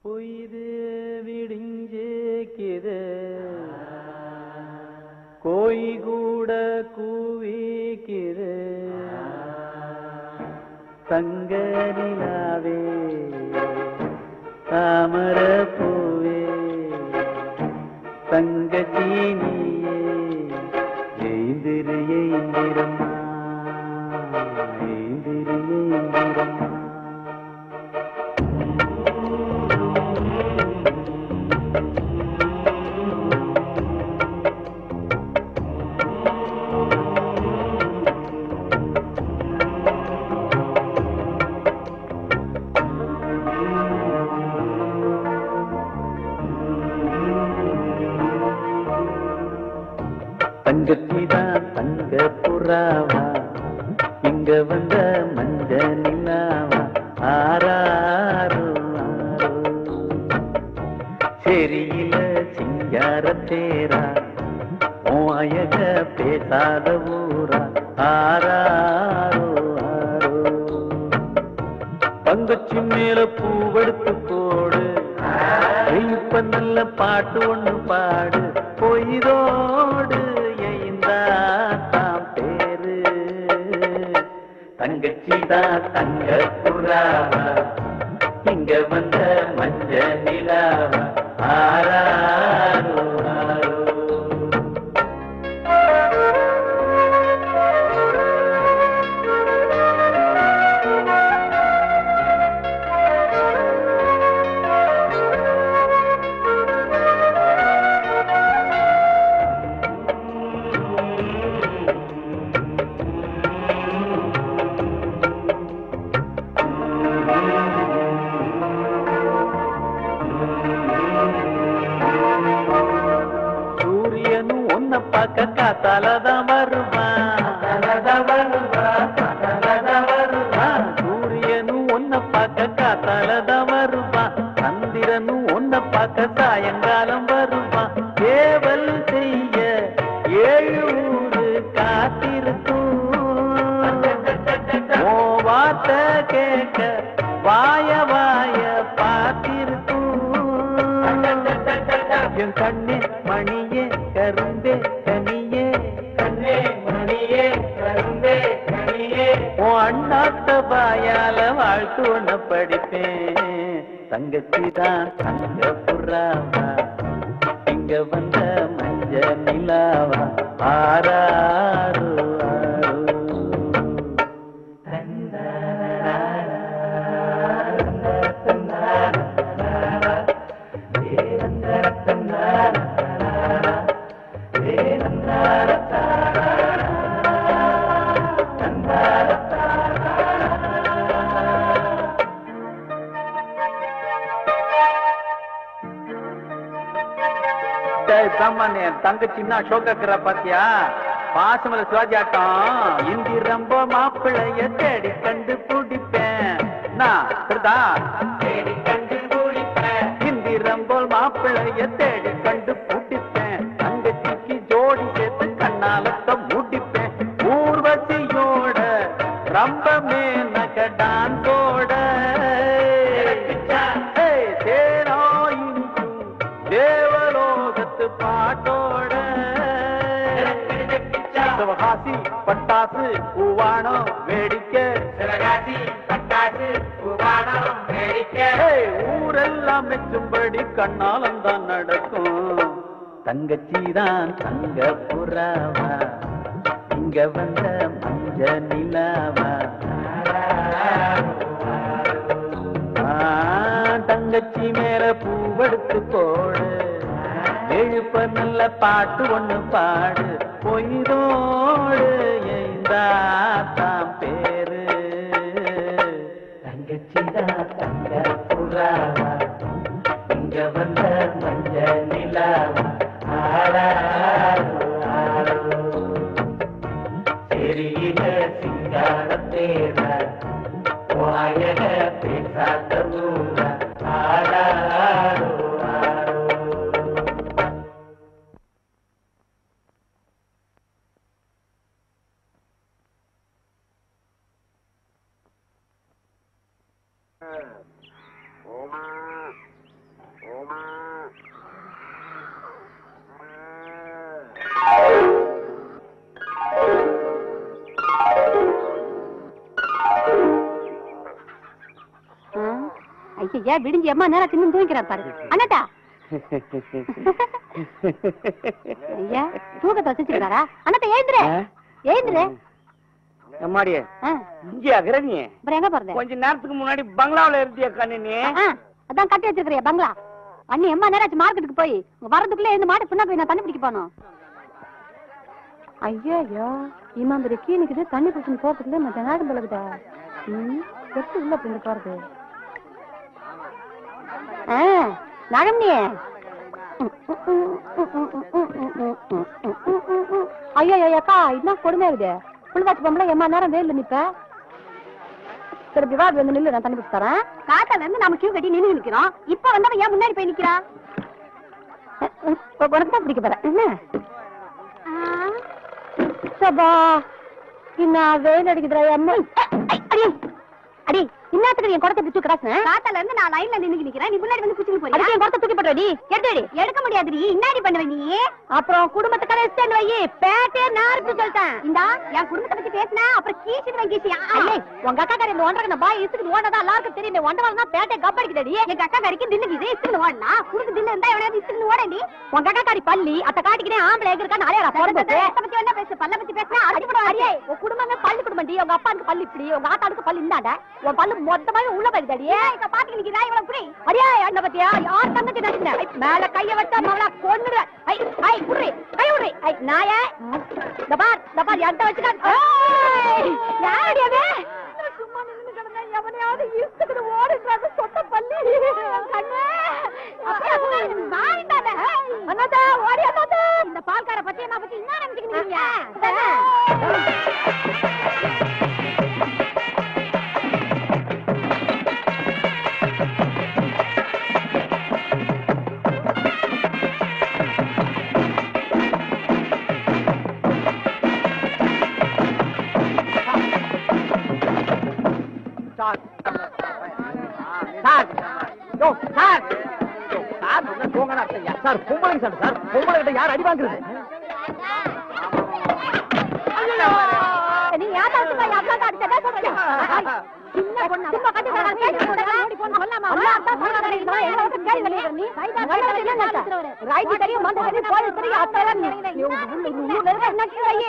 பொய்து விடிஞ்சேக்கிது கோய் கூட கூவிக்கிது தங்க நிலாவே தாமர பூவே தங்கச்சி நீயே எழுந்திரு எழுந்திரம்மா எழுந்திரு எழுந்திரம்மா தங்கத்திதான் தங்க புறாவா இங்க வந்த மஞ்ச நிலாவா ஆராரோ ஆரோ செரியில சிங்கார தேரா உன் அழக பேசாத ஊரா ஆராரோ ஆரோ தங்கச்சி மேல பூவெடுத்து போடு இப்ப நல்ல பாட்டு ஒண்ணு பாடு பொய்தோடு எய்ந்தா தாம் பேரு தங்கச்சி தான் தங்க புறாவா இங்க வந்த மஞ்ச நிலாவா ஆராரோ ஆரோ சூரியனும் உன்னை பார்க்க காத்தாலதான் வருவான் சூரியனும் உன்னை பார்க்க காத்தாலதான் வருவான் சந்திரனும் உன்னை பார்க்க சாயங்காலம் வருவான் ஏவல் செய்ய ஏழு ஊரு காத்திருக்கும் ஓ வார்த்தை கேட்க வாய வாய பார்த்திருக்கும் என் கண்ணே மணியே கரும்பே கனியே கண்ணே மணியே கரும்பே கனியே உன் அண்ணாத்த பாயால வாழ்த்து ஒண்ண படிப்பேன் தங்கச்சி தான் தங்க புறாவா இங்க வந்த மஞ்ச நிலாவா ஆராரோ ஆரோ சாமானிய தங்கச்சின்னா ஷோக்கக்கிற பாத்தியா பாசமல சிவாஜி ஆட்டம் இந்தி ரொம்ப மாப்பிளைய தேடி கண்டு பிடிப்பேன் நான் சரிதா தேடி கண்டு பிடிப்பேன் இந்தி ரொம்ப மாப்பிளைய தேடி கண்டு பிடிப்பேன் தங்கச்சிக்கு ஜோடி சேர்த்து கண்ணாலத்த முடிப்பேன் ஊர்வசியோட ரொம்ப மேனக டான்ஸோட ஏய், தேனாயினிக்கும் தேவலோகத்து பாட்டோட சிவகாசி பட்டாசு பூவானம் வேடிக்கை சிவகாசி பட்டாசு பூவானம் வேடிக்கை ஊரெல்லாம் மெச்சும்படி கண்ணாலம் தான் நடக்கும் தங்கச்சி தான் தங்க புறாவா இங்க வந்த மஞ்ச நிலாவா ஆ, தங்கச்சி மேல பூவெடுத்து போடு எழுப்ப நல்ல பாட்டு ஒண்ணு பாடு பொய்தோடு எய்தா தாம் பேரு தங்கச்சி தான் தங்க புறாவா இங்க வந்த மஞ்ச நிலாவா ஆடாரோ ஆடோ செரியில சிங்கார தேரா வாயக பேசாத ஊரா ஆடாரோ ஆடோ ஐயா விடிஞ்சு அம்மா நேரம் தின்னு தூங்கிக்கிறார் பாரு அண்ணாட்டா ஐயா தூக்கத்தை வச்சுக்கிறாரா அண்ணாத்த எழுந்துரு எழுந்துரு எம்மாடி ஆ, இங்கேயா கிரணி அப்புறம் எங்க போறது கொஞ்ச நேரத்துக்கு முன்னாடி பங்களாவுல இருந்தியா கண்ணு ஆ, அதான் கட்டி வச்சிருக்கிறியா பங்களா அண்ணி எம்மா நேரம் ஆச்சு மார்க்கெட்டுக்கு போய் உங்க வரதுக்குள்ள இருந்து மாட்டு பின்னா போய் நான் தண்ணி பிடிக்க போனோம் ஐயோ ஐயோ இமாம்பரி கீ நிக்குது தண்ணி பிடிச்சு போறதுக்குள்ள மத்த நேரம் பழகுதா ம் எப்படி உள்ள பிடிந்து போறது ஆ நகம்னியே ஐயோ ஐயோ அக்கா இதுதான் கொடுமை இருக்குது புள்ளாச்சி பொம்பளை எம்மா நேரம் வெயில்ல நிப்ப சரி விவா வந்து நில்லு நான் தண்ணி பிடிச்சு தரேன் காத்தால இருந்து நாம கியூ கட்டி நின்னு நிக்கிறோம் இப்ப வந்தவன் ஏன் முன்னாடி போய் நிக்கிறா உனக்கு தான் பிடிக்க போறேன் என்ன சபா என்ன வெயில் அடிக்குதுடா அம்மா அடி அடி இன்னத்துக்கு என் குடத்தை பிடிச்சு கிடாசு காத்தால இருந்து நான் லைன்ல நின்னு நிக்கிறேன் நீ முன்னாடி வந்து பிடிச்சு போறீங்க அதுக்கு என் குடத்தை தூக்கி போடுறடி எடுடி எடுக்க முடியாதுடி இன்னாடி பண்ணுவ நீ அப்புறம் குடும்பத்தை கடை ஸ்டாண்ட் வை பேட்டே நாருக்கு சொல்லிட்டேன் இந்தா என் குடும்பத்தை பத்தி பேசினா அப்புறம் கீச்சிடுவேன் கீசி ஐயே உங்க அக்கா காரி இந்த ஒன்றரை பாய் இசுக்கு ஓடதா எல்லாருக்கும் தெரியும் ஒன்றரை வரனா பேட்டே கப் அடிக்குதடி எங்க அக்கா காரிக்கு தில்லு இது இசுக்கு ஓடனா குடுக்கு தில்லு இருந்தா எவனாவது இசுக்கு ஓடடி உங்க அக்கா காரி பள்ளி அத்த காட்டிக்கினே ஆம்பளை எங்க இருக்கா நிறைய போறது பத்தி என்ன பேசு பல்ல பத்தி பேசினா அடிப்பட அடியே உன் குடும்பமே பள்ளி குடும்பம் உங்க அப்பாவுக்கு பள்ளி இப்படி உங்க ஆத்தாளுக்கு பள்ளி இந்தாண்ட உன் பல்லு மொத்தமாவே உள்ள போயிடுது அடியே இங்க பாத்துக்கு நிக்கிறா இவ்வளவு புடி அடியே அந்த பத்தியா யார் தங்கச்சி நடிச்சேன் மேல கைய வச்சா மவளா கொன்னுடுவேன் ஐ ஐ குடுறி கை விடுறி ஐ நாயே இந்த பார் இந்த பார் என்கிட்ட வச்சுக்க யாரடி அவன் சும்மா நின்னு கிடந்தா எவனையாவது இழுத்துக்கிட்டு ஓடுறாங்க சொட்ட பள்ளி கண்ணே அப்படியே வாய்ந்தாத அண்ணாதா ஓடி அண்ணாதா இந்த பால்கார பத்தி என்ன பத்தி என்ன நினைச்சுக்கிறீங்க sir sir yo sir yo, sir சொன்னா போங்கடா அத்தையா. சார் பொம்பளைங்க சார் சார் பொம்பளை கிட்ட யார் அடி வாங்குறது நீ யாரா இருக்கா அவ்வளவு தான் அடிச்சதா சொல்றேன் சின்ன பொண்ணு சும்மா கட்டி வர கேட்டு போடா ஓடி போன்னு சொல்லாமா அம்மா அப்பா சொன்னாங்க இந்த மாதிரி எங்க வந்து கேள்வி வெளியே நீ ரைட் ரைட் தெரியும் மந்த தெரியும் போலீஸ் தெரியும் அத்தெல்லாம் நீ ஊர்ல இருக்க என்ன கீழே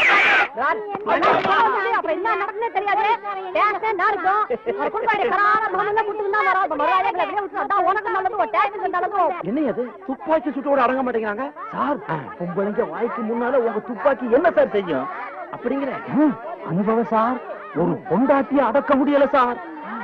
அப்புறம் என்ன நடக்குதுன்னு தெரியாது டேக்ஸ் நடக்கும் ஒரு குடும்பாடி கரார மகன்ல குட்டுனா வரா அப்ப மரியாதை வெளியே விட்டு அதான் உனக்கு நல்லது ஒரு டேக்ஸ் நல்லது என்ன அது துப்பாக்கி சுட்டோட அடங்க மாட்டேங்கிறாங்க சார் பொம்பளைங்க வாய்க்கு முன்னால உங்க துப்பாக்கி என்ன சார் செய்யும் அப்படிங்கிற அனுபவம் சார் ஒரு பொண்டாட்டிய அடக்க முடியல சார்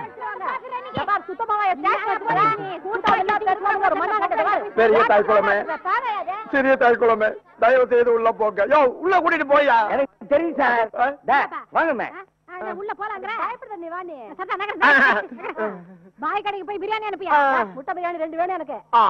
பெரிய தாய்க்குளமே. சிறிய தாய்க்குளமே தயவு செய்து உள்ள போங்க யோ உள்ள கூட்டிட்டு போயா எனக்கு தெரியும் சார் ஆ? டே, வாங்கம்மே உள்ள போலாங்கிற நீ வா நீ சத்தா நகர் பாய் கடைக்கு போய் பிரியாணி அனுப்பியா ஆ. முட்டை பிரியாணி ரெண்டு வேணும் எனக்கு ஆ.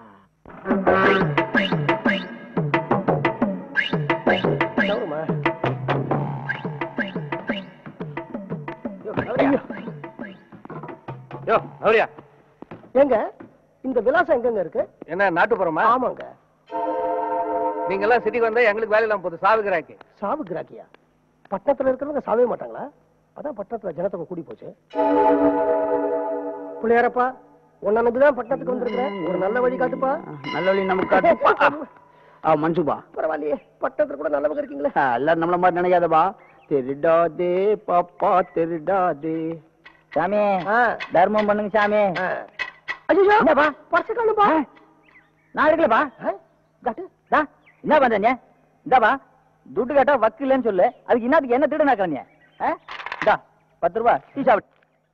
யோ அவரியா ஏங்க இந்த விலாசம் எங்கங்க இருக்கு என்ன நாட்டுப்புறமா ஆமாங்க நீங்க எல்லாம் சிட்டிக்கு வந்தா எங்களுக்கு வேலை இல்லாம போகுது சாவுகிறாக்கி சாவு கிராக்கியா பட்டணத்துல இருக்கிறவங்க சாவே மாட்டாங்களா அதான் பட்டணத்துல ஜனத்தொகை கூடி போச்சு பிள்ளையாரப்பா உன்னை நம்பிதான் பட்டணத்துக்கு வந்திருக்கிறேன் ஒரு நல்ல வழி காட்டுப்பா நல்ல வழி நமக்கு காட்டுப்பா. ஆ மன்சுபா பரவாயில்லையே பட்டணத்துல கூட நல்லவங்க இருக்கீங்களே ஆ, எல்லாரும் நம்மள மாதிரி நினைக்காதப்பா திருடாதே பாப்பா திருடாதே சாமி ஆ, தர்மம் பண்ணுங்க சாமி ஆ. ஐயோ என்னப்பா? பர்ஸ் காணும்பா ஆ, நான் இருக்கலப்பா ஆ, காட்டு டா, என்ன பண்றீங்க இந்தாப்பா துட்டு கேட்டா வக்கிலன்னு சொல்லு அதுக்கு என்னத்துக்கு என்ன திருட நாக்குறீங்க இந்தா பத்து ரூபா டீ சாப்பிட்டு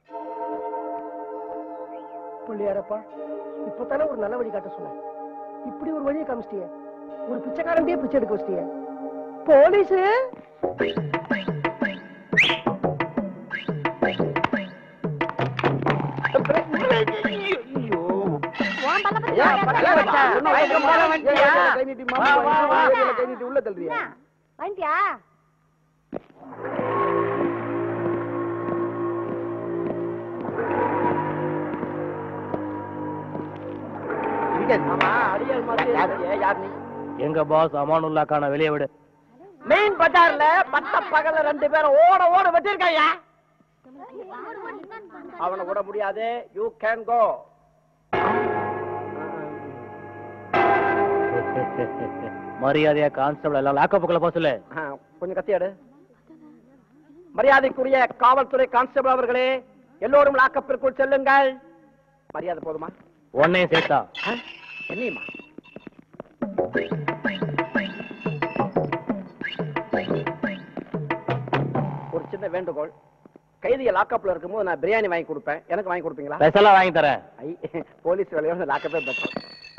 பிள்ளையாரப்பா இப்பதானே ஒரு நல்ல வழி காட்ட சொன்னேன் இப்படி ஒரு வழியை காமிச்சிட்டிய ஒரு பிச்சைக்காரன்டே பிச்சை எடுக்க வச்சிட்டிய போலீஸ் உன் பல்ல பத்தி ஏன், நான் பல்ல வச்சா? கேட்கறேன். இன்னும் வயசுக்கு மேல வந்துட்டியா? ஏன், கை நீட்டி மாமா, வா, வா, வா. ஏரியால கை நீட்டி உள்ள தள்ளுறியா? என்ன? வந்துட்டியா ஆமா, அடியாள் மாதிரி இருக்கியே, யார் நீ? எங்க பாஸ் அமானுல்லாக்கான வெளியே விடு மெயின் பஜார்ல பட்ட பகல்ல ரெண்டு பேரும் ஓட ஓட வச்சிருக்காயா அவனை விட முடியாது யூ கேன் கோ மரியாதையா கான்ஸ்டபிள் எல்லாம் லாக்கப்புக்குள்ள போக சொல்லு கொஞ்சம் கத்தியாடு மரியாதைக்குரிய காவல்துறை கான்ஸ்டபிள் அவர்களே எல்லோரும் லாக்கப்பிற்குள் செல்லுங்கள் மரியாதை போதுமா உன்னையும் சேர்த்தா ஆ? என்னையுமா ஒரு சின்ன வேண்டுகோள் கைதியை லாக்கப்ல இருக்கும்போது நான் பிரியாணி வாங்கி கொடுப்பேன் எனக்கு வாங்கி கொடுப்பீங்களா ஸ்பெஷலா வாங்கி தரேன் ஐ போலீஸ் வேலையோட லாக்கப்பே பெட்டர்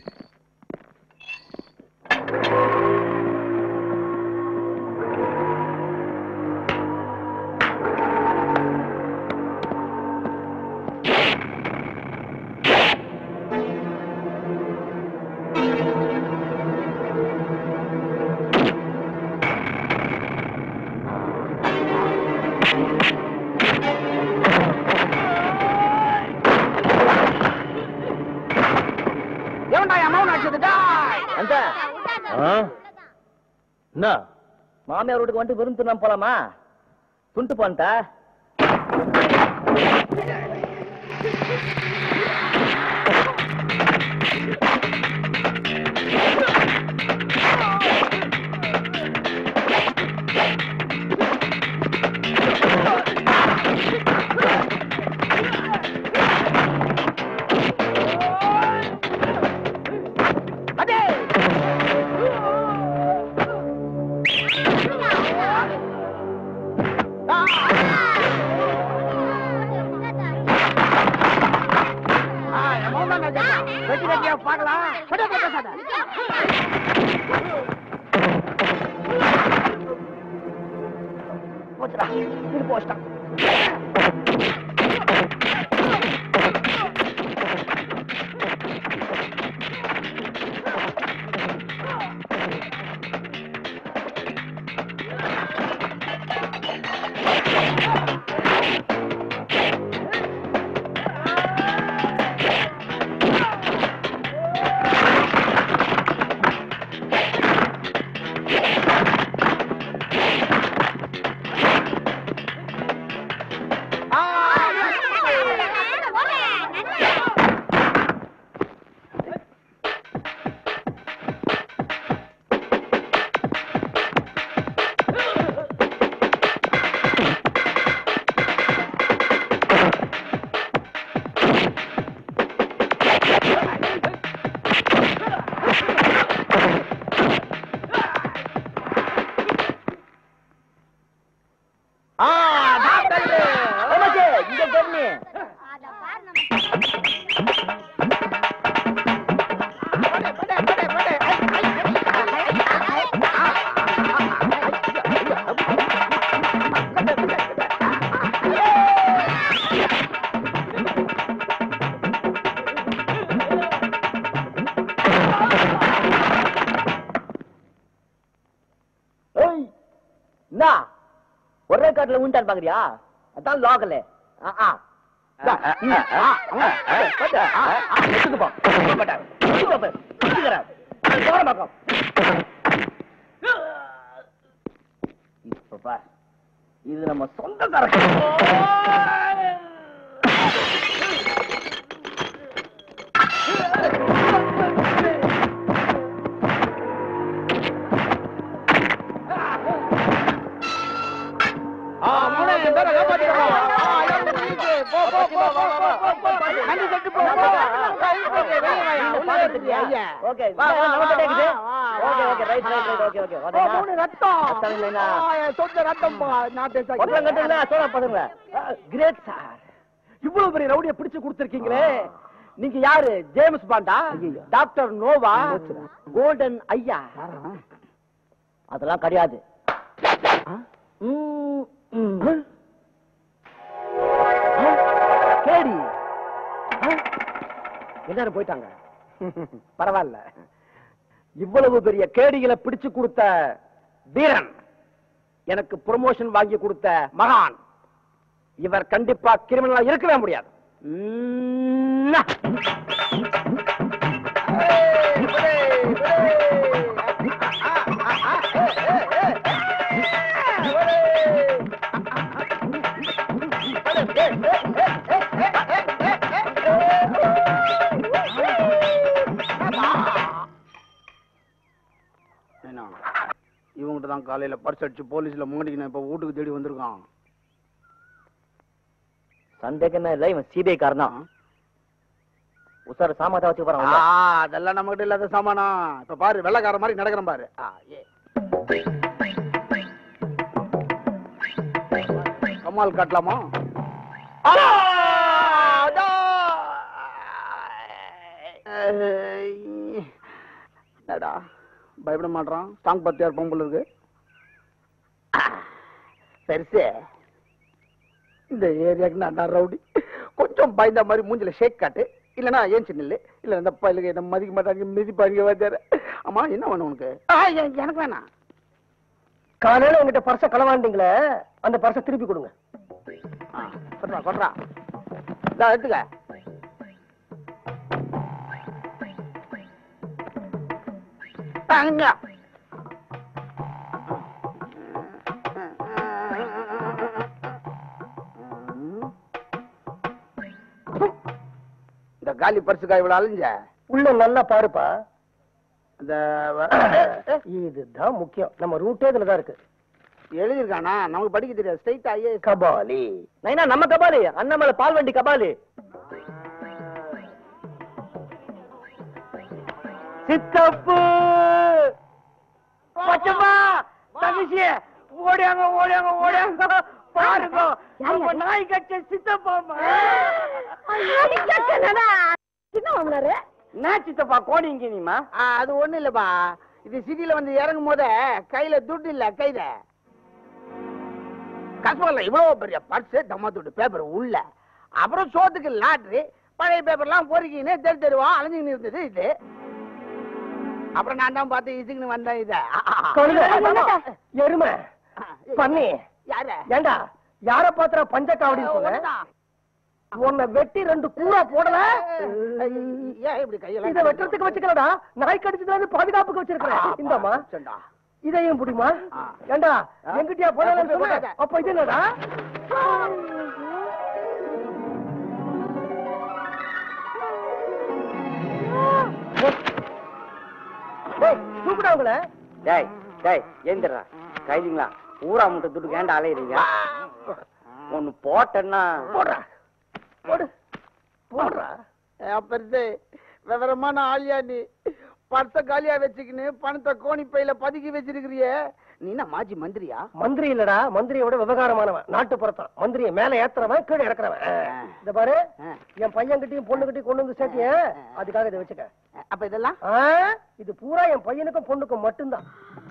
எவன்டா அமௌண்ட் அடிச்சதுடா அந்த ஆ? என்ன மாமியார் வீட்டுக்கு வந்து விருந்து நம்ம போலாமா துண்டு போன்ட்டா வெட்டி வெட்டியா பார்க்கலாம் சரி, சரி, சரி, சரி. போச்சுடா திருப்பி வச்சிட்டான் ஆ டாக்டர் ஓமச்சே இங்க பொண்ணு ஏய் என்ன ஒரே காட்டுல உண்டான் பாக்குறியா அதான் லோக்கல் இது நம்ம சொந்தக்காரங்க okay okay okay right right right okay okay ரத்தம் இல்லைனா ஒருத்தன் கட்டு இல்ல சோழ பசங்க கிரேட் சார் இவ்வளவு பெரிய ரவுடிய பிடிச்சு கொடுத்திருக்கீங்களே நீங்க யாரு ஜேம்ஸ் பாண்டா டாக்டர் நோவா கோல்டன் ஐயா அதெல்லாம் கிடையாது ம், ம். கேடி ஆ? எல்லாரும் போயிட்டாங்க பரவாயில்ல இவ்வளவு பெரிய கேடிகளை பிடிச்சு கொடுத்த வீரன் எனக்கு ப்ரொமோஷன் வாங்கி கொடுத்த மகான் இவர் கண்டிப்பா கிரிமினலா இருக்கவே முடியாது ம்ம். இவங்கிட்ட தான் காலையில பர்ஸ் அடிச்சு போலீஸ்ல மாட்டிக்கினேன் இப்ப வீட்டுக்கு தேடி வந்திருக்கான் சந்தேகம் இல்ல இவன் சிபிஐக்காரன் தான் உசார சாமாத்தா வச்சு ஆ, போறான் அதெல்லாம் நம்ம கிட்ட இல்லாத சாமானா இப்ப பாரு வெள்ளக்கார மாதிரி நடக்கிறேன் பாரு ஆ, ஏ. கமால் காட்டலாமா ஆ, அதோ. என்னடா பயப்பட மாட்டான் ஸ்டாங் பத்தியார் பொம்பல் இருக்கு ஆ, பெருசு இந்த ஏரியாக்கு நான் ரவுடி கொஞ்சம் பயந்த மாதிரி மூஞ்சில ஷேக் காட்டு இல்லனா ஏன் நில்லு இல்ல இந்த பயிலுக்கு என்ன மதிக்க மாட்டாங்க மிதிப்பாங்க வாத்தியார ஆமா என்ன வேணும் உனக்கு ஆ, எ- எனக்கு வேணாம் காலையில உங்ககிட்ட பர்ச களவாண்டீங்களே அந்த பர்ச திருப்பி கொடுங்க ஆ, கொட்றா கொட்றா இதா எடுத்துக்க அங்க இந்த காலி பரிசுக்காய் இவ்வளவு அலைஞ்ச உள்ள நல்லா பாருப்பா இந்த இதுதான் முக்கியம் நம்ம ரூட்டே இதுல தான் இருக்கு எழுதிருக்கானா நமக்கு படிக்க தெரியாது ஸ்ட்ரைட் ஐஏஎஸ் கபாலி நைனா நம்ம கபாலி அண்ணாமலை பால் வண்டி கபாலி சித்தப்பு பச்சம்மா தங்கச்சி ஓடியாங்க ஓடியாங்க ஓடியாங்க பாருங்க நம்ம நாய் கட்ட சித்தப்பாமா என்ன வாங்கினாரு என்ன சித்தப்பா கோடிங்க நீமா அது ஒண்ணு இல்லப்பா இது சிட்டில வந்து இறங்கும் போதே கையில துட்டு இல்ல கையில கஸ்மல்ல இவ்வளவு பெரிய பர்ஸ் தம்மா துட்டு பேப்பர் உள்ள அப்புறம் சோத்துக்கு லாட்ரி பழைய பேப்பர்லாம் பொறுக்கின்னு தெரு தெருவா அலைஞ்சுக்கின்னு இருந்தது இது அப்புறம் நான் தான் பார்த்து இசுக்குன்னு வந்தேன் இத கழுதை, எருமை பண்ணி யார ஏண்டா யார பாத்திர பஞ்ச காவடின்னு சொன்ன உன்னை வெட்டி ரெண்டு கூறா போடல ஏன் இப்படி கையெல்லாம் இத வெட்டுறதுக்கு வச்சுக்கலடா நாய் கடிச்சதுல இருந்து பாதுகாப்புக்கு வச்சிருக்கேன் இந்தம்மா சண்டா. இதையும் புடிமா ஆ. ஏண்டா ஆ. எங்கிட்டயா போனாலும் ஆ, சொன்ன போடாத. அப்ப இது என்னடா டேய், தூக்குடா உங்களை டேய் டேய் ஏந்திரா கைதிங்களா ஊரா முட்டை துட்டு கேண்டா அலையுறீங்க ஒன்னு போட்டேன்னா போடுறா போடு போடுறா பெருசு விவரமான ஆளியா நீ பர்ச காலியா வச்சுக்கின்னு பணத்தை கோணி பையில பதுக்கி வச்சிருக்கிறியே நீ என்ன மாஜி மந்திரியா மந்திரி இல்லடா மந்திரியை விட விவகாரமானவன் நாட்டு புறத்தான் மந்திரியை மேல ஏத்துறவன் கீழே இறக்குறவன் இந்த பாரு ஆ. என் பையன்கிட்டயும் பொண்ணுகிட்டயும் கொண்டு வந்து சேர்த்திய அதுக்காக இதை வச்சுக்க அப்ப இதெல்லாம் ஆ, இது பூரா என் பையனுக்கும் பொண்ணுக்கும் மட்டும்தான்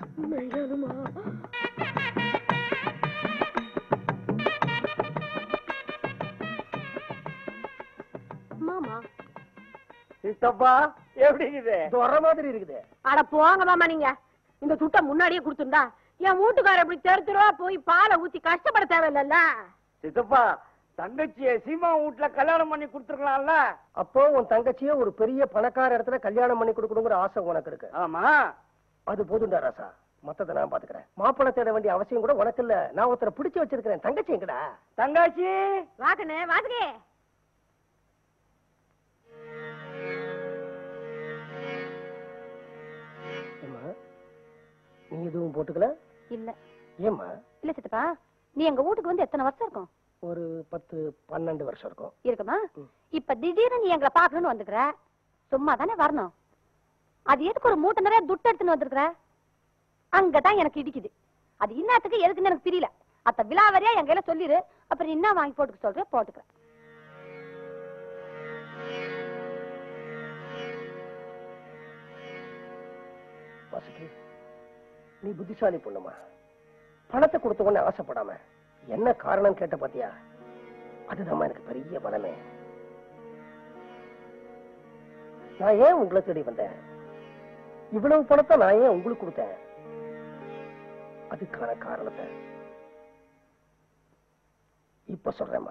மாமா சித்தப்பா எப்படி இருக்குது துற மாதிரி இருக்குது அட போங்க மாமா நீங்க இந்த துட்டை முன்னாடியே கொடுத்துருந்தா என் வீட்டுக்காரர் இப்படி தெரு தெருவா போய் பாலை ஊத்தி கஷ்டப்பட தேவையில்லைல்ல சித்தப்பா தங்கச்சிய சீமா வீட்டுல கல்யாணம் பண்ணி கொடுத்துருக்கலாம்ல அப்போ உன் தங்கச்சிய ஒரு பெரிய பணக்கார இடத்துல கல்யாணம் பண்ணி கொடுக்கணுங்கிற ஆசை உனக்கு இருக்கு ஆமா அது போதும்டா ராசா மத்தத நான் பாத்துக்கிறேன் மாப்பிள்ளை தேட வேண்டிய அவசியம் கூட உனக்கு இல்ல நான் ஒருத்தரை பிடிச்சு வச்சிருக்கிறேன் தங்கச்சி எங்கடா தங்காச்சி வாக்கண்ணே வாசுகே ஏம்மா நீ எதுவும் போட்டுக்கல இல்ல ஏம்மா இல்ல சித்தப்பா நீ எங்க வீட்டுக்கு வந்து எத்தனை வருஷம் இருக்கும் ஒரு பத்து பன்னெண்டு வருஷம் இருக்கும் இருக்குமா ம். இப்ப திடீர்னு நீ எங்களை பாக்கணும்னு வந்துக்கிற சும்மா தானே வரணும் அது எதுக்கு ஒரு மூட்டை நிறைய துட்டு எடுத்துன்னு வந்திருக்கிற அங்கதான் எனக்கு இடிக்குது அது இன்னத்துக்கு எதுக்குன்னு எனக்கு தெரியல அத்த விழாவரியா என் கையில சொல்லிரு அப்புறம் நீ என்ன வாங்கி போட்டுக்க சொல்ற போட்டுக்கிறேன் வாசுகி நீ புத்திசாலி பொண்ணுமா பணத்தை கொடுத்த உடனே ஆசைப்படாம என்ன காரணம் கேட்ட பாத்தியா அதுதான் எனக்கு பெரிய பலமே நான் ஏன் உங்களை தேடி வந்தேன் இவ்வளவு பணத்தை நான் ஏன் உங்களுக்கு கொடுத்தேன் அதுக்கான காரணத்தை இப்ப சொல்றேம்மா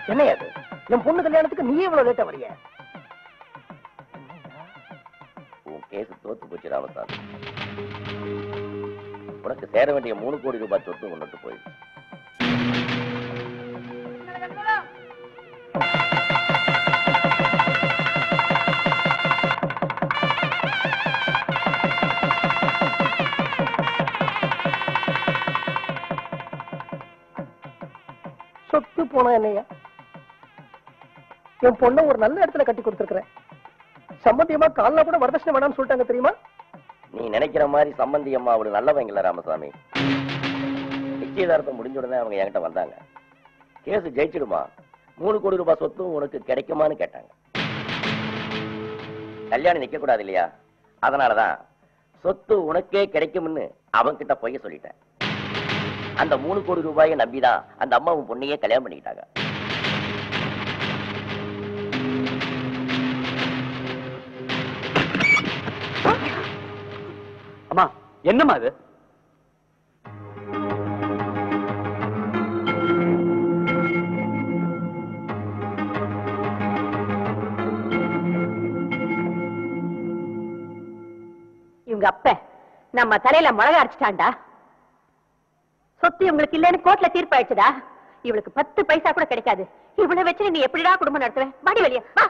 என்ன அது என் பொண்ணு கல்யாணத்துக்கு நீ இவ்வளவு லேட்டா வரிய உன் கேஸ் தோத்து போச்சு ராமசாமி உனக்கு சேர வேண்டிய மூணு கோடி ரூபாய் சொத்து கொண்டுட்டு போயிடுச்சு சொத்து போனா என்னையா என் பொண்ணை ஒரு நல்ல இடத்துல கட்டி கொடுத்துருக்கிறேன் சம்பந்தியமா காலைல கூட வரதட்சணை வேணாம்னு சொல்லிட்டாங்க தெரியுமா நீ நினைக்கிற மாதிரி சம்பந்தி அம்மா அவரு நல்லவங்கள ராமசாமி நிச்சயதார்த்தம் முடிஞ்ச உடனே அவங்க என்கிட்ட வந்தாங்க கேஸ் ஜெயிச்சிடுமா மூணு கோடி ரூபாய் சொத்தும் உனக்கு கிடைக்குமான்னு கேட்டாங்க கல்யாணம் நிக்க கூடாது இல்லையா அதனாலதான் சொத்து உனக்கே கிடைக்கும்னு அவங்க கிட்ட பொய்ய சொல்லிட்டேன் அந்த மூணு கோடி ரூபாயை நம்பிதான் அந்த அம்மாவும் பொண்ணையே கல்யாணம் பண்ணிக்கிட்டாங்க அம்மா என்னம்மா அது இவங்க அப்ப நம்ம தலையில மிளகா அரைச்சிட்டான்டா சொத்து இவங்களுக்கு இல்லைன்னு கோர்ட்ல தீர்ப்பாயிடுச்சுடா இவளுக்கு பத்து பைசா கூட கிடைக்காது இவளை வச்சு நீ எப்படிடா குடும்பம் நடத்துவேன் வாடி வெளிய வா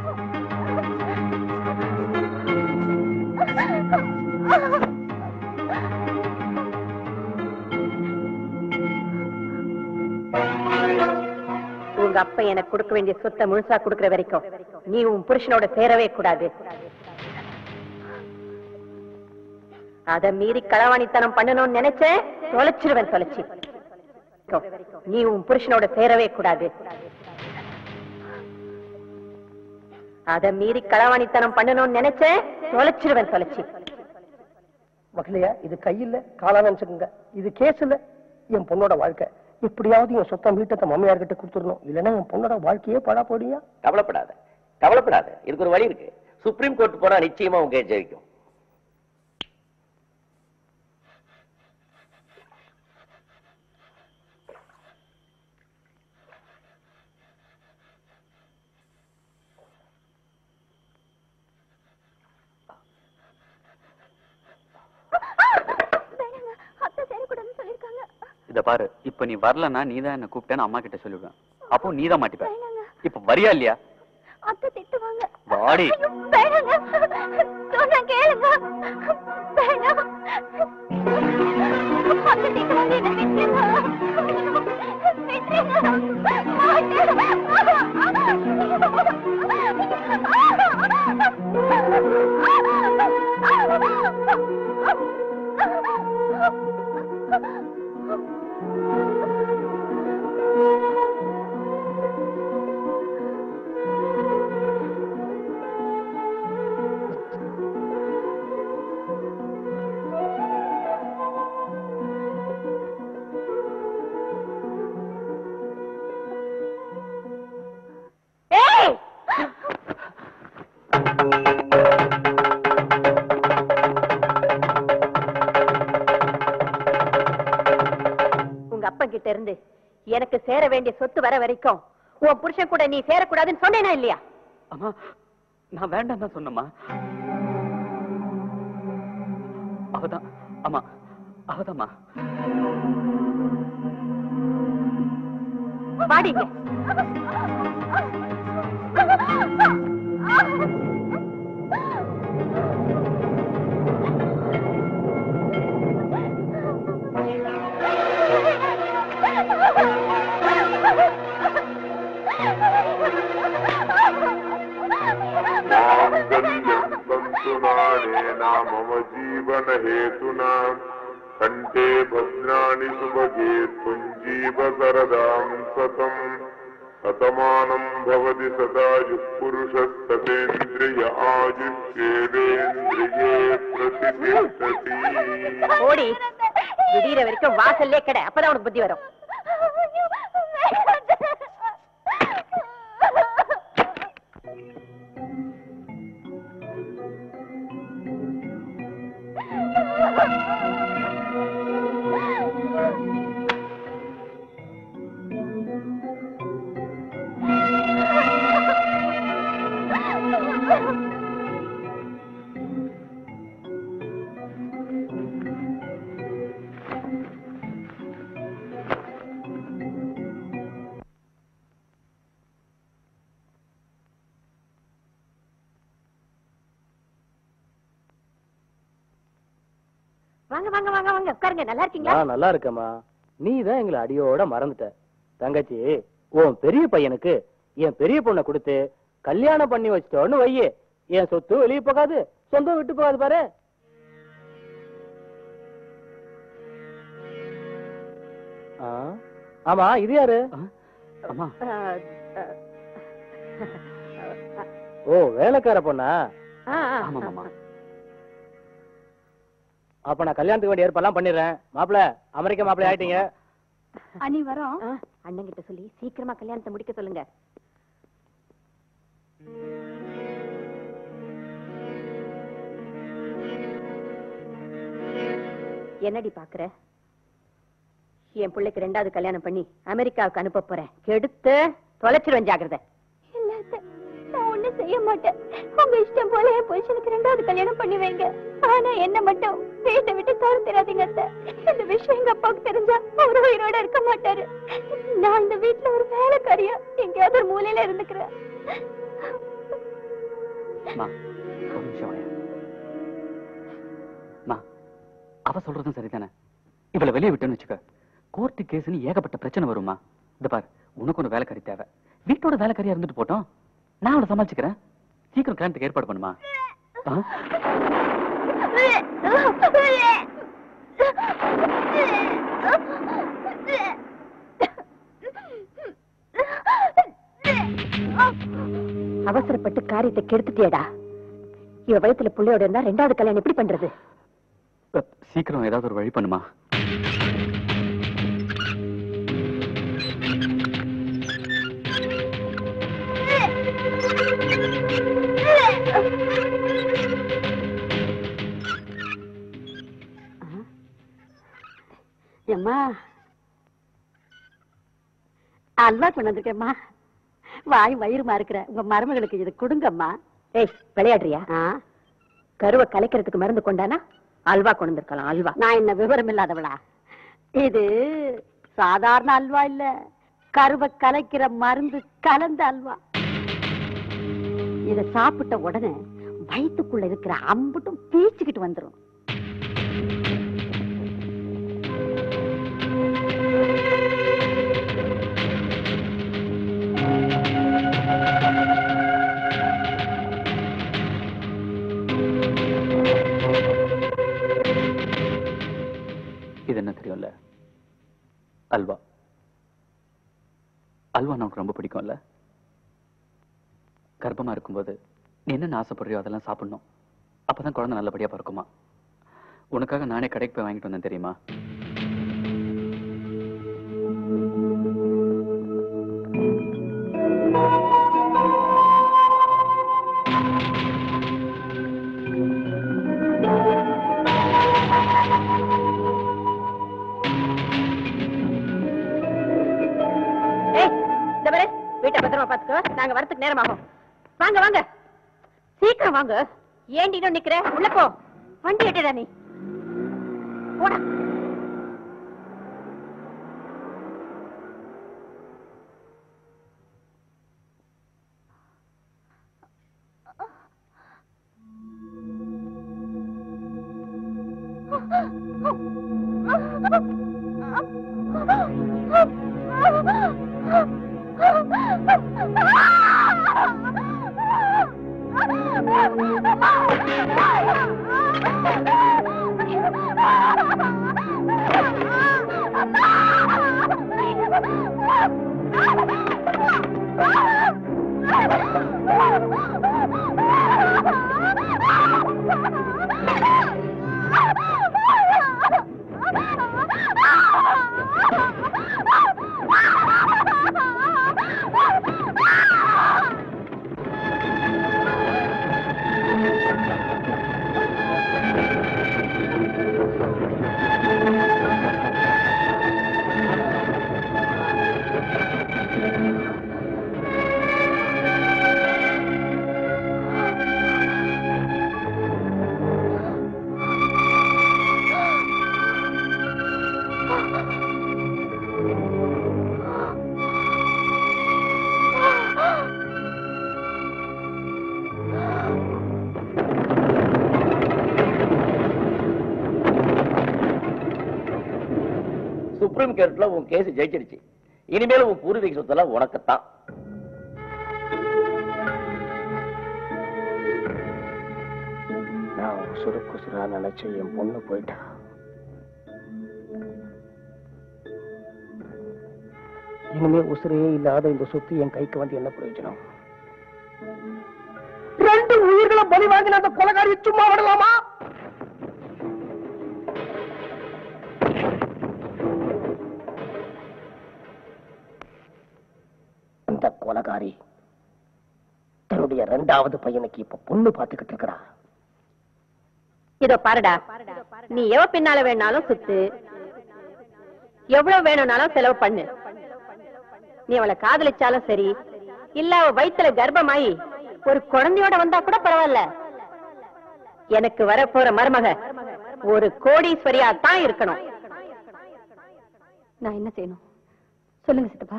உங்க அப்பா எனக்கு கொடுக்க வேண்டிய சொத்தை முழுசா கொடுக்கிற வரைக்கும் நீ உன் புருஷனோட சேரவே கூடாது அத மீறி களவாணித்தனம் பண்ணணும்னு நினைச்சேன் தொலைச்சிருவேன் தொலைச்சி நீ உன் புருஷனோட சேரவே கூடாது அத மீறி களவாணித்தனம் பண்ணணும்னு நினைச்சேன் தொலைச்சிருவேன் தொலைச்சி மகளியா இது கையில காலான்னு நினைச்சுக்கோங்க இது கேஸ் இல்ல என் பொண்ணோட வாழ்க்கை எப்படியாவது என் சொத்தை மீட்டத்தை மம்மியார் கிட்ட கொடுத்துடணும் இல்லைன்னா என் பொண்ணோட வாழ்க்கையே படா போடியா கவலைப்படாத கவலைப்படாத இதுக்கு ஒரு வழி இருக்கு சுப்ரீம் கோர்ட் போனா நிச்சயமா உங்க case ஜெயிக்கும் இத பாரு இப்ப நீ வரலன்னா நீ தான் என்ன கூப்பிட்டேன்னு அம்மா கிட்ட சொல்லிவிடுவேன் அப்போ நீ தான் மாட்டிப்ப இப்ப வரியா இல்லையா அத்தை திட்டுவாங்க வாடி ஐயோ, வேணாங்க சொன்னா கேளுங்க வேணாம் அத்தை திட்டுவாங்க என்ன விட்டுருங்க விட்டுருங்க ஏய் உங்க அப்பா கிட்ட இருந்து எனக்கு சேர வேண்டிய சொத்து வர வரைக்கும் உன் புருஷன் கூட நீ சேரக்கூடாதுன்னு சொன்னேனா இல்லையா அம்மா நான் வேண்டாம் தான் சொன்னம்மா அவதான் ஆமா அவதாம்மா வாடிங்க माङ्गल्यं तन्तुनानेना मम जीवनहेतुना कण्ठे भद्राणि सुभगे त्वञ्जीव सरदां सतम् शतमानं भवति सदायुः पुरुषस्ततेन्द्रिय आयुष्येवेन्द्रिये प्रतिष्ठति ஓடி விடிகிற வரைக்கும் வாசல்லே கடை அப்பதான் உனக்கு புத்தி வரும் வாங்க வாங்க வாங்க வாங்க உட்காருங்க நல்லா இருக்கீங்களா நான் நல்லா இருக்கேம்மா நீ தான் எங்களை அடியோட மறந்துட்ட தங்கச்சி உன் பெரிய பையனுக்கு என் பெரிய பொண்ணை கொடுத்து கல்யாணம் பண்ணி வச்சிட்டோன்னு வையே என் சொத்து வெளியே போகாது சொந்தம் விட்டு போகாது பாரு ஆ, ஆமா இது யாரு அம்மா அஹ், அஹ், ஓ வேலைக்கார பொண்ணா ஆ, ஆ, ஆமாமாமா அப்ப நான் கல்யாணத்துக்கு வேண்டிய ஏற்பாடுலாம் பண்ணிடுறேன் மாப்பிள அமெரிக்க மாப்பிள ஆயிட்டீங்க அனி வரோம் அண்ணன் கிட்ட சொல்லி சீக்கிரமா கல்யாணத்தை முடிக்க சொல்லுங்க என்னடி பாக்குற என் பிள்ளைக்கு ரெண்டாவது கல்யாணம் பண்ணி அமெரிக்காவுக்கு அனுப்ப போறேன் கெடுத்து தொலைச்சிருவேன் ஜாக்கிரதை நான் ஒண்ணும் செய்ய மாட்டேன் உங்க இஷ்டம் போல என் புருஷனுக்கு ரெண்டாவது கல்யாணம் பண்ணி வைங்க ஆனா என்ன மட்டும் வீட்டை விட்டு துரத்திடாதீங்க அத்தை. இந்த விஷயம் எங்க அப்பாவுக்கு தெரிஞ்சா அவர் உயிரோட இருக்க மாட்டாரு நான் இந்த வீட்டுல ஒரு வேலைக்காரியா எங்கேயாவது ஒரு மூலையில இருந்துக்கிறேன் அம்மா ஒரு நிமிஷம் வாயா. அம்மா அவ சொல்றதும் சரிதானே இவளை வெளியே விட்டேன்னு வச்சுக்க கோர்ட்டு கேஸ்னு ஏகப்பட்ட பிரச்சனை வருமா இந்த பார் உனக்கு ஒரு வேலைக்காரி தேவை வீட்டோட வேலைக்காரியா இருந்துட்டு போட்டோம் நான் அவளை சமாளிச்சுக்கிறேன் சீக்கிரம் கல்யாணத்துக்கு ஏற்பாடு பண்ணுமா ஆ? அவசரப்பட்டு காரியத்தை கெடுத்துட்டியடா இவ வயத்துல புள்ளையோட இருந்தா ரெண்டாவது கல்யாணம் எப்படி பண்றது அ, சீக்கிரம் ஏதாவது ஒரு வழி பண்ணுமா அம்மா அல்வா கொண்டு வந்திருக்கேம்மா வாய் வயிறுமா இருக்கிற உங்க மருமகளுக்கு இது கொடுங்கம்மா ஏய் விளையாடுறியா கருவை கலைக்கிறதுக்கு மருந்து கொண்டானா அல்வா கொண்டு வந்திருக்கலாம் அல்வா நான் என்ன விவரம் இல்லாதவளா இது சாதாரண அல்வா இல்ல கருவை கலைக்கிற மருந்து கலந்த அல்வா இத சாப்பிட்ட உடனே வயித்துக்குள்ள இருக்கிற அம்புட்டும் பீச்சுக்கிட்டு வந்துரும் இது என்ன தெரியும்ல அல்வா அல்வா நமக்கு ரொம்ப பிடிக்கும்ல கர்ப்பமா இருக்கும்போது நீ என்னென்ன ஆசைப்படுறியோ அதெல்லாம் சாப்பிடணும் அப்பதான் குழந்தை நல்லபடியா பிறக்குமா உனக்காக நானே கடைக்கு போய் வாங்கிட்டு வந்தேன் தெரியுமா ஏய் இந்த பாரு வீட்டை பத்திரமா பாத்துக்கோ நாங்க வரதுக்கு நேரம் ஆகும் வாங்க வாங்க சீக்கிரம் வாங்க ஏண்டி இன்னும் நிக்கிற உள்ள போ வண்டி எட்டுடா நீ போடா சுப்ரீம் கோர்ட்ல உன் கேஸ் ஜெயிச்சிருச்சு இனிமேல் உன் பூர்வீக சொத்தெல்லாம் உனக்குத்தான் நான் உசுறு குசுரா நினைச்ச என் பொண்ணு போயிட்டா இனிமே உசுரே இல்லாத இந்த சொத்து என் கைக்கு வந்து என்ன பிரயோஜனம் ரெண்டு உயிர்களை பலி வாங்கின அந்த கொலகாரி சும்மா விடலாமா அந்த கொலகாரி தன்னுடைய ரெண்டாவது பையனுக்கு இப்ப பொண்ணு பார்த்துக்கிட்டு இருக்கிறா இதோ பாருடா நீ எவ பின்னால வேணாலும் சுத்து எவ்வளவு வேணும்னாலும் செலவு பண்ணு நீ அவளை காதலிச்சாலும் சரி இல்ல அவ வயித்துல கர்ப்பமாயி ஒரு குழந்தையோட வந்தா கூட பரவாயில்ல எனக்கு வரப்போற மருமக ஒரு கோடீஸ்வரியா தான் இருக்கணும் நான் என்ன செய்யணும் சொல்லுங்க சித்தப்பா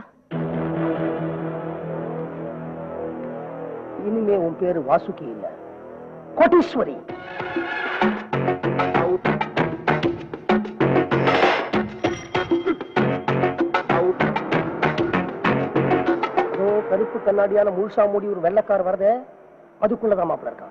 இனிமே உன் பேரு வாசுகி இல்ல கோட்டீஸ்வரி அதோ கருப்பு கண்ணாடியான முழுசா மூடி ஒரு வெள்ளக்கார் வரதே அதுக்குள்ளதான் மாப்பிள்ள இருக்கான்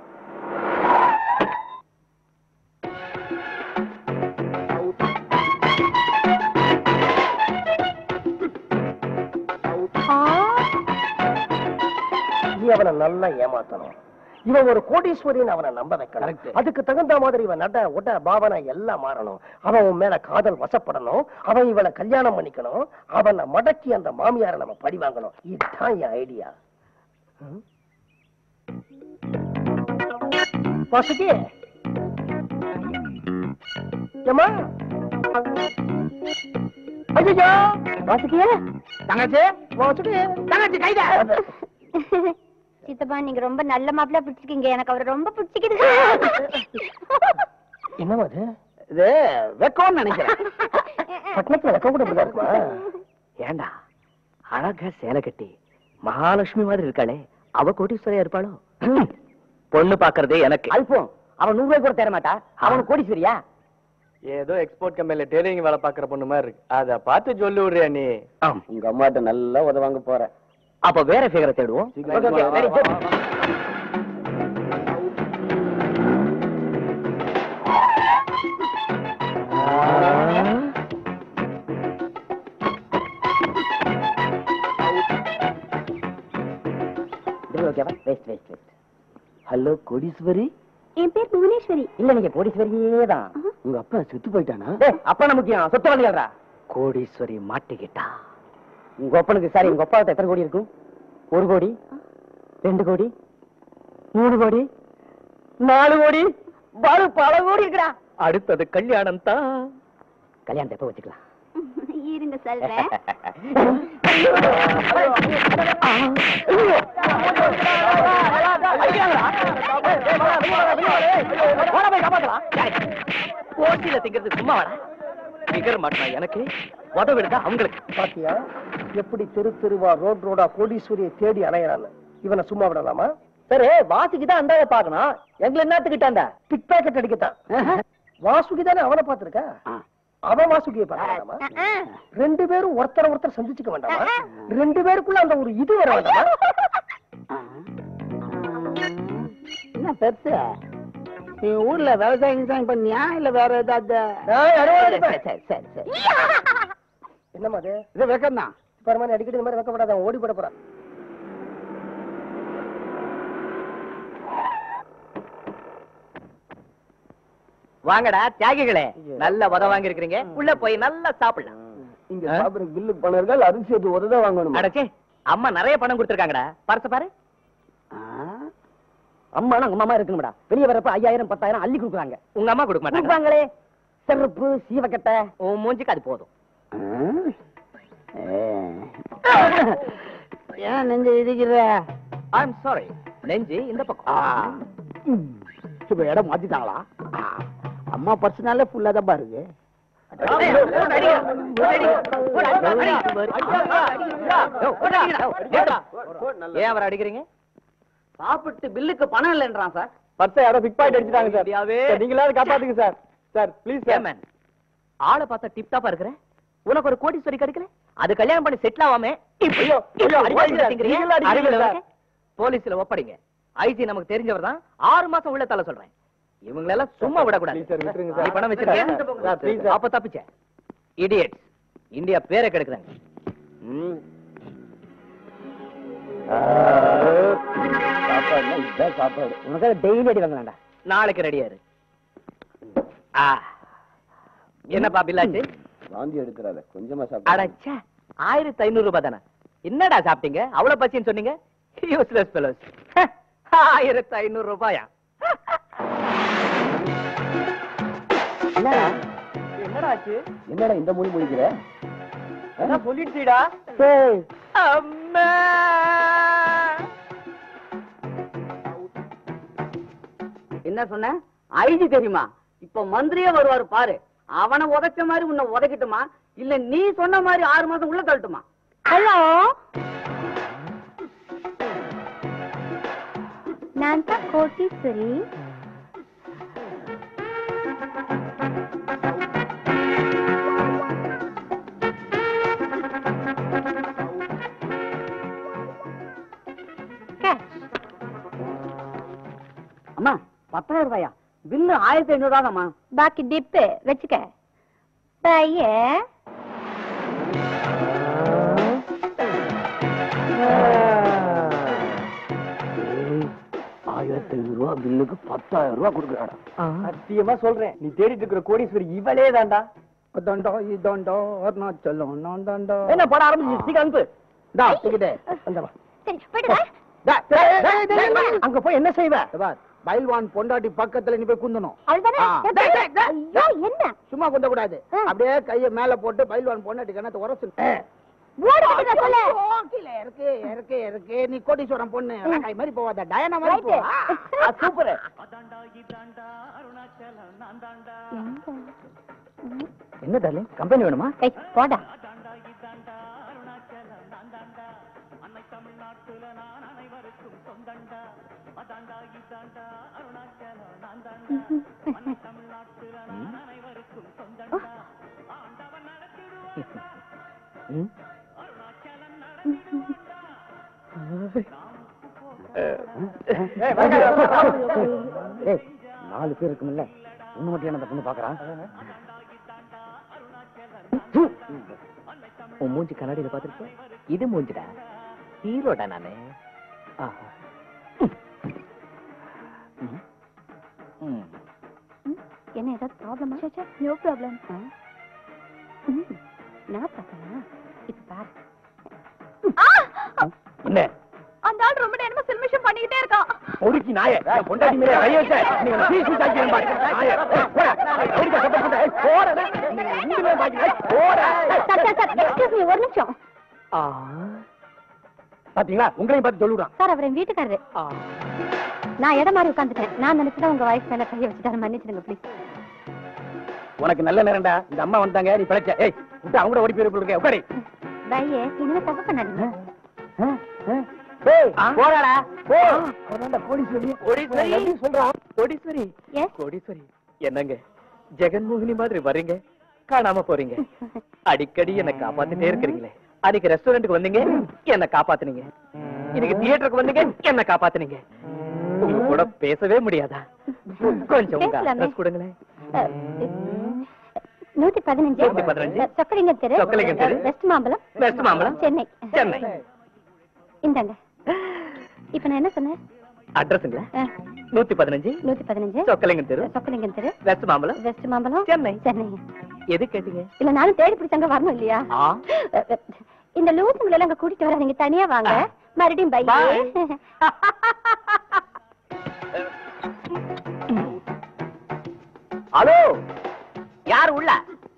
நீ அவனை நல்லா ஏமாத்தணும் இவன் ஒரு கோடீஸ்வரின்னு அவனை நம்ப வைக்கணும் அதுக்கு தகுந்த மாதிரி இவன் நட உட பாவனை எல்லாம் மாறணும் அவன் உன் மேல காதல் வசப்படணும் அவன் இவளை கல்யாணம் பண்ணிக்கணும் அவனை மடக்கி அந்த மாமியாரை நம்ம பழி வாங்கணும் இதுதான் என் ஐடியா வாசுகி ஏம்மா ஐயோ வாசுகியே தங்கச்சி வாசுகி தங்கச்சி கைதா சித்தப்பா நீங்க ரொம்ப நல்ல மாப்பிள்ள பிடிச்சிருக்கீங்க எனக்கு அவரை ரொம்ப பிடிச்சிக்கிது என்னமா அது இது வெக்கம்னு நினைக்கிறேன் பட்டணத்துல வைக்க கூட இப்படிதான் இருக்குமா ஏண்டா அழகா சேலை கட்டி மகாலட்சுமி மாதிரி இருக்காளே அவ கோடீஸ்வரியா இருப்பாளோ பொண்ணு பாக்குறதே எனக்கு அல்பம் அவன் நூறு ரூபாய் கூட தர மாட்டா அவனுக்கு கோடீஸ்வரியா ஏதோ எக்ஸ்போர்ட் கம்பெனில டெய்லரிங் வேலை பாக்குற பொண்ணு மாதிரி இருக்கு அத பார்த்து சொல்லி விடுறியா நீ உங்க அம்மாட்ட நல்லா உதவாங்க போற அப்ப வேற ஃபிகரை தேடுவோம் Okay, okay, very good. Hello Kodeeswari என் பேர் புவனேஸ்வரி இல்ல நீங்க கோடீஸ்வரியே தான் உங்க அப்பா செத்து போயிட்டானா அப்பா முக்கியம் சொத்து வந்துடுறா கோடீஸ்வரி மாட்டிக்கிட்டா உங்க அப்பனுக்கு சாரி உங்க அப்பா எத்தனை கோடி இருக்கும் ஒரு கோடி ரெண்டு கோடி மூணு கோடி நாலு கோடி பாரு பல கோடி இருக்கிறா அடுத்தது கல்யாணம் தான் கல்யாணத்தை எப்ப வச்சுக்கலாம் இருங்க சொல்றேன் போட்டியில திங்கிறது சும்மா வர ஃபிகர் மாட்டினா எனக்கு உதவிடுதா அவங்களுக்கு பாத்தியா எப்படி தெரு தெருவா ரோட் ரோடா கோடீஸ்வரியை தேடி அலையறான்னு இவனை சும்மா விடலாமா சரி வாசிக்கு தான் அந்தாய பாக்கணும் எங்களை என்னத்துக்கிட்டாண்ட பிக் பேக்கெட் அடிக்கத்தான் வாசுகி தானே அவனை பார்த்திருக்கா அவன் வாசுகியை பார்க்கலாமா ரெண்டு பேரும் ஒருத்தர ஒருத்தர் சந்திச்சுக்க வேண்டாமா ரெண்டு பேருக்குள்ள அந்த ஒரு இது வர வேண்டாமா என்ன பெருசு நீ ஊர்ல விவசாயம் விவசாயம் பண்ணியா இல்ல வேற ஏதாவது நான் அறுபது அடிப்பேன். சரி சரி சரி என்னம்மா அது இது வெக்கம் தான் பரமானி அடிக்கடி இந்த மாதிரி வைக்கப்படாத அவன் ஓடி போட போறான் வாங்கடா தியாகிகளே நல்ல உத வாங்கி இருக்கிறீங்க உள்ள போய் நல்லா சாப்பிடலாம் இங்க சாப்பிடுற பில்லு பணர்கள் அரிசி அது உதவ வாங்கணும் அடச்சே அம்மா நிறைய பணம் கொடுத்திருக்காங்கடா பரச பாரு அம்மா உங்க அம்மா இருக்கணும்டா வெளிய வரப்ப ஐயாயிரம் பத்தாயிரம் அள்ளி கொடுக்குறாங்க உங்க அம்மா கொடுக்க மாட்டாங்க கொடுப்பாங்களே செருப்பு சீவக்கட்டை உன் மூஞ்சிக்கு அது போதும் ஏன் நெஞ்சு இடிக்கிற ஐ எம் சாரி நெஞ்சு இந்த பக்கம் இப்ப இடம் மாத்திட்டாங்களா ஆ, அம்மா பர்சனாலே ஃபுல்லா தான் இருக்கு ஏன் அவரை அடிக்கிறீங்க சாப்பிட்டு பில்லுக்கு பணம் இல்லைன்றான் சார் பர்ஸை யாரோ பிக் பாயிண்ட் அடிச்சிட்டாங்க சார் நீங்களாவது காப்பாத்துங்க சார் சார் ப்ளீஸ் ஏமன் ஆளை பார்த்தா டிப் டாப்பா இருக்கிற உனக்கு ஒரு கோடீஸ்வரி கிடைக்கல அது கல்யாணம் பண்ணி செட்டில் ஆகாம இப்பயோ போலீஸ்ல ஒப்படைங்க ஐஜி நமக்கு தெரிஞ்சவர் தான் ஆறு மாசம் உள்ள தள்ள சொல்றேன் இவங்களெல்லாம் சும்மா விடக்கூடாது நீ பணம் வச்சிருக்கேன் அப்ப தப்பிச்ச இடியட்ஸ் இந்தியா பேரை கெடுக்குறாங்க சாப்பாடுனா இதுதான் சாப்பாடு உனக்காக டெய்லி அடி வாங்கலாம்டா நாளைக்கு ரெடியா இரு ஆ. என்னப்பா பில்லாச்சு வாந்தி எடுக்கிறாத கொஞ்சமா அடச்சே ஆயிரத்தி ஐநூறு ரூபாய் தானே என்னடா சாப்பிட்டீங்க அவ்வளவு பச்சின்னு சொன்னீங்க யூஸ்லெஸ் ஃபெலோஸ் ஆயிரத்தி ஐநூறு ரூபாயா என்னடா என்னடா ஆச்சு என்னடா இந்த மொழி மொழிக்கிற என்ன சொல்லிடுச்சுடா அம்மா என்ன சொன்ன ஐஜி தெரியுமா இப்ப மந்திரியே வருவாரு பாரு அவனை உதைச்ச மாதிரி உன்னை உதைக்கட்டுமா இல்ல நீ சொன்ன மாதிரி ஆறு மாசம் உள்ள தள்ளட்டுமா ஹலோ நான் தான் கோட்டீஸ்வரி Cash. அம்மா பத்தாயிரம் ரூபாயா பில்லு ஆயிரத்தி ஐநூறு ரூபாதாம்மா பாக்கி டிப்பு வச்சுக்க பைய ஆயிரத்தி ஐநூறு ரூபா பில்லுக்கு பத்தாயிரம் ரூபா கொடுக்குறாடா சத்தியமா சொல்றேன் நீ தேடிட்டு இருக்கிற கோடீஸ்வரி இவளே தான்டா அதான்டா இதான்டா அருணாச்சலம் நான் தான்டா என்ன படம் ஆரம்பிச்சு சீக்கிரம் அனுப்பு டா டிக்கெட்டு வந்தவா சரி போயிடுதா டா, டேய், டேய், டேய், டேய், அங்க போய் என்ன செய்வ பார் பைல்வான் பொண்டாட்டி பக்கத்துல நீ போய் குந்தணும் அவ்வளவுதானே ஆ. ஏன் டேய், டேய், டேய், ஐயோ, என்ன சும்மா குந்த கூடாது ஆ. அப்படியே கைய மேல போட்டு பைல்வான் பொண்டாட்டி கணத்தை உரசு ஓடு விட்டு நான் சொல்ல ஐயோ, கீழே இருக்கு இருக்கு இருக்கு நீ கோடீஸ்வரம் பொண்ணு ராக்காய் மாதிரி போவாத டயனா மாதிரி போ Right. சூப்பர் என்ன டார்லிங் கம்பெனி வேணுமா ஏய் போடா ஏய், நாலு பேர் இருக்குமில்ல ஒண்ணு மட்டும் என்ன அந்த பொண்ணு பாக்குறான் உன் மூஞ்சி கண்ணாடியில பாத்துருக்க இது மூஞ்சிடா ஹீரோடா நானு ஆஹா. ம். ம். என்ன ஏதாவது ப்ராப்ளமா நோ ப்ராப்ளம் நான் பார்த்தனா இப்ப பாரு என்ன அந்த ஆள் ரொம்ப நேரமா சில்மிஷம் பண்ணிக்கிட்டே இருக்கான் பொறுக்கி நாய என் பொண்டாட்டி மேல கை வச்ச நீ என்ன சீ சீ தாக்கி பாரு நாய ஏய், போடா. எதுக்கு சத்தம் போட்ட? ஏய், போடா நீ ரெண்டு பேரும் தாக்கி ஏய், போடா sir sir sir excuse me ஒரு நிமிஷம் ஆ. பாத்தீங்களா உங்களையும் பார்த்து சொல்லுறான் சார் அவர் என் வீட்டுக்காரரு நான் இடம் மாதிரி உட்காந்துட்டேன் நான் நினைச்சுதான் உங்க வைஃப் மேல கையை வச்சுட்டாரு மன்னிச்சிடுங்க ப்ளீஸ் உனக்கு நல்ல நேரம்டா இந்த அம்மா வந்தாங்க நீ பிழைச்ச ஏய் விட்டு அவங்க கூட ஓடி போயிருக்க உட்காரி பையே இனிமே தப்பு பண்ணாதீங்க ஏய் போடாடா போ அவன் கோடீஸ்வரி கோடீஸ்வரி எப்படி சொல்றான் கோடீஸ்வரி எஸ் கோடீஸ்வரி என்னங்க ஜெகன்மோகினி மாதிரி வர்றீங்க காணாம போறீங்க அடிக்கடி என்ன காப்பாத்திட்டே இருக்கிறீங்களே அன்னைக்கு ரெஸ்டாரண்ட்டுக்கு வந்தீங்க என்ன காப்பாத்துனீங்க இன்னைக்கு தியேட்டருக்கு வந்தீங்க என்ன காப்பாத்துனீங்க உங்க கூட பேசவே முடியாதா கொஞ்சம் உங்க பேசலாமே. அட்ரஸ் கொடுங்களேன் நூத்தி பதினஞ்சு நூத்தி பதினஞ்சு. சொக்கலிங்க தெரு சொக்கலிங்கம் தெரு. வெஸ்ட் மாம்பலம் வெஸ்ட் மாம்பலம் சென்னை சென்னை இந்தாங்க இப்ப நான் என்ன சொன்னேன் அட்ரஸுங்களா ஆ, நூத்தி பதினஞ்சு நூத்தி பதினஞ்சு சொக்கலிங்கம் தெரு சொக்கலிங்கம் தெரு வெஸ்ட் மாம்பலம் வெஸ்ட் மாம்பலம் சென்னை சென்னை எது கேட்டீங்க இல்ல நானும் தேடி பிடிச்சாங்க வரணும் இல்லையா ஆ இந்த லூசுங்களை எல்லாம் அங்க கூட்டிட்டு வர நீங்க தனியா வாங்க ஆ. மறுபடியும் பை Bye. ஹலோ யார் உள்ள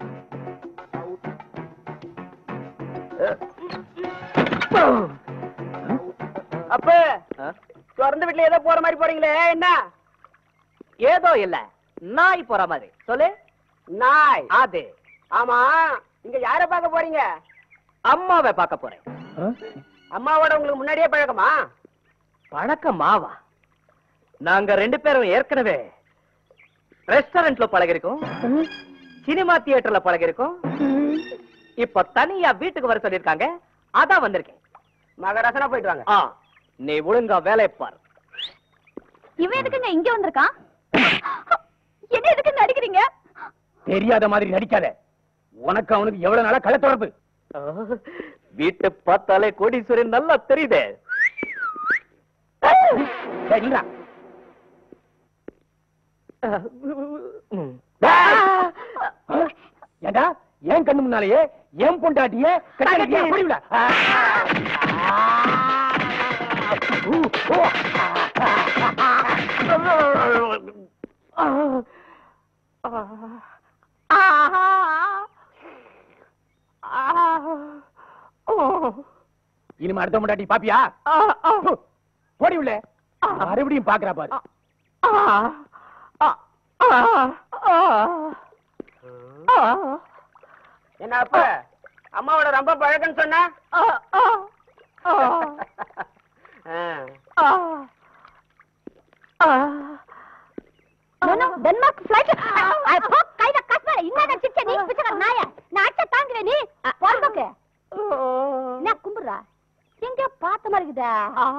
அப்ப திறந்த வீட்டுல ஏதோ போற மாதிரி போறீங்களே என்ன ஏதோ இல்ல நாய் போற மாதிரி சொல்லு நாய் அது ஆமா இங்க யார பார்க்க போறீங்க அம்மாவை பார்க்க போறேன் அம்மாவோட உங்களுக்கு முன்னாடியே பழக்கமா பழக்கமாவா நாங்க ரெண்டு பேரும் ஏற்கனவே ரெஸ்டாரண்ட்ல பழகிருக்கோம் சினிமா தியேட்டர்ல பழகிருக்கோம் இப்ப தனியா வீட்டுக்கு வர சொல்லிருக்காங்க அதான் வந்திருக்கேன் மகராசனா போயிட்டு வாங்க ஆ நீ ஒழுங்கா வேலையை பார் இவன் எதுக்குங்க இங்க வந்திருக்கான் என்ன எதுக்குங்க அடிக்கிறீங்க தெரியாத மாதிரி நடிக்காத உனக்கு அவனுக்கு எவ்வளவு நாளா கள்ள தொடர்பு வீட்டை பார்த்தாலே கோடீஸ்வரன் நல்லா தெரியுதே டேய், நில்றா. ஏண்டா ஏன் கண்ணு முன்னாலேயே ஏன் பொண்டாட்டியே கட்டாட்டியே புரியல இனிமே அடுத்த முண்டாட்டி பாப்பியா போடி உள்ள மறுபடியும் பாக்குறா பாரு என்ன அப்ப அம்மாவோட ரொம்ப பழக்கம்னு சொன்ன நானும் டென்மார்க் ஃளைட் போ கையில கஸ்மல இன்னத சிச்ச நீ பிச்சற நாய நான் அச்ச தாங்குவே நீ போறதுக்கு என்ன கும்புறா எங்க பார்த்த மாதிரி இருக்குதா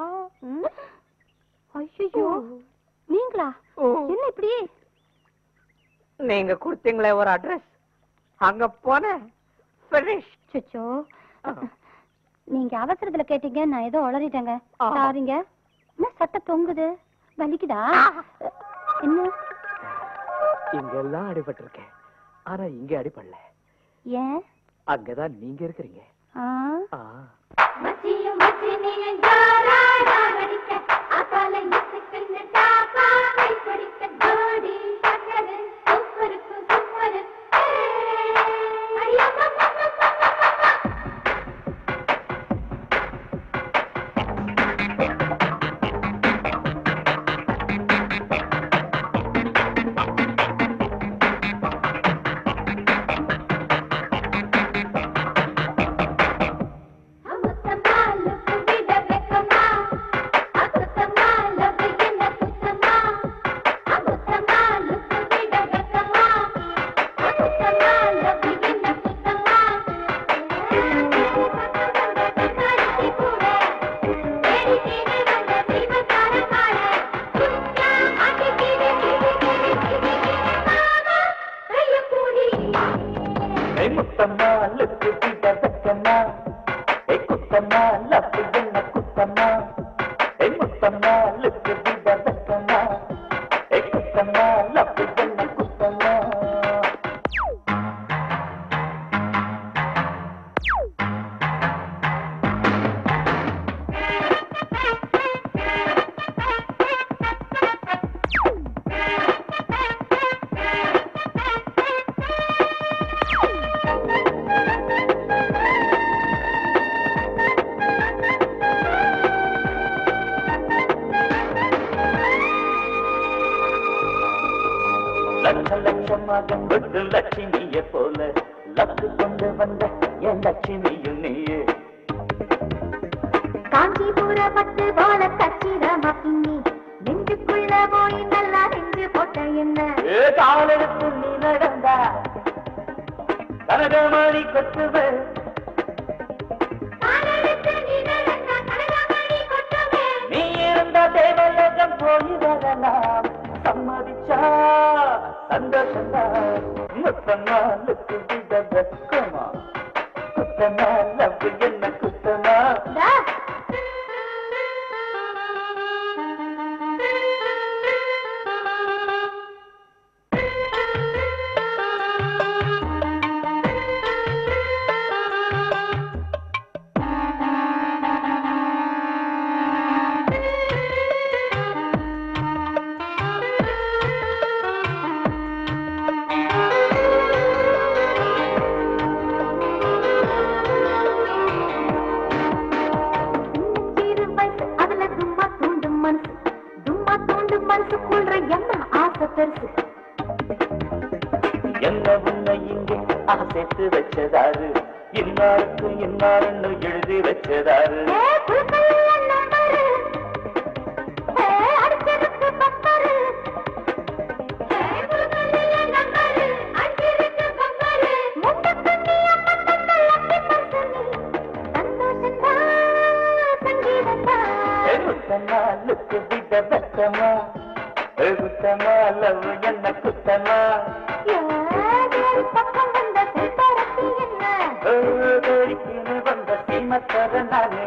ஐயோ நீங்களா என்ன இப்படி நீங்க கொடுத்தீங்களே ஒரு அட்ரஸ் அங்க போனேன் finish. சுச்சோ நீங்க அவசரத்துல கேட்டீங்க நான் ஏதோ உளறிட்டேங்க ஆ. சாரிங்க என்ன சட்டை தொங்குது வலிக்குதா என்ன இங்கெல்லாம் அடிபட்டிருக்கேன் ஆனா இங்க அடிபடல ஏன் அங்கதான் நீங்க இருக்கிறீங்க ஆ ஆ. ஏய் முத்தம்மா லுக்கு பிட வெக்கம்மா ஏய் குத்தம்மா லப்பு என்ன குத்தம்மா ஏய் முத்தம்மா லுக்கு பிட வெக்கம்மா ஏய் குத்தம்மா லப்பு என்ன குத்தம்மா லட்ச லட்சமாக கொண்டு லட்சுமியை போல லக்கு கொண்டு வந்த என் லட்சுமியும் நீயே காஞ்சிபுர பட்டு போல கச்சிதமா பின்னி நெஞ்சுக்குள்ள போய் நல்லா நெஞ்சு போட்ட என்ன ஏ காலெடுத்து நீ நடந்தா கனகமணி கொத்துவேன் நீ இருந்த தேவலோகம் போய் வரலாம் சம்மதிச்சா சந்தோஷம்தான் முத்தமா லுக்கு விட வெக்கமா குத்தமா லவ் என்ன குத்தமா சிறு வயசு அதுல தும்மா தூண்டும் மனசு தும்மா தூண்டும் மனசுக்குள்ள என்ன ஆசை பெருசு என்ன உன்னை இங்கே சேர்த்து வச்சதாரு இன்னாருக்கு இன்னாருன்னு எழுதி வச்சதாரு ஏ குழுக்கள் நம்பரு ஏ அடிச்சதுக்கு பம்பரு ஏ குழுக்கள் நம்பரு அடிச்சதுக்கு பம்பரு முட்டை தண்ணி அம்மன் தந்தல்ல குத்தமா லுக்கு விட வெத்தமா குத்தமா லவ் என்ன குத்தமா பக்கம் வந்த செம்பருத்தி என்ன ஓடிக்கின்னு வந்த சீமத்தர நானே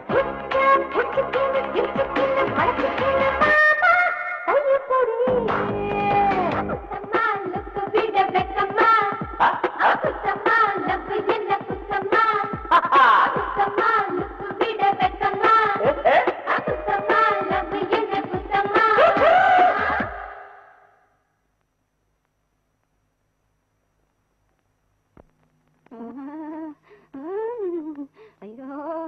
ஐயோ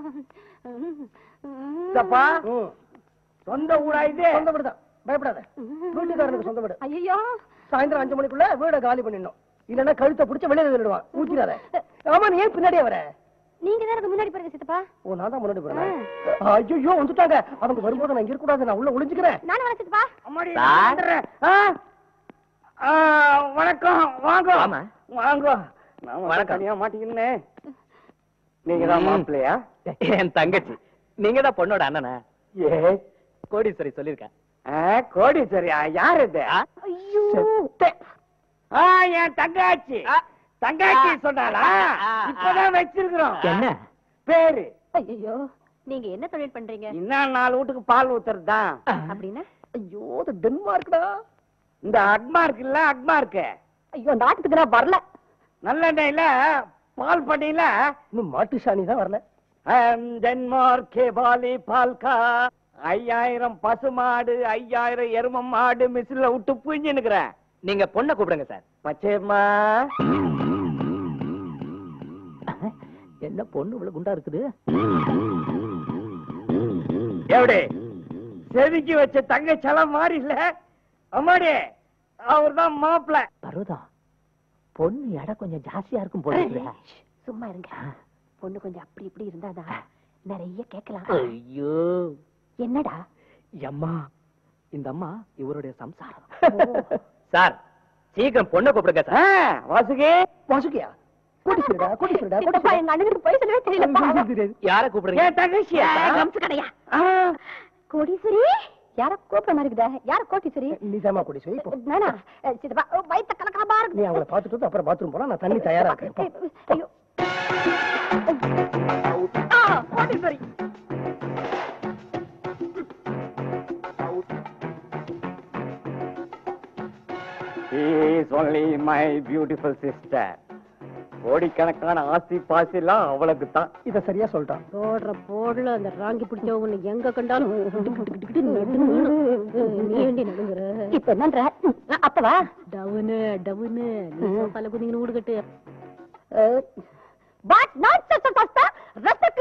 இதப்பா சொந்த ஊரா இது சொந்த வீடு தான் பயப்படாத வீட்டுக்காரனுக்கு சொந்த வீடு ஐயோ சாயந்தரம் அஞ்சு மணிக்குள்ள வீட காலி பண்ணிடணும் இல்லன்னா கழுத்தை பிடிச்சு வெளியில தள்ளிடுவான் ஊத்திடாத ஆமா நீ ஏன் பின்னாடியே வர நீங்க தான் எனக்கு முன்னாடி பாருங்க சித்தப்பா ஓ நான் தான் முன்னாடி போறேன் ஐயோ வந்துட்டாங்க அவங்க வரும்போது நான் இங்க இருக்கக்கூடாது நான் உள்ள ஒளிஞ்சுக்கிறேன் நானும் வரேன் சித்தப்பா அம்மாடி, சார். நான் வந்துடுறேன். ஆ? ஆ, வணக்கம் வாங்க ஆமா. வாங்க நான் வணக்கம். தனியா மாட்டீங்கன்னு நீங்க தான் மாப்பிள்ளையா என் தங்கச்சி நீங்க தான் பொண்ணோட அண்ணனா ஏ கோடீஸ்வரி சொல்லிருக்கேன் ஆ, கோடீஸ்வரியா யார் இது ஐயோ செத்தே. ஆ, என் தங்காச்சி தங்காச்சி சொன்னாலா இப்பதான் வச்சிருக்கிறோம் என்ன பேரு ஐயோ நீங்க என்ன தொழில் பண்றீங்க இன்னும் நாலு வீட்டுக்கு பால் ஊத்துறது தான் அப்படின்னா ஐயோ இது டென்மார்க்டா இந்த அக்மார்க் இல்ல அக்மார்க் ஐயோ அந்த ஆட்டத்துக்கு நான் வரல நல்லெண்ணெயில பால் பண்ணையில இன்னும் மாட்டு சாணி தான் வரல டென்மார்க் பாலி பால்கா ஐயாயிரம் பசு மாடு ஐயாயிரம் எரும மாடு மிஸ்ல விட்டு புரிஞ்சு நிக்கிறேன் நீங்க பொண்ணை கூப்பிடுங்க சார் பச்சையம்மா என்ன பொண்ணு இவ்வளவு குண்டா இருக்குது எப்படி செதுக்கி வச்ச தங்க சலம் மாறி இல்ல அம்மாடி அவர் தான் மாப்பிள்ள பருவதா பொண்ணு எடை கொஞ்சம் ஜாஸ்தியா இருக்கும் போல இருக்குதே. சும்மா இருங்க பொண்ணு கொஞ்சம் அப்படி இப்படி இருந்தாதான் நிறைய கேட்கலாம் ஐயோ என்னடா அம்மா இந்த அம்மா இவருடைய சம்சாரம் சார் சீக்கிரம் பொண்ணை கூப்பிடுங்க சார் வாசுகி வாசுகியா கூட்டி சொல்லுடா கூட்டி சொல்லுடா கூட்டி சித்தப்பா எங்க அண்ணனுக்கு போய் சொல்லவே தெரியலப்பா சொல்லுடா யார கூப்பிடுறீங்க ஏன் தங்கச்சியா கம்சு கோடீஸ்வரி யார கூப்பிட மாதிரி இருக்குதா யார கோட்டீஸ்வரி நீதாமா கூட்டி சொல்லி போ. நானா அஹ் சித்தப்பா ஓ, வயித்த கலக்கலமா நீ அவங்கள பாத்துட்டு வந்து அப்புறம் பாத்ரூம் போலாம் நான் தண்ணி தயாரா இருக்கேன் போ. இருக்கு ஐயோ ஆ, Kodeeswari is only my beautiful sister கோடிக்கணக்கான ஆசி பாசி எல்லாம் அவளுக்கு தான் இத சரியா சொல்லிட்டான் போடுற போடல அந்த ராங்கி பிடிச்சவங்க எங்க கண்டாலும் நீ ஏண்டி நடுங்குற இப்ப என்னன்ற அப்பவா டவுனு டவுனு நீ சோஃபால குதிங்கன்னு ஊடுகட்டு வாட் நாட் சோ சஸ்தா ரெஸ்பெக்ட்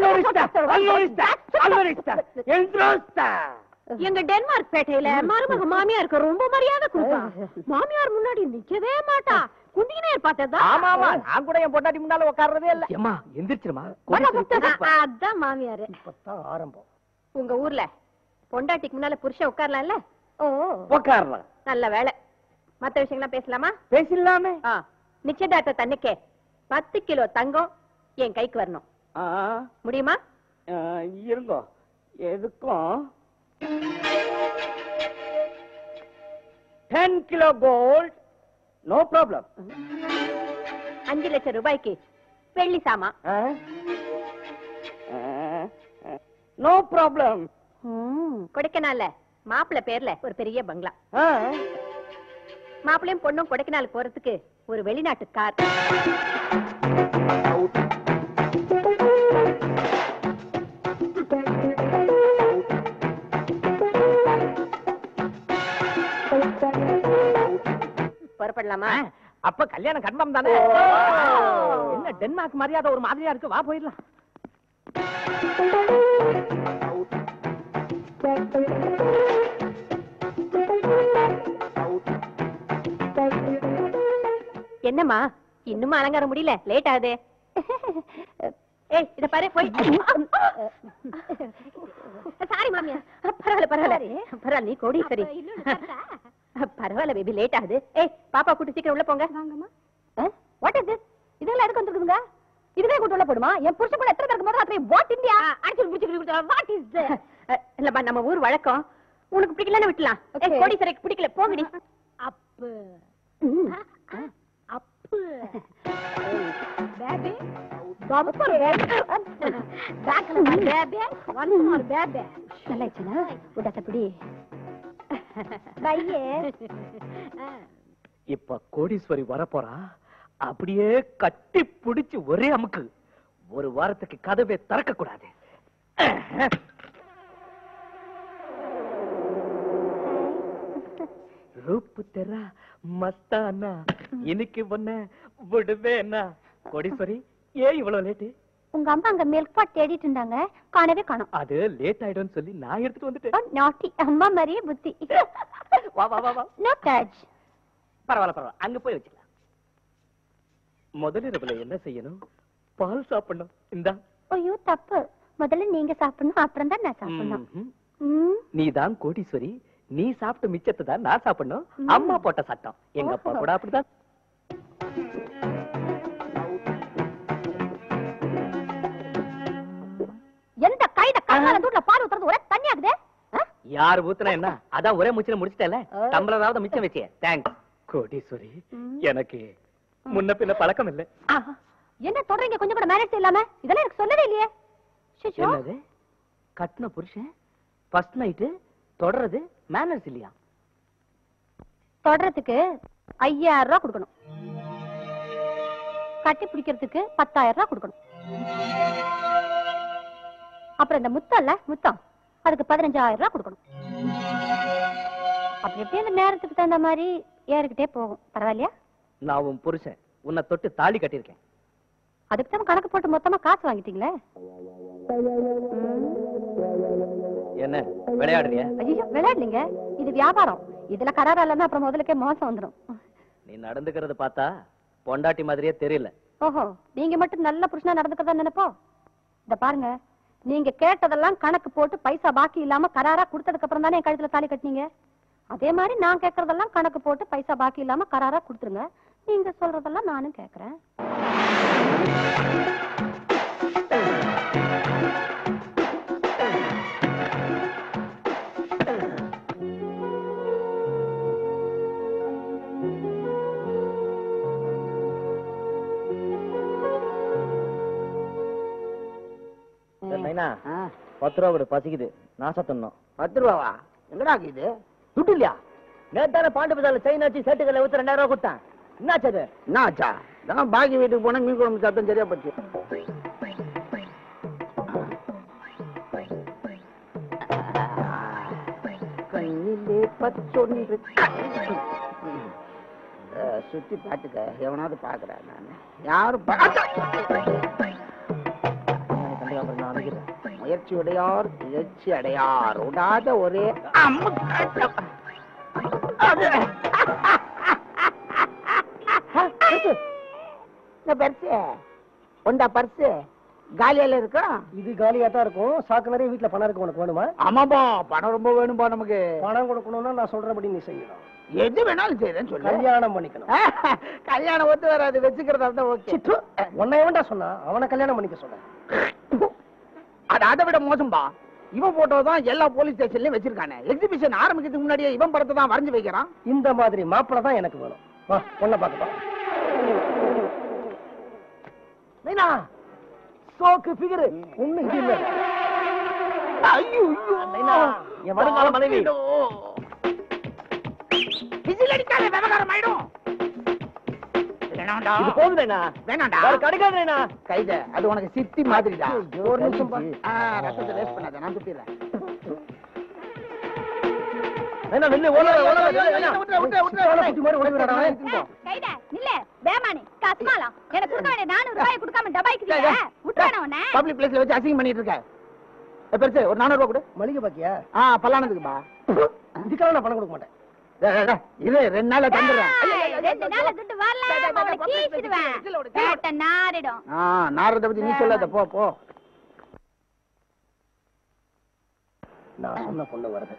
எங்க டென்மார்க் பேட்டையில மருமக மாமியாருக்கு ரொம்ப மரியாதை கொடுப்பா மாமியார் முன்னாடி நிக்கவே மாட்டா குந்தினே பார்த்ததா ஆமா ஆமா நான் கூட என் பொண்டாட்டி முன்னால உட்கார்றதே இல்ல அம்மா எந்திரிச்சிருமா அதான் மாமியாரு இப்பதான் ஆரம்பம் உங்க ஊர்ல பொண்டாட்டிக்கு முன்னால புருஷன் உட்காரலாம்ல ஓ உட்காரலாம் நல்ல வேலை மத்த விஷயங்கள்லாம் பேசலாமா பேசிடலாமே ஆ நிச்சயதார்த்த தன்னைக்கே பத்து கிலோ தங்கம் என் கைக்கு வரணும் ஆ, முடியுமா ஆ, இருங்கோ எதுக்கும் ten kilo gold no problem அஞ்சு லட்சம் ரூபாய்க்கு வெள்ளி சாமா நோ ப்ராப்ளம் கொடைக்கானல்ல மாப்பிள்ளை பேர்ல ஒரு பெரிய பங்களா மாப்பிள்ளையும் பொண்ணும் கொடைக்கானல் போறதுக்கு ஒரு வெளிநாட்டு கார் புறப்படலாமா அப்ப கல்யாணம் கன்ஃபார்ம் தானே என்ன டென்மார்க் மரியாதை ஒரு மாதிரியா இருக்கு வா போயிடலாம் என்னம்மா இன்னுமா அலங்காரம் முடியல லேட் ஆகுதே ஏய் இத பாரு போய் சாரி மாமியா பரவாயில்ல பரவாயில்ல பரவாயில்ல நீ கோடீஸ்வரி பரவாயில்ல பேபி லேட் ஆகுது ஏய் பாப்பா கூட்டி சீக்கிரம் உள்ள போங்க வாங்கம்மா வாட் இஸ் திஸ் இதெல்லாம் எதுக்கு வந்திருக்குதுங்க இதுவே கூட்டு உள்ள போடுமா என் புருஷன் கூட எத்தனை பேருக்கு முதல்ல அத்தனை வாட் இந்தியா அடிச்சு முடிச்சு வாட் இஸ் இல்லப்பா நம்ம ஊர் வழக்கம் உனக்கு பிடிக்கலன்னு விட்டலாம் ஏய், கோடீஸ்வரிக்கு பிடிக்கல போங்கடி அப்பு அப்பு பேபி பம்பர் பேபி பேக்ல பேபி ஒன் மோர் பேபி நல்லா இச்சனா உடத்த பிடி பையே இப்ப கோடீஸ்வரி வரப்போறா அப்படியே கட்டி பிடிச்சு ஒரே அமுக்கு ஒரு வாரத்துக்கு கதவை திறக்க கூடாது ரூப்பு தெரா மஸ்தானா இன்னைக்கு ஒன்ன விடுவேனா கோடீஸ்வரி ஏன் இவ்வளவு லேட்டு உங்க அம்மா அங்க மில்க் பாட் தேடிட்டு இருந்தாங்க காணவே காணோம் அது லேட் ஆயிடும்னு சொல்லி நான் எடுத்துட்டு வந்துட்டேன் நாட்டி அம்மா மாதிரியே புத்தி வா வா வா வா நோ டச் பரவாயில்ல பரவாயில்ல அங்க போய் வச்சுக்கலாம் முதலிரவுல என்ன செய்யணும் பால் சாப்பிடணும் இந்தா ஐயோ தப்பு முதல்ல நீங்க சாப்பிடணும் அப்புறம் தான் நான் சாப்பிடணும் ம்ஹும். ம். நீ தான் கோடீஸ்வரி நீ சாப்பிட்ட மிச்சத்தை தான் நான் சாப்பிடணும் ம். அம்மா போட்ட சட்டம் எங்க அப்பா ஓஹோ. கூட அப்படிதான் எந்த கைத கண்ணால தூட்ல பால் ஊத்துறது ஒரே தண்ணி ஆகுது யார் ஊத்துனா என்ன அதான் ஒரே முச்சில முடிச்சிட்டல டம்ளராவது மிச்சம் வச்சியே தேங்க்ஸ் கோடீஸ்வரி ம். எனக்கு முன்ன பின்ன பழக்கம் இல்ல என்ன தொடறீங்க கொஞ்சம் கூட மேனேஜ் இல்லாம இதெல்லாம் எனக்கு சொல்லவே இல்லையே ஷிஷோ என்னது கட்டின புருஷன் ஃபர்ஸ்ட் நைட்டு தொடறது மேனர்ஸ் இல்லையா தொடறதுக்கு ஐயாயிரம் ரூபாய் கொடுக்கணும் கட்டி பிடிக்கிறதுக்கு பத்தாயிரம் ரூபாய் கொடுக்கணும் அப்புறம் இந்த முத்தம் இல்ல முத்தம் அதுக்கு பதினஞ்சாயிரம் ரூபாய் கொடுக்கணும் அப்படி எப்படி அந்த நேரத்துக்கு தகுந்த மாதிரி ஏறிக்கிட்டே போகும் பரவாயில்லையா நான் உன் புருஷன் உன்னை தொட்டு தாலி கட்டியிருக்கேன் அதுக்கு தான் கணக்கு போட்டு மொத்தமா காசு வாங்கிட்டீங்களே என்ன விளையாடுறியா ஐயோ விளையாடலீங்க இது வியாபாரம் இதுல கராரா இல்லைன்னா அப்புறம் முதலுக்கே மோசம் வந்துடும் நீ நடந்துக்கிறத பார்த்தா பொண்டாட்டி மாதிரியே தெரியல ஓஹோ நீங்க மட்டும் நல்ல புருஷனா நடந்துக்கிறதா நினைப்போ இந்த பாருங்க நீங்க கேட்டதெல்லாம் கணக்கு போட்டு பைசா பாக்கி இல்லாம கராரா கொடுத்ததுக்கு அப்புறம் தானே என் கழுத்துல தாலி கட்டினீங்க அதே மாதிரி நான் கேக்குறதெல்லாம் கணக்கு போட்டு பைசா பாக்கி இல்லாம கராரா கொடுத்துருங்க நீங்க சொல்றதெல்லாம் நானும் கேக்குறேன் நைனா ஆ, பத்து ரூபா கொடு பசிக்குது நான் சத்தணும் பத்து ரூபாவா எங்கடா இது துட்டு இல்லையா நேத்தான பாண்டு பஜார்ல செயின் வச்சு சேட்டுக்கல்ல ஊத்து ரெண்டாயிரம் ரூபா கொடுத்தேன் என்னாச்சு அது என்ன ஆச்சா இதான் பாக்கி வீட்டுக்கு போனா மீன் குழம்பு சாப்பிட்டேன் சரியா போச்சு கண்ணிலே பச்சொன்று அஹ், சுத்தி பாத்துக்க எவனாவது பாக்குறேன் நான் யாரும் பா- கண்டிப்பா நான் அனுக்கிறேன் முயற்சி உடையார் முயற்சி அடையார் உடாத ஒரே அம்முக்காட்டம். அது. இந்த பர்ஸ் உண்டா பர்ஸ் காலியால இருக்கும் இது காலியா தான் இருக்கும் சாக்கு நிறைய வீட்டுல பணம் இருக்கு உனக்கு வேணுமா ஆமாப்பா பணம் ரொம்ப வேணும்பா நமக்கு பணம் கொடுக்கணும்னா நான் சொல்றபடி நீ செய்யணும் எது வேணாலும் செய்யறேன்னு சொல்லு கல்யாணம் பண்ணிக்கணும் கல்யாணம் ஒத்து வராது வச்சுக்கிறதா இருந்தா ஓகே சித்து, உன்னை எவன்டா சொன்னா அவனை கல்யாணம் பண்ணிக்க சொன்னேன் அது அதை விட மோசம்பா இவன் போட்டோ தான் எல்லா போலீஸ் ஸ்டேஷன்லயும் வச்சிருக்கானே எக்ஸிபிஷன் ஆரம்பிக்கிறதுக்கு முன்னாடியே இவன் படத்தை தான் வரைஞ்சு வைக்கிறான் இந்த மாதிரி மாப்பிளை தான் எனக்கு வேணும் வா பொண்ணை பார்க்கலாம் நைனா சோக்கு ஃபிகர் ஒண்ணு இது இல்ல ஐயோ நைனா, என் வருங்கால மனைவி. விசில் அடிக்காத விவகாரம் ஆயிடும் வேணாம்டா இது போதும் நைனா வேணாம்டா வேற கிடைக்காது நைனா கைத அது உனக்கு சித்தி மாதிரிடா ஐயோ, ஒரு நிமிஷம் பா. கழிச்சு. ஆ, ரத்தத்தை வேஸ்ட் பண்ணாத நான் துப்பிடுறேன் நைனா நில்லு ஓடாத ஓடாத ஐயோ, ஐயோ, நைனா. விட்டுரு, விட்டுரு, விட்டுரு, சேலை குத்தி மாதிரி ஓடி விடாத, அவன். கைடா நில்ல பேமானி கஸ்மாலா எனக்கு கொடுக்க வேண்டிய நானூறு ரூபாய் கொடுக்காம டபாய்க்கிறீங்க விட்டுறான உன்னை பப்ளிக் பிளேஸ்ல வச்சு அசிங்கம் பண்ணிட்டு இருக்க ஏ, பெருசு ஒரு நானூறு ரூபா கொடு மளிகை பாக்கியா ஆ பல்லானதுக்குப்பா இதுக்கெல்லாம் நான் பணம் கொடுக்க மாட்டேன் டேய், டேய், டேய், இரு ரெண்டு நாள்ல தந்துடுறேன் ஏய், ரெண்டு நாள்ல துட்டு வரல அவனை கீச்சிடுவேன் கேட்ட நாரிடும் ஆ நாரத பத்தி நீ சொல்லாத போ போ நான் சொன்ன பொண்ணு வருது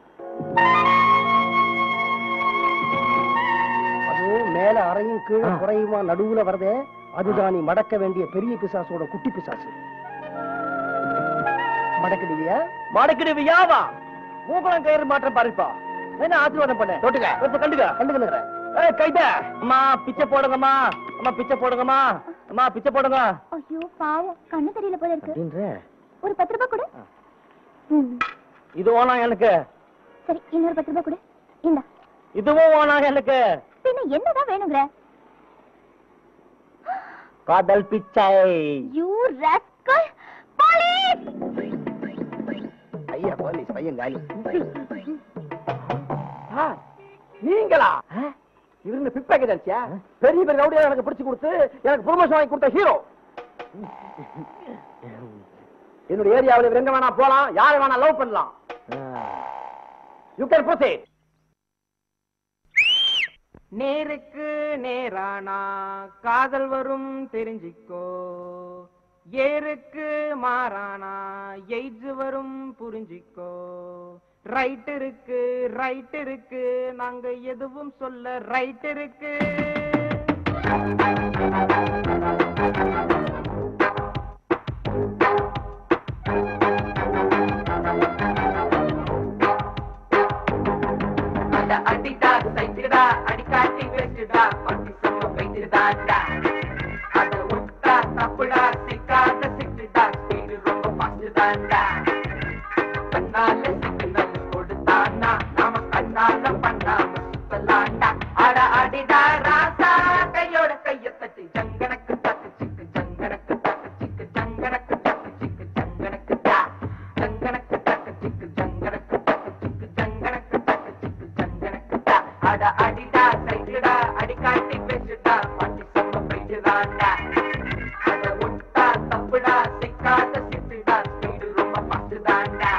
அதுவும் மேல அறையும் கீழே குறையுமா நடுவுல வருதே அதுதான் நீ மடக்க வேண்டிய பெரிய பிசாசோட குட்டி பிசாசு மடக்கிடுவியா மடக்கிடுவியாவா மூக்குளம் கயிறு மாற்றம் பாருப்பா என்ன ஆசீர்வாதம் பண்ண தொட்டுக்க. இப்ப கண்டுக்க கண்டுக்கிறேன் ஏய் கைத அம்மா பிச்சை போடுங்கம்மா அம்மா பிச்சை போடுங்கம்மா அம்மா பிச்சை போடுங்க ஐயோ பாவம் கண்ணு தெரியல போல இருக்கு அப்படின்ற ஒரு பத்து ரூபாய் கொடு ம். இது வேணாம் எனக்கு சரி இன்னொரு பத்து ரூபாய் கொடு இந்தா இதுவும் வேணாம் எனக்கு பின்ன என்னதான் வேணுங்கிற காதல் பிச்சை யூ ராஸ்கல் போலீஸ் ஐயா போலீஸ் பையன் காலி நீங்களா இவரு பிக் பேக்கெட் அடிச்சியா பெரிய பெரிய ரவுடியா எனக்கு பிடிச்சு கொடுத்து எனக்கு ப்ரொமோஷன் வாங்கி கொடுத்த ஹீரோ என்னோட ஏரியாவில் இவர் எங்க வேணா போலாம் யாரை வேணா லவ் பண்ணலாம் யூ கேன் ப்ரோசீட் நேருக்கு நேரானா காதல் வரும் தெரிஞ்சிக்கோ ஏருக்கு மாறானா எய்ஜ் வரும் புரிஞ்சிக்கோ ரைட் இருக்கு ரைட் இருக்கு நாங்க எதுவும் சொல்ல ரைட் இருக்கு அட அடிடா சைட்டுடா அடிக்காட்டி வெச்சுடா பட்டி செம்ம வைத்துடாடா அட விட்டா தப்புடா சிக்காத சிட்டுடா ஸ்பீடு ரொம்ப ஃபாஸ்ட் தான்டா கண்ணால சிக்னல் கொடுத்தானா நாம கண்ணால பண்ணாம சுத்தலாண்டா அட அடிடா ராசா கையோட கைய தட்டி ஜங்கனக்கு தட்டு சிக்கு ஜங்கனக்கு தட்டு சிக்கு ஜங்கனக்கு தட்டு சிக்கு ஜங்கனக்கு தா ஜங்கனக்கு தட்டு சிக்கு ஜங்கனக்கு தட்டு சிக்கு ஜங்கனக்கு தட்டு சிக்கு ஜங்கனக்கு தா அட அடிடா சைடுடா அடிக்காட்டி பேசுடா பாட்டி செம்ம பைடுதாண்டா அட விட்டா தப்புடா சிக்காத சிட்டுடா ஸ்பீடு ரொம்ப ஃபாஸ்ட் தாண்டா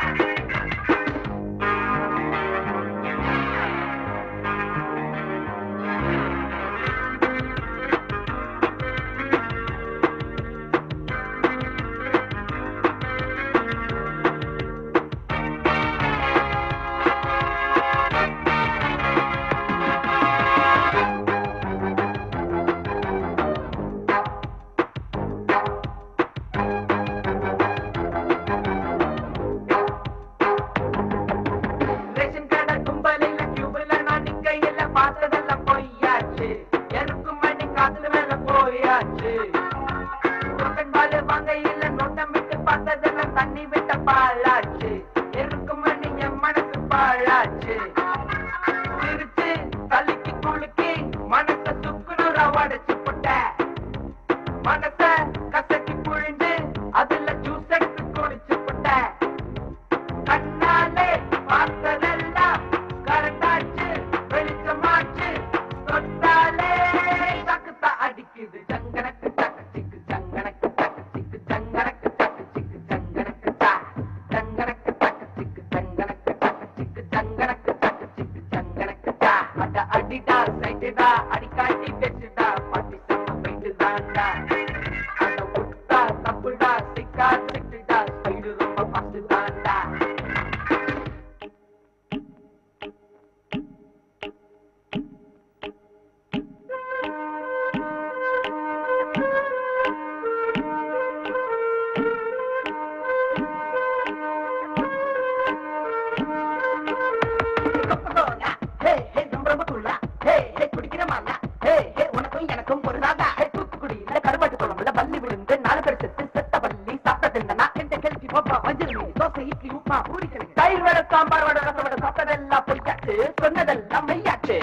ரேஷன் கடை கும்பலில கியூபில நான் நிக்கையில பார்த்ததெல்லாம் பொய்யாச்சு எனக்கும் மணி காத்துல மேல போயாச்சு புரோக்கன் பால் வாங்கையில நோட்டம் விட்டு பார்த்ததெல்லாம் தண்ணி விட்ட பாழாச்சு இருக்கும் மணி என் மனசு பாழாச்சு சிரிச்சு தள்ளிக்கு குலுக்கி மனச சுக்குநூறா உடைச்சு போட்ட மனச கசக்கி புழிஞ்சு அதுல ஜூஸ் எடுத்து குடிச்சு போட்ட கண்ணாலே பார்த்ததெல்லாம் கரண்டாச்சு வெளிச்சமாச்சு தொட்டாலே சக்குத்தா அடிக்குது ஜங்கனக்கு தக்கு சிக்கு ஜங்கனக்கு தக்கு சிக்கு ஜங்கனக்கு தக்கு சிக்கு ஜங்கனக்கு தா ஜங்கனக்கு தக்கு சிக்கு ஜங்கனக்கு தக்கு சிக்கு ஜங்கனக்கு தக்கு சிக்கு ஜங்கனக்கு தா அட அடிடா சைடுடா அடிக்காட்டி பேசுடா பாட்டி செம்ம போயிட்டு தாண்டா அட விட்டா தப்புடா சிக்கா சிட்டுடா ஸ்பீடு ரொம்ப ஃபாஸ்ட் தாண்டா ஹே ஹே ரொம்ப ரொம்ப குள்ளா ஹே ஹே குடிக்கிற மாலா ஹே ஹே உனக்கும் எனக்கும் ஒரு ராதா ஹே தூத்துக்குடியில கருவாட்டு குழம்புல பள்ளி விழுந்து நாலு பேர் செத்து செத்த பள்ளி சாப்பிட்டது இல்லைனா எந்த கேள்வி போப்பா வஞ்சிர மீன் தோசை இட்லி உப்புமா பூரி கிழங்கு தயிர் வடை சாம்பார் வடை ரசம் வடை சாப்பிட்டதெல்லாம் பொய்யாச்சு சொன்னதெல்லாம் மெய்யாச்சு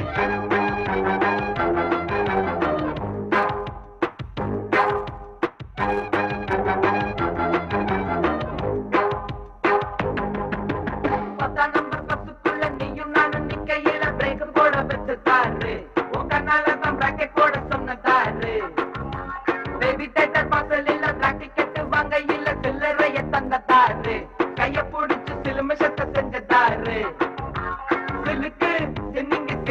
பத்தாம் நம்பர் பஸ்ஸுக்குள்ள நீயும் நானும் நிக்கையில பிரேக் போட வச்சுட்டாரு உன் கண்ணால தான் பிராக்கெட் போட சொன்னதாரு பேபி தேட்டர் பாசல் இல்ல பிளாக் டிக்கெட் வாங்க இல்ல சில்லறைய தந்ததாரு கைய புடிச்சு சிலுமிஷத்தை செஞ்சதாரு சிலுக்கு சின்னிங்க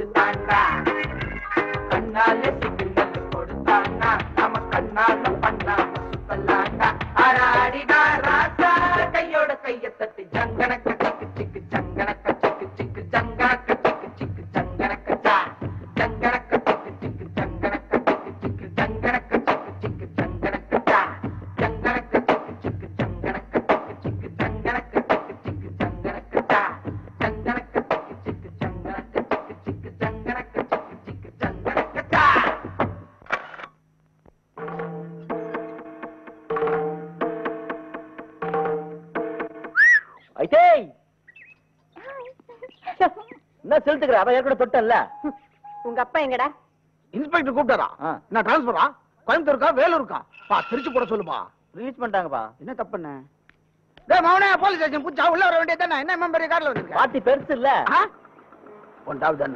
தாண்டா கண்ணாலே சிக்னல் கொடுத்தாண்டா நம்ம கண்ணால பண்ணாம சுத்தலாண்டா ஆராடிடா ராசா கையோட கைய தட்டி ஜங்கனக்க சிக்கு சிக்கு ஜங்கனக்க சிக்கு சிக்கு ஜங்கனக்க சிக்கு சிக்கு ஜங்கனக்க ஜா ஜங்கனக்க சிக்கு சிக்கு ஜங்கனக்க சிக்கு சிக்கு ஜங்கனக்க சிக்கு சிக்கு ஜங்கனக்க ஜா ஜங்கனக்க சிக்கு சிக்கு ஜங்கனக்க சிக்கு சிக்கு ஜங்கனக்க சிக்கு சிக்கு ஜங்கனக்க ஜா ஜங்கனக்க சிக்கு சிக்கு ஜங்கனக்க சிக்கு சிக்கு ஜங்கனக்க சிக்கு சிக்கு ஜங்கனக்க ஜா ஐட்டே என்ன செலுத்துக்கிற அவன் ஏற்கனவே தொட்டல்ல உங்க அப்பா எங்கடா இன்ஸ்பெக்டர் கூப்பிட்டாரா நான் டிரான்ஸ்பரா கோயம்புத்தூருக்கா வேலூருக்கா பா திருச்சி போட சொல்லுப்பா ரிலீஸ் பண்ணிட்டாங்கப்பா என்ன தப்புன்னு டேய் மவனே போலீஸ் ஸ்டேஷன் புடிச்சா உள்ள வர வேண்டியதானே என்ன எம்எம் பெரிய கார்ல வந்திருக்க பார்ட்டி பெருசு இல்ல ஒன்றாவது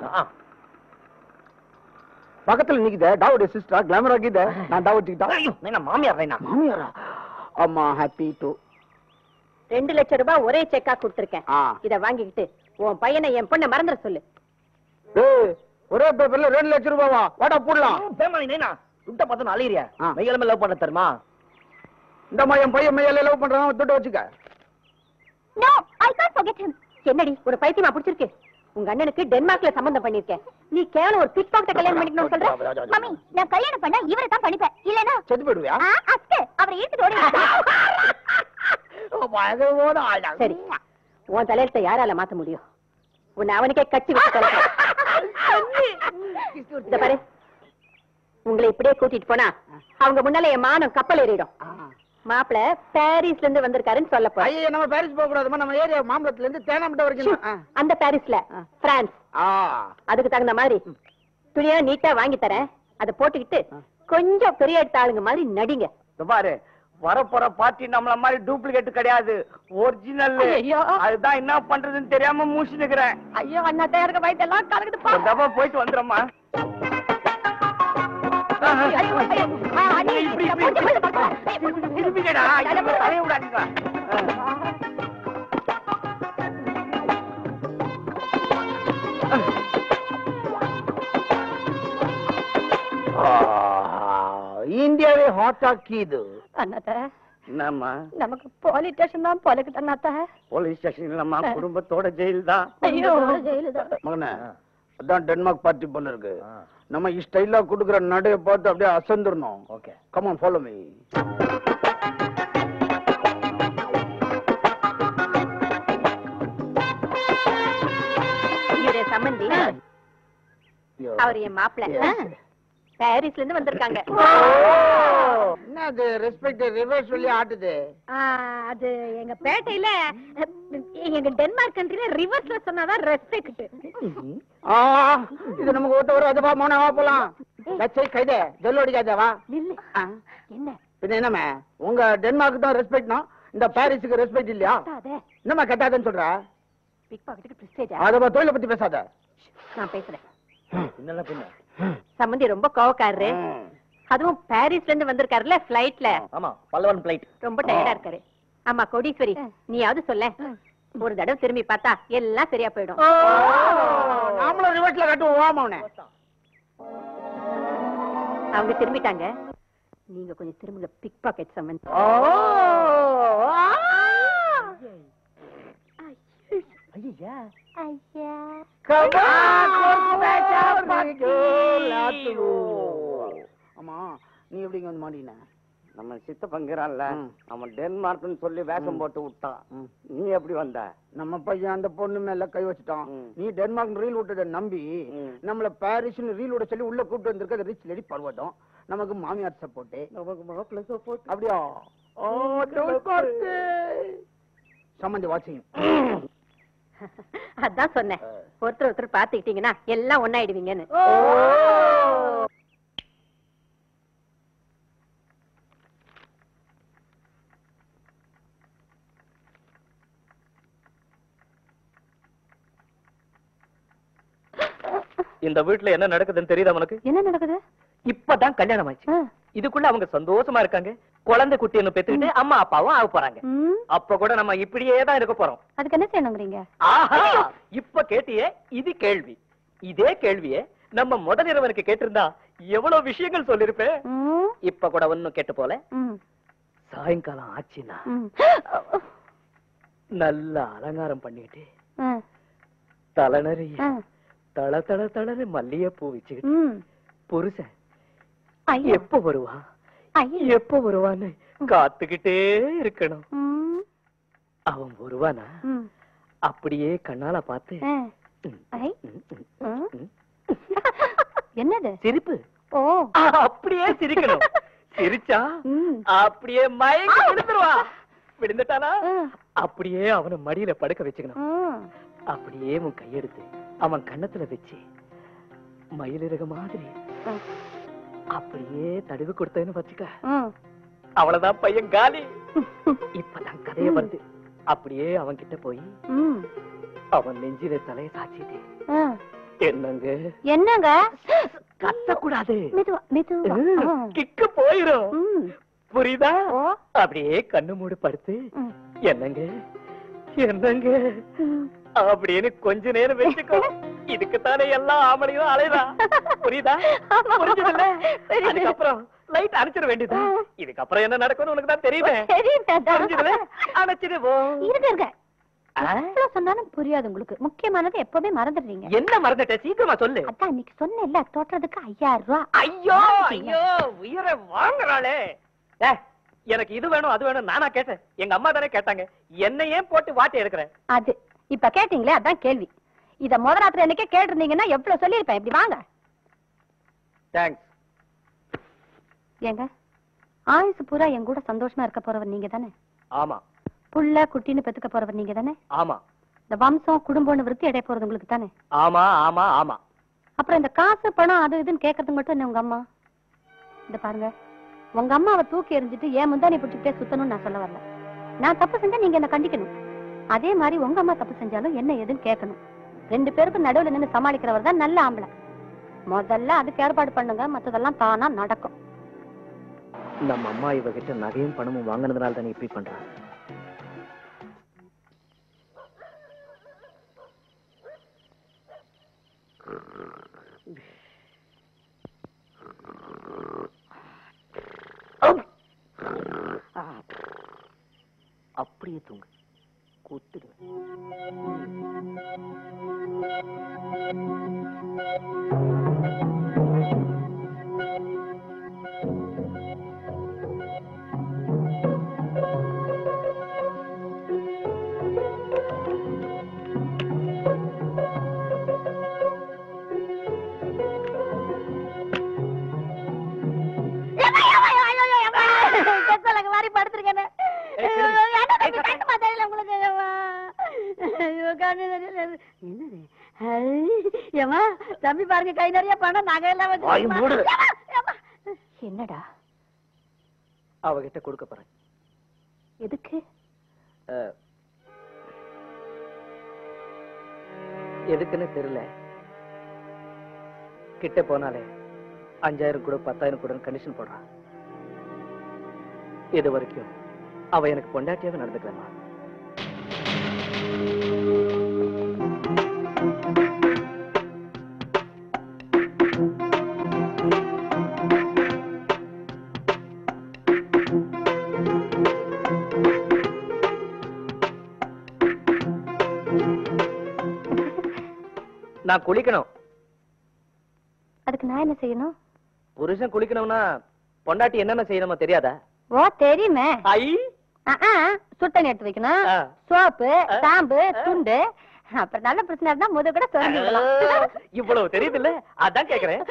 பக்கத்துல நிக்குதே டாவுடைய சிஸ்டர் கிளாமர் ஆக்கிதே நான் டாவ் வச்சுக்கிட்டா என்ன மாமியார் வேணா மாமியாரா அம்மா ஹாப்பி டு ரெண்டு லட்சம் ரூபாய் ஒரே செக்கா கொடுத்திருக்கேன் ஆ இத வாங்கிக்கிட்டு உன் பையனை என் பொண்ணை மறந்துட சொல்லு டேய் ஒரே பேப்பர்ல ரெண்டு லட்சம் ரூபாவா வாடா போடலாம் பேமானி நைனா துட்ட பார்த்து அழியிறியா ஆ. மெய்யலமே லவ் பண்ண தருமா இந்த மாதிரி என் பையன் மையில லவ் பண்றான் துட்ட வச்சுக்க no I can't forget him என்னடி ஒரு பைத்தியமா பிடிச்சிருக்கு உங்க அண்ணனுக்கு டென்மார்க்ல சம்பந்தம் பண்ணிருக்கேன் நீ கேவலம் ஒரு பிக் பாக்கெட் கல்யாணம் பண்ணிக்கணும்னு சொல்ற மம்மி நான் கல்யாணம் பண்ணா இவரை தான் பண்ணிப்பேன் இல்லனா செத்து போயிடுவியா அஸ்கு அவரை இழுத்துட்டு ஓடி பயங்கரமான ஆளா சரி உன் தலையெழுத்த யாரால மாத்த முடியும் உன்னை அவனுக்கே கட்டி விட்டு தொலைக்கிறேன். இந்த பாரு உங்களை இப்படியே கூட்டிட்டு போனா அவங்க முன்னால என் மானம் கப்பல் ஏறிடும் மாப்பிள பாரிஸ்ல இருந்து வந்திருக்காருன்னு சொல்ல போறேன் ஐயா நம்ம பாரிஸ் போக கூடாதுமா நம்ம ஏரியா மாம்பலத்துல இருந்து தேனாம்பட்ட வரைக்கும் தான். அந்த பாரிஸ்ல பிரான்ஸ் ஆ அதுக்கு தகுந்த மாதிரி துணியா நீட்டா வாங்கி தரேன் அதை போட்டுக்கிட்டு கொஞ்சம் பெரிய எடுத்த ஆளுங்க மாதிரி நடிங்க இந்த பாரு வரப்போற பார்ட்டி நம்மள மாதிரி டூப்ளிகேட் கிடையாது ஒரிஜினல் ஐயோ. அதுதான் என்ன பண்றதுன்னு தெரியாம மூச்சு நிக்கிறேன் ஐயோ அண்ணா தயாரிக்க வயிற்றெல்லாம் கலக்குதுப்பா ஒரு தப்பா போயிட்டு வந்துடுறோமா ஐயோ, ஐயோ. ஆ, அண்ணி, இப்படி, நான் இப்படி, போட்டு, போட்டு, போட்டு. திரும்பிக்கடா ஐயோ, தலையை விடாதீங்க. இந்தியாவே ஹாட் ஆக்கிது அண்ணாத்த என்னம்மா நமக்கு போலீஸ் ஸ்டேஷன் தான் பொழைக்குது அண்ணாத்த போலீஸ் ஸ்டேஷன் இல்லம்மா குடும்பத்தோட ஜெயில் தான் ஐயோ ஜெயிலுதான் மகனே அதான் டென்மார்க் பார்ட்டி போல இருக்கு நம்ம ஸ்டைலா குடுக்குற நடைய பார்த்து அப்படியே அசந்துடணும் ஓகே கமான் ஃபாலோ மீ இவரு சம்பந்தி அவர் என் மாப்பிள்ள பாரிஸ்ல இருந்து வந்திருக்காங்க என்ன அது ரெஸ்பெக்ட் ரிவர்ஸ் சொல்லி ஆட்டுது ஆ, அது எங்க பேட்டையில எங்க டென்மார்க் கண்ட்ரில ரிவர்ஸ்ல சொன்னாதான் ரெஸ்பெக்ட் ஆ இது நமக்கு ஒத்து வரும் அதுவா மௌனம் வா போலாம் லட்சை கைதே ஜொல்லு அடிக்காதே வா நில்லு ஆ. என்ன பின்ன என்னமே உங்க டென்மார்க் தான் ரெஸ்பெக்ட்னா இந்த பாரிஸுக்கு ரெஸ்பெக்ட் இல்லையா கட்டாதே என்னம்மா கட்டாதுன்னு சொல்ற பிக் பாக்கெட்டுக்கு பிரஸ்டேஜ் அதை தொழிலை பத்தி பேசாத நான் பேசுறேன் பின்னல பின்ன சம்பந்தி ரொம்ப கோவக்காரரு அதுவும் பாரிஸ்ல இருந்து வந்திருக்காருல்ல ஃபிளைட்ல ஆமா பல்லவன் பிளைட் ரொம்ப டயர்டா இருக்காரு ஆமா கோடீஸ்வரி நீயாவது சொல்ல ஒரு தடவை திரும்பி பார்த்தா எல்லாம் சரியா போயிடும் நாமளும் ரிவர்ஸ்ல கட்டுவோம் வா மௌனே அவங்க திரும்பிட்டாங்க நீங்க கொஞ்சம் திரும்புங்க பிக் பாக்கெட் சம்பந்தி ஐயா ஐயா ஆமா நீ எப்படிங்க வந்து மாட்டின நம்ம சித்த பங்குறான்ல ம். அவன் டென்மார்க்னு சொல்லி வேஷம் போட்டு விட்டான் ம். நீ எப்படி வந்த நம்ம பையன் அந்த பொண்ணு மேல கை வச்சுட்டான் ம். நீ டென்மார்க் ரீல் விட்டத நம்பி ம். நம்மள பாரிஸ்னு ரீல் விட சொல்லி உள்ள கூப்பிட்டு வந்திருக்க ரிச் லேடி பர்வதம் நமக்கு மாமியார் சப்போர்ட் நமக்கு மாப்பிள்ள சப்போர்ட் அப்படியா ஓ சம்மந்தி வாட்சிங் அதான் சொன்னேன் ஒருத்தர் ஒருத்தர் பாத்துக்கிட்டீங்கன்னா எல்லாம் ஒன்னாயிடுவீங்கன்னு இந்த வீட்டுல என்ன நடக்குதுன்னு தெரியுதா உனக்கு என்ன நடக்குது இப்பதான் கல்யாணம் ஆச்சு இதுக்குள்ள அவங்க சந்தோஷமா இருக்காங்க குழந்தை குட்டின்னு பெத்துக்கிட்டு அம்மா அப்பாவும் ஆக போறாங்க ம், அப்ப கூட நம்ம இப்படியே தான் இருக்க போறோம் அதுக்கு என்ன செய்யணுங்கிறீங்க ஆஹா இப்ப கேட்டியே இது கேள்வி இதே கேள்வியே நம்ம முதல் இரவனுக்கு கேட்டிருந்தா எவ்வளவு விஷயங்கள் சொல்லிருப்பேன் ம், இப்ப கூட ஒன்னும் கேட்டு போல ம், சாயங்காலம் ஆச்சுன்னா ம். நல்லா அலங்காரம் பண்ணிட்டு ஆ, தலை நிறைய ஆ, தள தள தளன்னு மல்லிகைப்பூ வச்சுக்கிட்டு ம். புருஷன் ஐயோ, எப்ப வருவான் ஐயோ. எப்ப வருவான்னு காத்துக்கிட்டே இருக்கணும் ம், அவன் வருவானா ம். அப்படியே கண்ணால பார்த்து ஆ, ம், ஐ, ம், ம், ம். ம். என்னது சிரிப்பு ஓ ஆ, அப்படியே சிரிக்கணும் சிரிச்சா ம். அப்படியே மயங்கி விழுந்துருவா விழுந்துட்டானா ம். அப்படியே அவனை மடியில படுக்க வச்சுக்கணும் ம். அப்படியே உன் கையெடுத்து அவன் கன்னத்துல வச்சு மயிலிறக மாதிரி ம். அப்படியே தடவி கொடுத்தேன்னு வச்சுக்க ம். அவ்வளவுதான் பையன் காலி இப்பதான் கதைய வருது அப்படியே அவன் கிட்ட போய் ம். அவன் நெஞ்சில தலைய சாச்சிட்டு ஆ. என்னங்க என்னங்க கத்தக்கூடாது மெதுவா மெதுவா ஆ. கிக்கு போயிரும் ம். புரியுதா ஓ அப்படியே கண்ணு மூடு படுத்து ம். என்னங்க என்னங்க ம். அப்படின்னு கொஞ்ச நேரம் வச்சுக்கோ இதுக்குத்தானே எல்லா ஆம்பளையும் அலைதா புரியுதா ஆமா. புரிஞ்சதுல்ல புரியுது. அதுக்கப்புறம் லைட் அணைச்சிட வேண்டியதா ஆ. இதுக்கப்புறம் என்ன நடக்கும்னு உனக்கு தான் தெரியுமே தெரியுதாடா. புரிஞ்சதுல அணைச்சிடுவோம் இருங்க இருங்க ஆ? எவ்வளவு சொன்னாலும் புரியாது உங்களுக்கு முக்கியமானது எப்பவுமே மறந்துடுறீங்க என்ன மறந்துட்ட சீக்கிரமா சொல்லு அதான் இன்னைக்கு சொன்னேன்ல தோற்றதுக்கு ஐயாயிரம் ரூபாய் ஐயோ ஐயோ உயிரை வாங்குறாளே ஏ, எனக்கு இது வேணும் அது வேணும் நானா கேட்டேன் எங்க அம்மா தானே கேட்டாங்க என்ன ஏன் போட்டு வாட்டி எடுக்கிறேன் அது இப்ப கேட்டீங்களே அதான் கேள்வி இத முத ராத்திரி அன்னைக்கே கேட்டிருந்தீங்கன்னா எவ்வளவு சொல்லியிருப்பேன் இப்படி வாங்க தேங்க்ஸ் ஏங்க ஆயுசு பூரா என் கூட சந்தோஷமா இருக்க போறவர் நீங்க தானே ஆமா புள்ள குட்டின்னு பெத்துக்க போறவர் நீங்க தானே ஆமா இந்த வம்சம் குடும்பம்னு விருத்தி அடைய போறது உங்களுக்கு தானே ஆமா ஆமா ஆமா அப்புறம் இந்த காசு பணம் அது இதுன்னு கேட்கறதுக்கு மட்டும் என்ன உங்க அம்மா இந்த பாருங்க உங்க அம்மாவை தூக்கி எறிஞ்சிட்டு ஏன் முந்தானி பிடிச்சிட்டே சுத்தணும்னு நான் சொல்ல வரல நான் தப்பு செஞ்சா நீங்க என்ன கண்டிக்கணும் அதே மாதிரி உங்க அம்மா தப்பு செஞ்சாலும் என்ன ஏதுன்னு கேட்கணும் ரெண்டு பேருக்கும் நடுவுல நின்னு சமாளிக்கிறவர் தான் நல்ல ஆம்பளை முதல்ல அதுக்கு ஏற்பாடு பண்ணுங்க மத்ததெல்லாம் தானா நடக்கும் நம்ம அம்மா இவகிட்ட நகையும் பணமும் வாங்கினதுனால தானே இப்படி பண்றா அப்படியே தூங்கு கூத்துடு மாதிரி படுத்திருக்கேன் ஏய், கிளம்பு. என்ன தம்பி, கட்டுமா தெரியல உங்களுக்கு ஏம்மா? ஐயோ, கண்ணு தெரியல. என்னது ஐ, ஏம்மா, தம்பி பாருங்க கை நிறைய பணம் நகை எல்லாம் வாய் வச்சிருக்கேம்மா. மூடு. ஏம்மா, ஏம்மா. என்னடா அவகிட்ட கொடுக்க போறேன் எதுக்கு அஹ், எதுக்குன்னு தெரியல கிட்ட போனாலே அஞ்சாயிரம் கூட பத்தாயிரம் கூட கண்டிஷன் போடுறான் இது வரைக்கும் அவ எனக்கு பொண்டாட்டியாவே நடந்துக்கிறமா நான் குளிக்கணும் அதுக்கு நான் என்ன செய்யணும் புருஷன் குளிக்கணும்னா பொண்டாட்டி என்னென்ன செய்யணுமோ தெரியாதா ஓ தெரியுமே ஐ ஆ, ஆ, சுடு தண்ணி எடுத்து வைக்கணும் ஆ. சோப்பு ஆ. சாம்பு ஆ. துண்டு அப்புறம் நல்ல பிரச்சனை இருந்தா முத கூட சொல்லி விடலாம் இவ்வளவு தெரியுதுல்ல அதான் கேக்குறேன்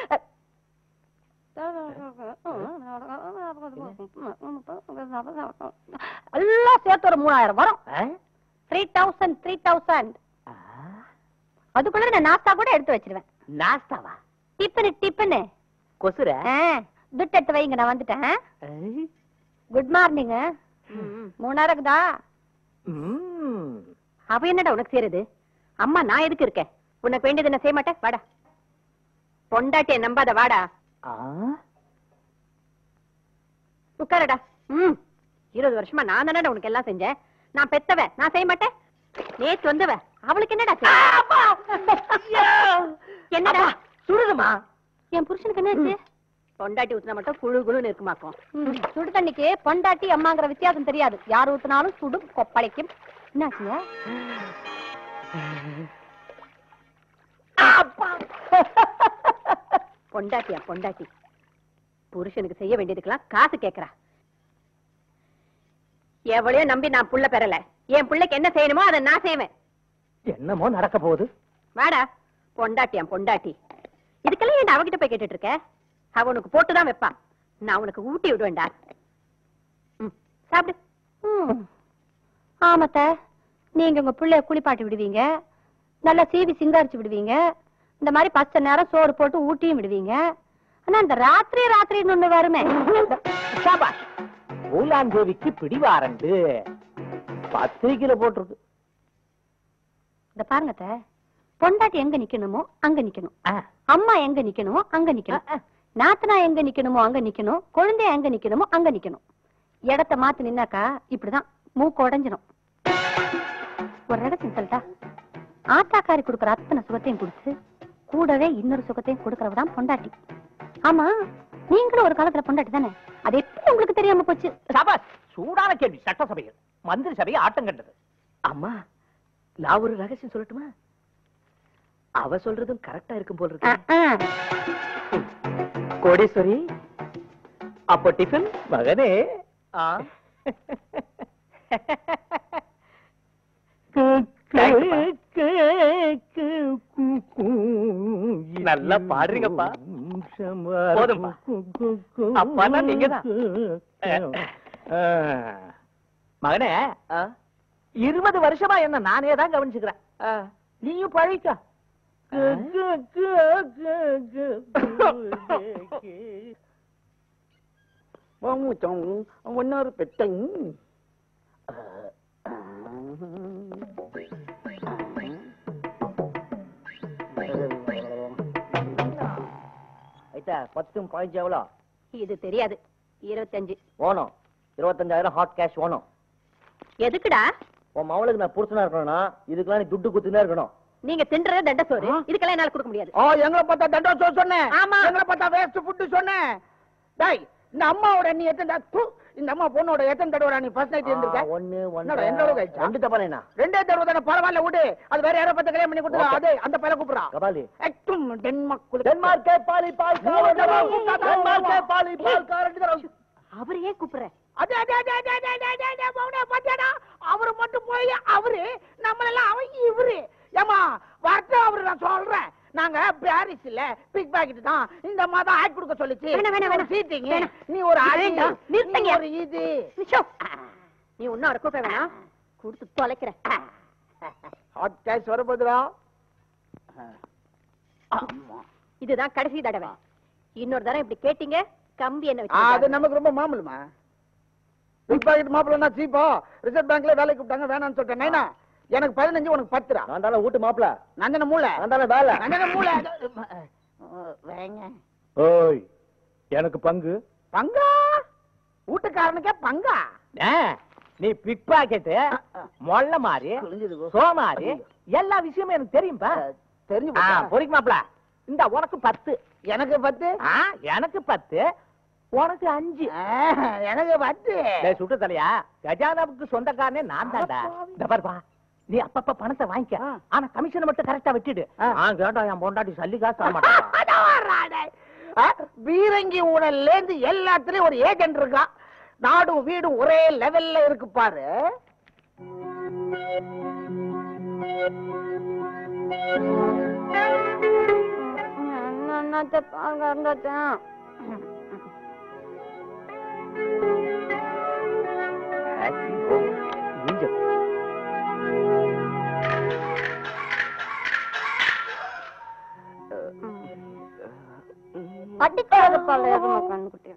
எல்லாம் சேர்த்து ஒரு மூணாயிரம் வரும் த்ரீ தௌசண்ட் த்ரீ தௌசண்ட் அதுக்குள்ள நான் நாஸ்தா கூட எடுத்து வச்சிருவேன் நாஸ்தாவா டிப்பனு டிப்பனு கொசுர துட்டு எடுத்து வைங்க நான் வந்துட்டேன் குட் மார்னிங் மூணாயிரம் இருக்குதா அவ என்னடா உனக்கு செய்யறது அம்மா நான் எதுக்கு இருக்கேன் உனக்கு வேண்டியது என்ன செய்ய மாட்டேன் வாடா பொண்டாட்டிய நம்பாத வாடா உட்காரடா ம் இருபது வருஷமா நான் தானடா உனக்கு எல்லாம் செஞ்சேன் நான் பெத்தவ நான் செய்ய மாட்டேன் நேத்து வந்தவ அவளுக்கு என்னடா செய்ய? என்னடா சுடுதுமா என் புருஷனுக்கு என்னாச்சு பொண்டாட்டி ஊத்துனா மட்டும் குழு குழுன்னு இருக்குமாக்கும் சுடு தண்ணிக்கு பொண்டாட்டி அம்மாங்கிற வித்தியாசம் தெரியாது யார் ஊத்துனாலும் சுடும் கொப்பளைக்கும் என்னாச்சுங்க பொண்டாட்டியா பொண்டாட்டி புருஷனுக்கு செய்ய வேண்டியதுக்கெல்லாம் காசு கேக்குறா எவ்வளையோ நம்பி நான் புள்ள பெறல என் பிள்ளைக்கு என்ன செய்யணுமோ அதை நான் செய்வேன் என்னமோ நடக்க போகுது வாடா பொண்டாட்டியா பொண்டாட்டி இதுக்கெல்லாம் ஏன் அவகிட்ட போய் கேட்டுட்டு இருக்க அவ உனக்கு போட்டுதான் வைப்பா நான் உனக்கு ஊட்டி விடுவேன்டா ம், சாப்பிடு ம். ஆமாத்த நீங்க உங்க பிள்ளைய குளிப்பாட்டி விடுவீங்க நல்லா சீவி சிங்காரிச்சு விடுவீங்க இந்த மாதிரி பச்சை நேரம் சோறு போட்டு ஊட்டியும் விடுவீங்க ஆனா இந்த ராத்திரி ராத்திரின்னு ஒண்ணு வருமே சாபாஷ் ஊலாந்தேவிக்கு பிடிவாரண்டு பத்திரிக்கையில போட்டிருக்கு இந்த பாருங்க அத்தை, பொண்டாட்டி எங்க நிக்கணுமோ அங்க நிக்கணும் ஆ. அம்மா எங்க நிக்கணுமோ அங்க நிக்கணும் நாத்தனா எங்க நிக்கணுமோ அங்க நிக்கணும் குழந்தை எங்க நிக்கணுமோ அங்க நிக்கணும் இடத்த மாத்தி நின்னாக்கா இப்படிதான் மூக்கு உடைஞ்சிடும் ஒரு ரகசியம் சொல்லட்டா ஆத்தாக்காரி கொடுக்குற அத்தனை சுகத்தையும் கொடுத்து கூடவே இன்னொரு சுகத்தையும் கொடுக்கறவதான் பொண்டாட்டி ஆமா நீங்களும் ஒரு காலத்துல பொண்டாட்டி தானே அது எப்படி உங்களுக்கு தெரியாம போச்சு சபாஷ் சூடான கேள்வி சட்டசபையில் மந்திரி சபையை ஆட்டம் கண்டது அம்மா நான் ஒரு ரகசியம் சொல்லட்டுமா அவ சொல்றதும் கரெக்டா இருக்கும் போல ஆ, இருக்கு ஆ. கோடீஸ்வரி அப்போ டிஃபன் மகனே ஆ. நல்லா பாடுறீங்கப்பா போதும்பா. அப்பான்னா நீங்கதான். மகனே இருபது வருஷமா என்ன நானே தான் கவனிச்சுக்கிறேன் நீயும் பழிக்க ஒன்னொரு பெட்டை பத்தும் பாயிஞ்சு எவ்வளோ இது தெரியாது இருபத்தஞ்சு ஓணும் இருபத்தஞ்சாயிரம் ஹாட் கேஷ் ஓணும் எதுக்குடா உன் மவளுக்கு நான் புருஷனா இருக்கணும்னா இதுக்கெல்லாம் நீ துட்டு குத்துனே இருக்கணும் நீங்க தின்ற தண்ட சோறு இதுக்கெல்லாம் என்னால கொடுக்க முடியாது ஓ எங்களை பார்த்தா தண்டோ சோ சொன்னேன் ஆமா. எங்களை பார்த்தா வேஸ்ட் ஃபுட் சொன்னேன் டேய் இந்த அம்மாவோட நீ எத்தனை து, இந்த அம்மா பொண்ணோட எத்தனை தடவை நீ ஃபர்ஸ்ட் நைட் இருந்திருக்க ஆ, ஒண்ணு என்னடா, எந்த அளவுக்கு ஆயிடுச்சா? ரெண்டு தப்பா என்ன ரெண்டே தடவை தானே பரவாயில்ல விடு அது வேற யாரோ பத்த கல்யாணம் பண்ணி கொடுத்தா Okay. அது அந்த பையல கூப்பிடுறா கபாலி எட்டும் டென்மார்க் டென்மார்க்கே பாலி பால் மூணு தடவை கூப்பிட்டா டென்மார்க்கே தான் பாலி பால் காரண்ட் அவர் ஏன் கூப்பிடுற அது அது அது அது அது அது அது அது மௌனே பாத்தியாடா அவரு மட்டும் போய் அவரு நம்மளெல்லாம் அவன் இவரு ஏமா வரட்டும் அவரு நான் சொல்றேன் நாங்க பாரிஸ் இல்ல பிக் பாக்கெட் தான் இந்த மாதம் ஆட் கொடுக்க சொல்லுச்சு வேணாம், வேணாம், வேணாம். சீட்டிங் வேணாம். நீ ஒரு ஆளு வேண்டாம், நீ நிறுத்துங்க. ஒரு இது நிஷோ. நீ ஒன்னும் அவரை கூப்பிட வேணாம் கொடுத்து தொலைக்கிற ஹாட் கேஷ் வர போதுடா இதுதான் கடைசி தடவை இன்னொரு தடவை இப்படி கேட்டீங்க கம்பி என்ன அது வச்சு நமக்கு ரொம்ப மாமூலுமா பிக் பாக்கெட் மாப்பிள்ளனா சீப்பா ரிசர்வ் பேங்க்ல வேலைக்கு கூப்பிட்டாங்க வேணாம்னு சொல்லிட்டேன் நைனா எனக்கு பதினஞ்சு உனக்கு பத்துடா நான் தானே வீட்டு மாப்பிள நந்தன மூளை நான் தானே வேலை நந்தன மூளை வேங்க ஓய் எனக்கு பங்கு பங்கா வீட்டுக்காரனுக்கே பங்கா ஏ, நீ பிக் பாக்கெட் மொள்ள மாதிரி சோமாரி எல்லா விஷயமும் எனக்கு தெரியும்பா தெரிஞ்சு ஆ, பொறிக்கு மாப்பிள இந்த உனக்கு பத்து எனக்கு பத்து ஆ, எனக்கு பத்து உனக்கு அஞ்சு ஆ, எனக்கு பத்து டேய் சுட்டு தலையா கஜானாவுக்கு சொந்தக்காரனே நான் தான்டா இந்த பாருப்பா நீ அப்பப்ப பணத்தை வாங்கிக்க ஆனா கமிஷனை மட்டும் கரெக்டா வெட்டிடு நான் கேட்டா என் பொண்டாட்டி சல்லி காசு தர மாட்டான் அதான் வர்றானே. ஆ, பீரங்கி ஊழல்ல இருந்து எல்லாத்துலயும் ஒரு ஏஜென்ட் இருக்கான் நாடும் வீடும் ஒரே லெவல்ல இருக்கு பாரு அடிக்காத பால் எதுவும் கண்ணுக்குட்டி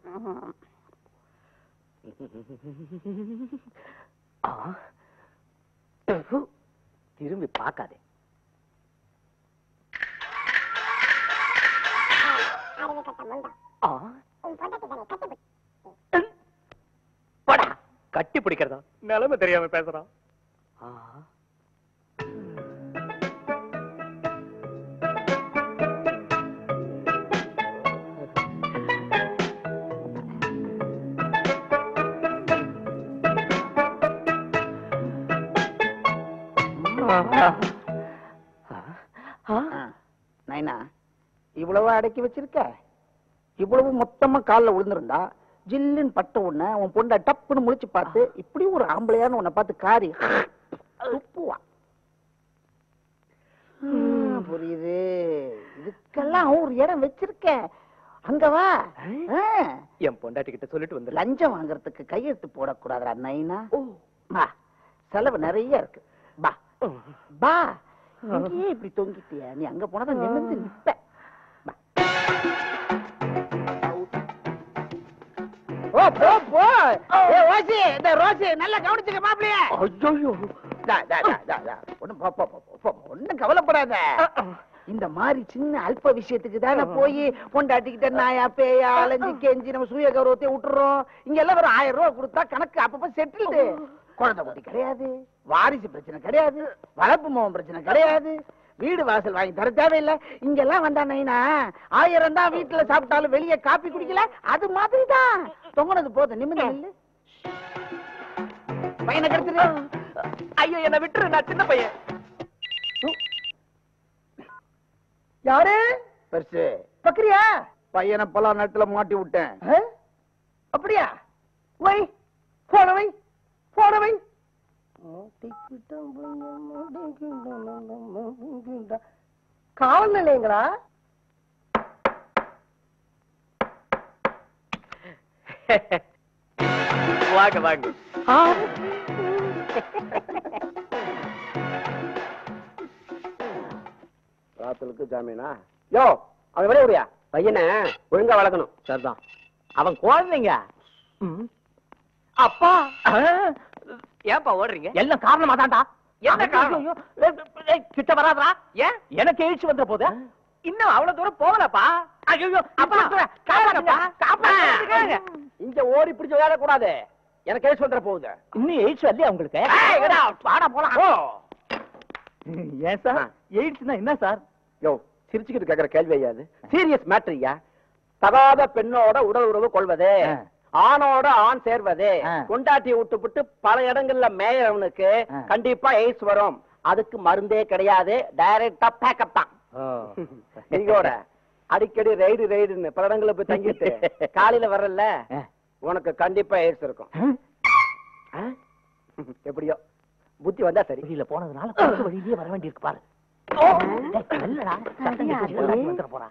ஆ. ஃபு. திரும்பி பார்க்காதே ஆ. போடா. கட்டி பிடிக்கிறதா நிலைமை தெரியாம பேசுறான் ஆ. நைனா இவ்வளவு அடக்கி வச்சிருக்க இவ்வளவு மொத்தமா கால்ல விழுந்திருந்தா ஜில்லுன்னு பட்ட உடனே உன் பொண்ண டப்புன்னு முழிச்சு பார்த்து இப்படி ஒரு ஆம்பளையான்னு உன்னை பார்த்து காரி துப்புவா ம், புரியுது இதுக்கெல்லாம் ஒரு இடம் வச்சிருக்கேன் அங்க வா ஆ. என் பொண்டாட்டி கிட்ட சொல்லிட்டு வந்து லஞ்சம் வாங்குறதுக்கு கையெழுத்து போடக்கூடாதுடா நைனா வா செலவு நிறைய இருக்கு பா பா இங்கேயே இப்படி தொங்கிட்டிய நீ அங்க போனதான் நிமிர்ந்து நிப்ப பா. ஓ போ போ ஏ ரோசி இந்த ரோசி நல்லா கவனிச்சுக்க மாப்பிளைய ஐயோ டா டா டா டா டா ஒண்ணும் போ போ போ, போ ஒண்ணும் கவலைப்படாத இந்த மாதிரி சின்ன அல்ப விஷயத்துக்கு தானே போய் பொண்டாட்டிக்கிட்ட நாயா பேயா அலைஞ்சு கெஞ்சி நம்ம சுய கௌரவத்தை விட்டுறோம் இங்க எல்லாம் ஒரு ஆயிரம் ரூபாய் கொடுத்தா கணக்கு அப்பப்ப செட்டில்டு குழந்தை குட்டி கிடையாது வாரிசு பிரச்சனை கிடையாது வளர்ப்பு மோகம் பிரச்சனை கிடையாது வீடு வாசல் வாங்கி தர தேவையில்லை இங்கெல்லாம் வந்தானேனா ஆயிரம் தான் வீட்டுல சாப்பிட்டாலும் வெளியே காப்பி குடிக்கல அது மாதிரி தான் தொங்குனது போதும் நிம்மதி இல்ல பையனை கெடுத்துரு ஐயோ என்ன விட்டுரு நான் சின்ன பையன் யாரு பெருசு பக்கரியா பையனை பல நட்டுல மாட்டி விட்டேன் அப்படியா வை போன வை போன வை காவல் நிலையங்களா வாங்க வாங்க ராத்தலுக்கு ஜாமீனா யோ அவன் வெளியே விடியா பையனை ஒழுங்கா வளர்க்கணும் சரிதான் அவன் குழந்தைங்க அப்பா ஏன்பா ஓடுறீங்க எல்லாம் காரணமா தான்டா என்ன காரணம் கிட்ட வராதா ஏன் எனக்கு எழுச்சி வந்த போது இன்னும் அவ்வளவு தூரம் போகலப்பா ஐயோ அப்பா காப்பாத்துங்க காப்பாத்துங்க இங்க ஓடி பிடிச்சு விளையாட கூடாது எனக்கு கேஸ் வந்துட போகுது இன்னும் எய்ட்ஸ் வரலையா உங்களுக்கு வாடா போலாம் ஏன் சார் எய்ட்ஸ்னா என்ன சார் யோ சிரிச்சுக்கிட்டு கேக்குற கேள்வி ஐயாது சீரியஸ் மேட்டர் ஐயா தகாத பெண்ணோட உடல் உறவு கொள்வது ஆ. ஆணோட ஆண் சேர்வது ஆ. கொண்டாட்டி விட்டுப்புட்டு பல இடங்கள்ல மேயறவனுக்கு ஆ. கண்டிப்பா எய்ட்ஸ் வரும் அதுக்கு மருந்தே கிடையாது டைரக்டா பேக்கப் தான் நீங்கோட அடிக்கடி ரைடு ரைடுன்னு பல இடங்கள்ல போய் தங்கிட்டு காலையில வர்றல்ல ஆ. உனக்கு கண்டிப்பா எய்ட்ஸ் இருக்கும் ஆ? எப்படியோ புத்தி வந்தா சரி வெளியில போனதுனால குறுக்கு வழியிலேயே வர வேண்டியிருக்கு பாரு டேய், மெல்லடா. சத்தம் கேட்டு பொண்டாட்டி வந்துட போறா.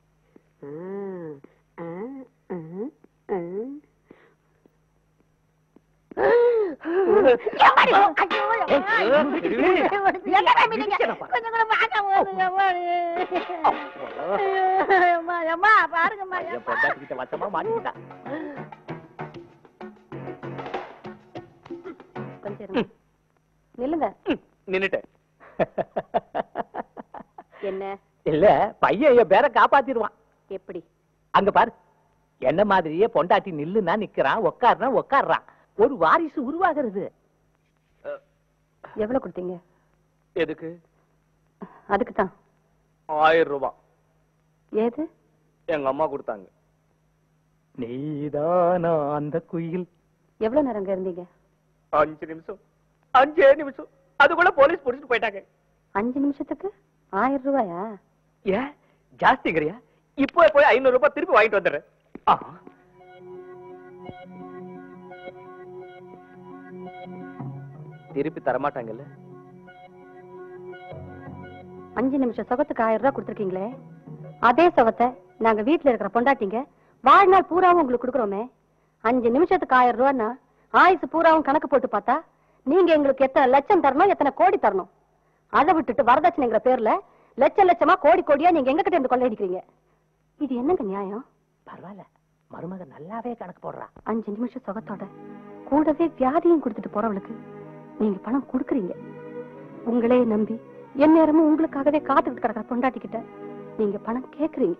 என் பொண்டாட்டி கிட்ட வசமா மாட்டிக்கிட்டா. நில்லுங்க நின்னுட்டேன் என்ன இல்ல பையன் என் பேரை காப்பாத்திடுவான் எப்படி அங்க பாரு என்ன மாதிரியே பொண்டாட்டி நில்லுனா நிக்கிறான் உட்காருனா உட்கார்றான் ஒரு வாரிசு உருவாகிறது எவ்வளவு கொடுத்தீங்க எதுக்கு அதுக்கு தான் ஆயிரம் ரூபாய் ஏது எங்க அம்மா கொடுத்தாங்க நீதானா அந்த குயில் எவ்வளவு நேரம் அங்க இருந்தீங்க அஞ்சு நிமிஷம் அஞ்சே நிமிஷம் அதுக்குள்ள போலீஸ் புடிச்சிட்டு போயிட்டாங்க அஞ்சு நிமிஷத்துக்கு ஆயிரம் ரூபாயா ஏன் ஜாஸ்திங்கிறியா இப்போ போய் ஐநூறு ரூபாய் திருப்பி வாங்கிட்டு வந்துடுறேன் ஆ. திருப்பி தரமாட்டாங்கல்ல அஞ்சு நிமிஷம் சுகத்துக்கு ஆயிரம் ரூபாய் கொடுத்துருக்கீங்களே அதே சுகத்தை நாங்க வீட்டுல இருக்கிற பொண்டாட்டிங்க வாழ்நாள் பூராவும் உங்களுக்கு கொடுக்குறோமே அஞ்சு நிமிஷத்துக்கு ஆயிரம் ரூபான்னா ஆயுசு பூராவும் கணக்கு போட்டு பார்த்தா நீங்க எங்களுக்கு எத்தனை லட்சம் தரணும் எத்தனை கோடி தரணும் அதை விட்டுட்டு வரதட்சணைங்கிற பேர்ல லட்சம் லட்சமா கோடி கோடியா நீங்க எங்க கிட்ட இருந்து கொள்ளையடிக்கிறீங்க இது என்னங்க நியாயம் பரவாயில்ல மருமக நல்லாவே கணக்கு போடுறா அஞ்சு நிமிஷம் சுகத்தோட கூடவே வியாதியும் கொடுத்துட்டு போறவளுக்கு நீங்க பணம் கொடுக்குறீங்க உங்களே நம்பி என் நேரமும் உங்களுக்காகவே காத்துக்கிட்டு கிடக்கிற பொண்டாட்டிக்கிட்ட நீங்க பணம் கேக்குறீங்க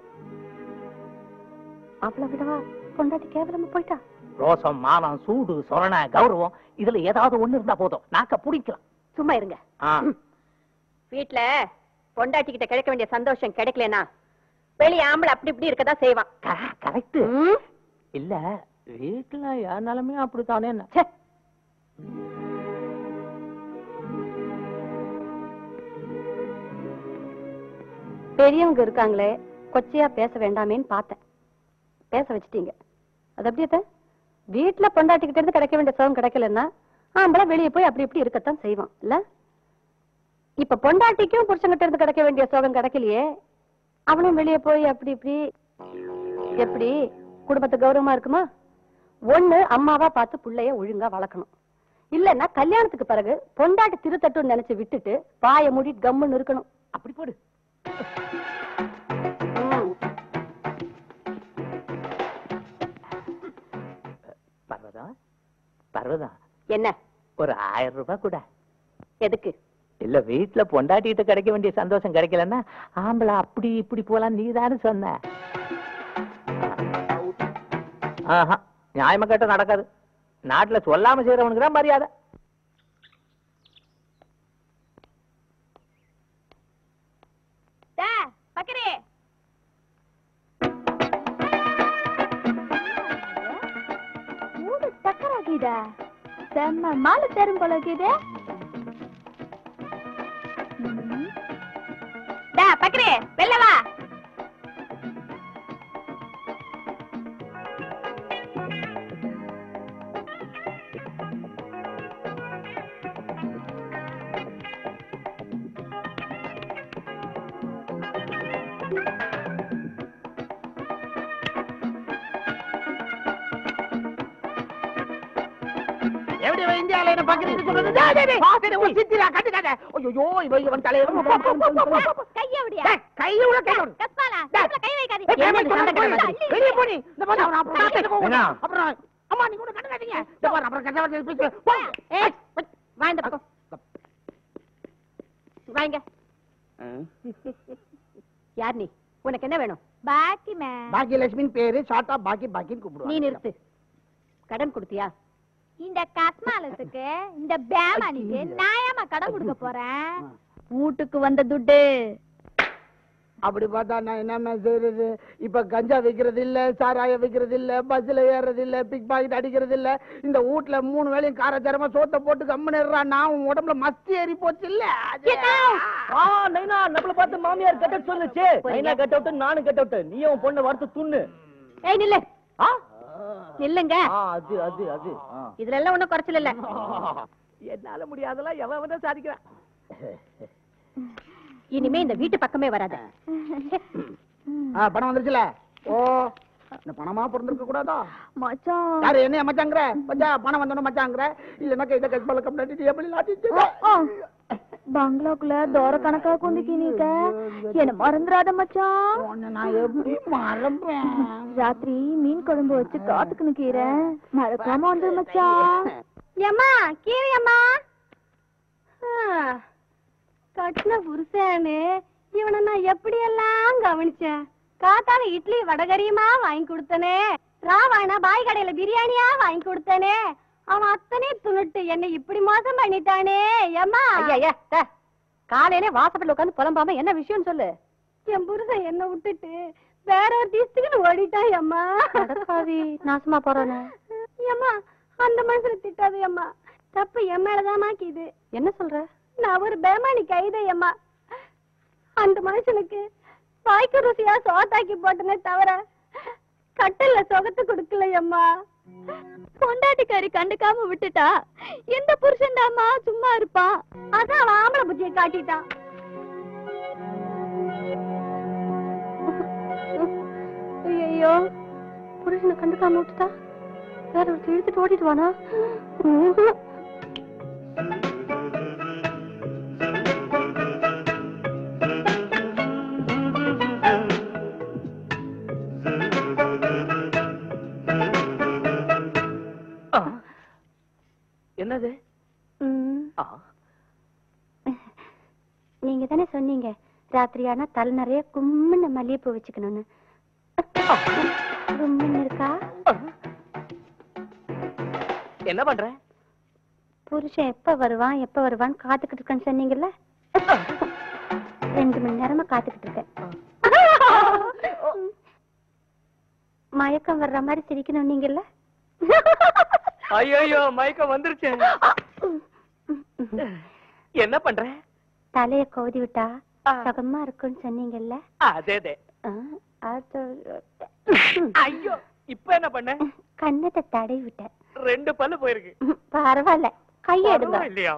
அவளை விடவா பொண்டாட்டி கேவலமா போயிட்டா ரோசம் மானம் சூடு சொரண கௌரவம் இதுல ஏதாவது ஒண்ணு இருந்தா போதும் நாக்க புடிக்கலாம் சும்மா இருங்க ஆ. வீட்ல பொண்டாட்டி கிட்ட கிடைக்க வேண்டிய சந்தோஷம் கிடைக்கலனா வெளிய ஆம்பளை அப்படி இப்படி இருக்கதான் செய்வான் கரெக்ட் இல்ல வீட்டுல என் நிலைமையும் அப்படித்தானே ச்சே. பெரியவங்க இருக்காங்களே கொச்சையா பேச வேண்டாமேன்னு பார்த்தேன் பேச வச்சிட்டீங்க அது அப்படியே தான் வீட்டுல பொண்டாட்டிக்கிட்ட இருந்து கிடைக்க வேண்டிய சுகம் கிடைக்கலன்னா ஆம்பளை வெளியே போய் அப்படி இப்படி இருக்கத்தான் செய்வான் இல்ல இப்ப பொண்டாட்டிக்கும் புருஷன்கிட்ட இருந்து கிடைக்க வேண்டிய சுகம் கிடைக்கலையே அவனும் வெளியே போய் அப்படி இப்படி எப்படி குடும்பத்து கௌரவமா இருக்குமா ஒண்ணு அம்மாவா பார்த்து புள்ளைய ஒழுங்கா வளர்க்கணும் இல்லன்னா கல்யாணத்துக்கு பிறகு பொண்டாட்டி திருத்தட்டும்னு நினைச்சு விட்டுட்டு பாய மூடிட்டு கம்முன்னு இருக்கணும் அப்படி போடு ம். பர்வதா பர்வதா என்ன ஒரு ஆயிரம் ரூபாய் கூட எதுக்கு இல்ல வீட்டுல பொண்டாட்டிட்டு கிடைக்க வேண்டிய சந்தோஷம் கிடைக்கலன்னா ஆம்பளை அப்படி இப்படி போலாம் நீ தானே சொன்ன ஆஹா நியாயமா கேட்ட நடக்காது நாட்டுல சொல்லாம செய்யறவனுக்கு தான் மரியாதை பக்கரே மூடு சக்கராகிதா செம்ம மாலை தரும் போல இருக்குது பக்கரே வெளில வா எப்படி இவன் இந்தியால என்ன பாக்குறீங்க சொல்றது டேய், டேய், டேய். சரி, உன் சித்திரா, கட்டுக்காத. ஐயையோ, இவன் இவன் தலையில போ, போ, போ, போ, போ, போ. கைய விடியா டேய், கையை விட, கையை விட. கஸ்மாலா டேய். கை வைக்காதீ ஏய், வெளியே போ, வெளியே போ, வெளியே போ நீ. இந்த பாரு, அவனை அப்புறம் காத்துட்டு போவோம். என்ன? அப்புறம், அம்மா, நீ கூட கட்டுக்காதீங்க. இந்த பாரு, அப்புறம் கட்ட வார்த்தை பேசுவேன். போ. ஏய் வா இந்த பக்கம் வாங்க யார் நீ உனக்கு என்ன வேணும் பாக்கி மே பாக்கியலட்சுமின்னு பேரு ஷார்ட்டா பாக்கி பாக்கின்னு நீ கூப்பிடுவாங்க நிறுத்து கடன் கொடுத்தியா இந்த கஸ்மாலத்துக்கு இந்த பேமானிக்கு நியாயமா கடன் கொடுக்க போறேன் வீட்டுக்கு வந்த துட்டு அப்படி பார்த்தா நான் என்ன செய்யறது இப்ப கஞ்சா விக்கிறது இல்ல சாராயம் விக்கிறது இல்ல பஸ்ல ஏறது இல்ல பிக் பாக்கெட் அடிக்கிறது இல்ல இந்த வீட்ல மூணு வேளையும் காரச்சாரமா சோத்த போட்டு கம்முன்னு நான் உன் உடம்புல மஸ்தி ஏறி போச்சு இல்ல அது- ஆ நைனா நம்மள பார்த்து மாமியார் கட்ட சொல்லுச்சு நைனா கட் அவுட் நானும் கட் அவுட் நீ உன் பொண்ணை வறுத்து துண்ணு ஏய் நில்லு ஆ நில்லுங்க ஆ, அது அது அது ஆ. இதுல எல்லாம் ஒண்ணும் குறைச்சல் இல்ல என்னால முடியாதெல்லாம் எவன் வேணா சாதிக்கிறான் இனிமே இந்த வீட்டு பக்கமே வராத ஆ, பணம் வந்துருச்சுல ஓ இந்த பணமா பிறந்திருக்க கூடாதா மச்சான் யாரு என்ன மச்சாங்கிற மச்சான் பணம் வந்தோன்னு மச்சாங்கிற இல்லன்னா கைத கட்பால கம்னாட்டி எப்படி லாட்டி பங்களாக்குள்ள தோர கணக்கா குந்திக்கி நீக்க என்ன மறந்துடாத மச்சான் உன்னை நான் எப்படி மறப்பேன் ராத்திரி மீன் குழம்பு வச்சு காத்துக்கு நிக்கிறேன் மறக்காம வந்து மச்சான் ஏம்மா கீரை அம்மா கட்டின புருஷனு இவனை நான் எப்படி எல்லாம் கவனிச்சேன் காத்தால இட்லி வடகரியுமா வாங்கி கொடுத்தனே ராவானா பாய் கடையில பிரியாணியா வாங்கி கொடுத்தனே அவன் அத்தனையும் துணுட்டு என்னை இப்படி மோசம் பண்ணிட்டானே ஏம்மா ஐயா காலையில வாசப்படில உட்காந்து புலம்பாம என்ன விஷயம் சொல்லு என் புருஷன் என்ன விட்டுட்டு வேற ஒரு திஸ்துக்குன்னு ஓடிட்டான் அம்மா நாசமா போறானே அம்மா அந்த மனுஷனை திட்டாது அம்மா தப்பு என் மேலதான் மாக்கிது என்ன சொல்ற நான் ஒரு பேமானி கைதை அம்மா அந்த மனுஷனுக்கு வாய்க்கு ருசியா சோத்தாக்கி போட்டனே தவிர கட்டல்ல சொகத்து கொடுக்கல அம்மா பொண்டாட்டிக்காரி கண்டுக்காம விட்டுட்டா எந்த புருஷன் சும்மா இருப்பான் அதான் அவன் ஆம்பளை புத்தியை காட்டிட்டான் ஐயோ புருஷனை கண்டுக்காம விட்டுட்டா வேற ஒருத்தர் இழுத்துட்டு ஓடிடுவானா என்னது ஆ, நீங்க தானே சொன்னீங்க ராத்திரி ஆனா தலை நிறைய கும்முன்னு மல்லிகைப்பூ வச்சுக்கணும்னு கும்முன்னு இருக்கா என்ன பண்ற புருஷன் எப்ப வருவான் எப்ப வருவான்னு காத்துக்கிட்டு இருக்கேன்னு சொன்னீங்கல்ல ரெண்டு மணி நேரமா காத்துக்கிட்டு இருக்கேன் மயக்கம் வர்ற மாதிரி சிரிக்கணும் நீங்கல்ல ஐயோ மயக்கம் வந்துருச்சு என்ன பண்ற தலைய கோதி விட்டா சுகமா இருக்குன்னு சொன்னீங்கல்ல அதே அதே ஆ, அது ஐயோ இப்ப என்ன பண்ண கண்ணத்தை தடவி விட்டேன் ரெண்டு பல்லு போயிருக்கு ம், பரவாயில்ல கையை எடுங்க இல்லையா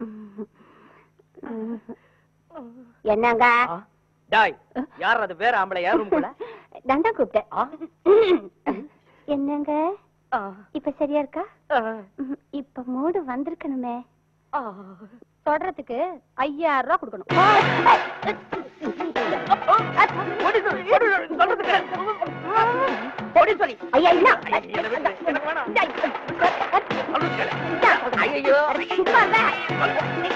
ம். என்னங்க டாய் யார் அது வேற ஆம்பளை யாரும் போல தண்டா கூப்பிட்டேன் என்னங்க இப்ப சரியா இருக்கா ம், இப்ப மூடு வந்திருக்கணுமே தொடறதுக்கு ஐயாயிரம் ரூபாய் கொடுக்கணும் ஐயா இல்ல ஐயோ சும்மா இருங்க.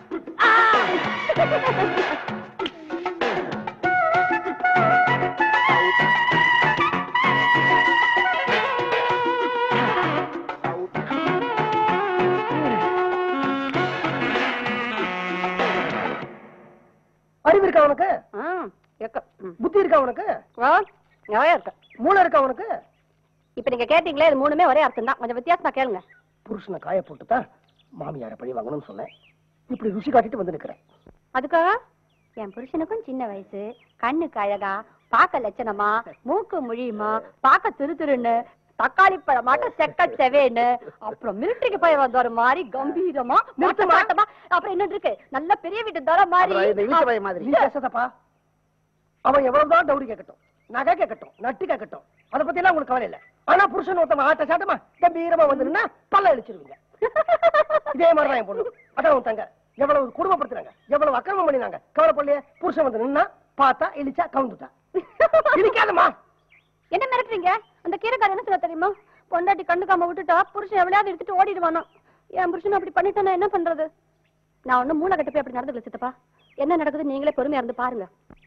அறிவு இருக்கா உனக்கு ம், எக்க- ம். புத்தி இருக்கா உனக்கு ஆ, நிறைய இருக்கு மூளை இருக்கா உனக்கு இப்ப நீங்க கேட்டீங்களே இது மூணுமே ஒரே அர்த்தம் தான் கொஞ்சம் வித்தியாசமா கேளுங்க புருஷனை காய போட்டுதான் மாமியார பழி வாங்கணும்னு சொன்னேன் இப்படி ருசி காட்டிட்டு வந்து நிக்கிறேன் அதுக்காக என் புருஷனுக்கும் சின்ன வயசு கண்ணுக்கு அழகா பார்க்க லட்சணமா மூக்கு முழியுமா பார்க்க திரு திருன்னு தக்காளி பழமாட்ட செக்க செவேன்னு அப்புறம் மிலிட்டரிக்கு போய் வந்த ஒரு மாதிரி கம்பீரமா மாட்ட மாட்டமா அப்புறம் என்ன இருக்கு நல்ல பெரிய வீட்டு தர அப்புறம் இந்த இழுச்ச பையன் மாதிரி. நீ பேசாதப்பா அவன் எவ்வளவுதான் டவுரி கேட்கட்டும் நகை கேட்கட்டும் நட்டு கேட்கட்டும் அதை பத்தி எல்லாம் உங்களுக்கு கவலை இல்ல ஆனா புருஷன் ஒருத்தன் ஆட்ட சாட்டமா கம்பீரமா வந்துருன்னா பல்ல அழிச்சிருவீங்க இதே மாதிரிதான் என் பொண்ணு அதான் உன் தங்க எவ்வளவு குடும்பப்படுத்துறாங்க எவ்வளவு அக்கிரமம் பண்ணினாங்க கவலைப்படலையே புருஷன் வந்து நின்னா பார்த்தா இழிச்சா கவுந்துட்டா இழிக்காதம்மா என்ன மிரட்டுறீங்க அந்த கீரைக்கார என்ன சொல்ல தெரியுமா பொண்டாட்டி கண்டுக்காம விட்டுட்டா புருஷன் எவ்வளவு எடுத்துட்டு ஓடிடுவானா என் புருஷன் அப்படி பண்ணிட்டா நான் என்ன பண்றது நான் ஒண்ணும் மூளை கட்டு போய் அப்படி நடந்துக்கல சித்தப்பா என்ன நடக்குது நீங்களே பொறுமையா இருந்து பாருங்க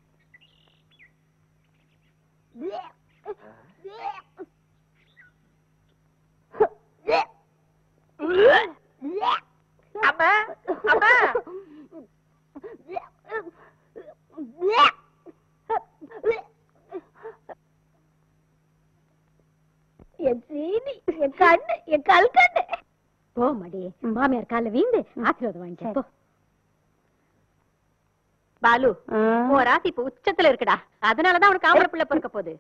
அம்மா அம்மா என் சீனி என் கண்ணு என் கல் கண்ணு போ மடி மாமியார் கால வீந்து ஆசீர்வாதம் வாங்கிக்க போ பாலு உன் ராசி இப்ப உச்சத்துல இருக்குடா அதனாலதான் உனக்கு ஆம்பளை பிள்ளை பிறக்க போகுது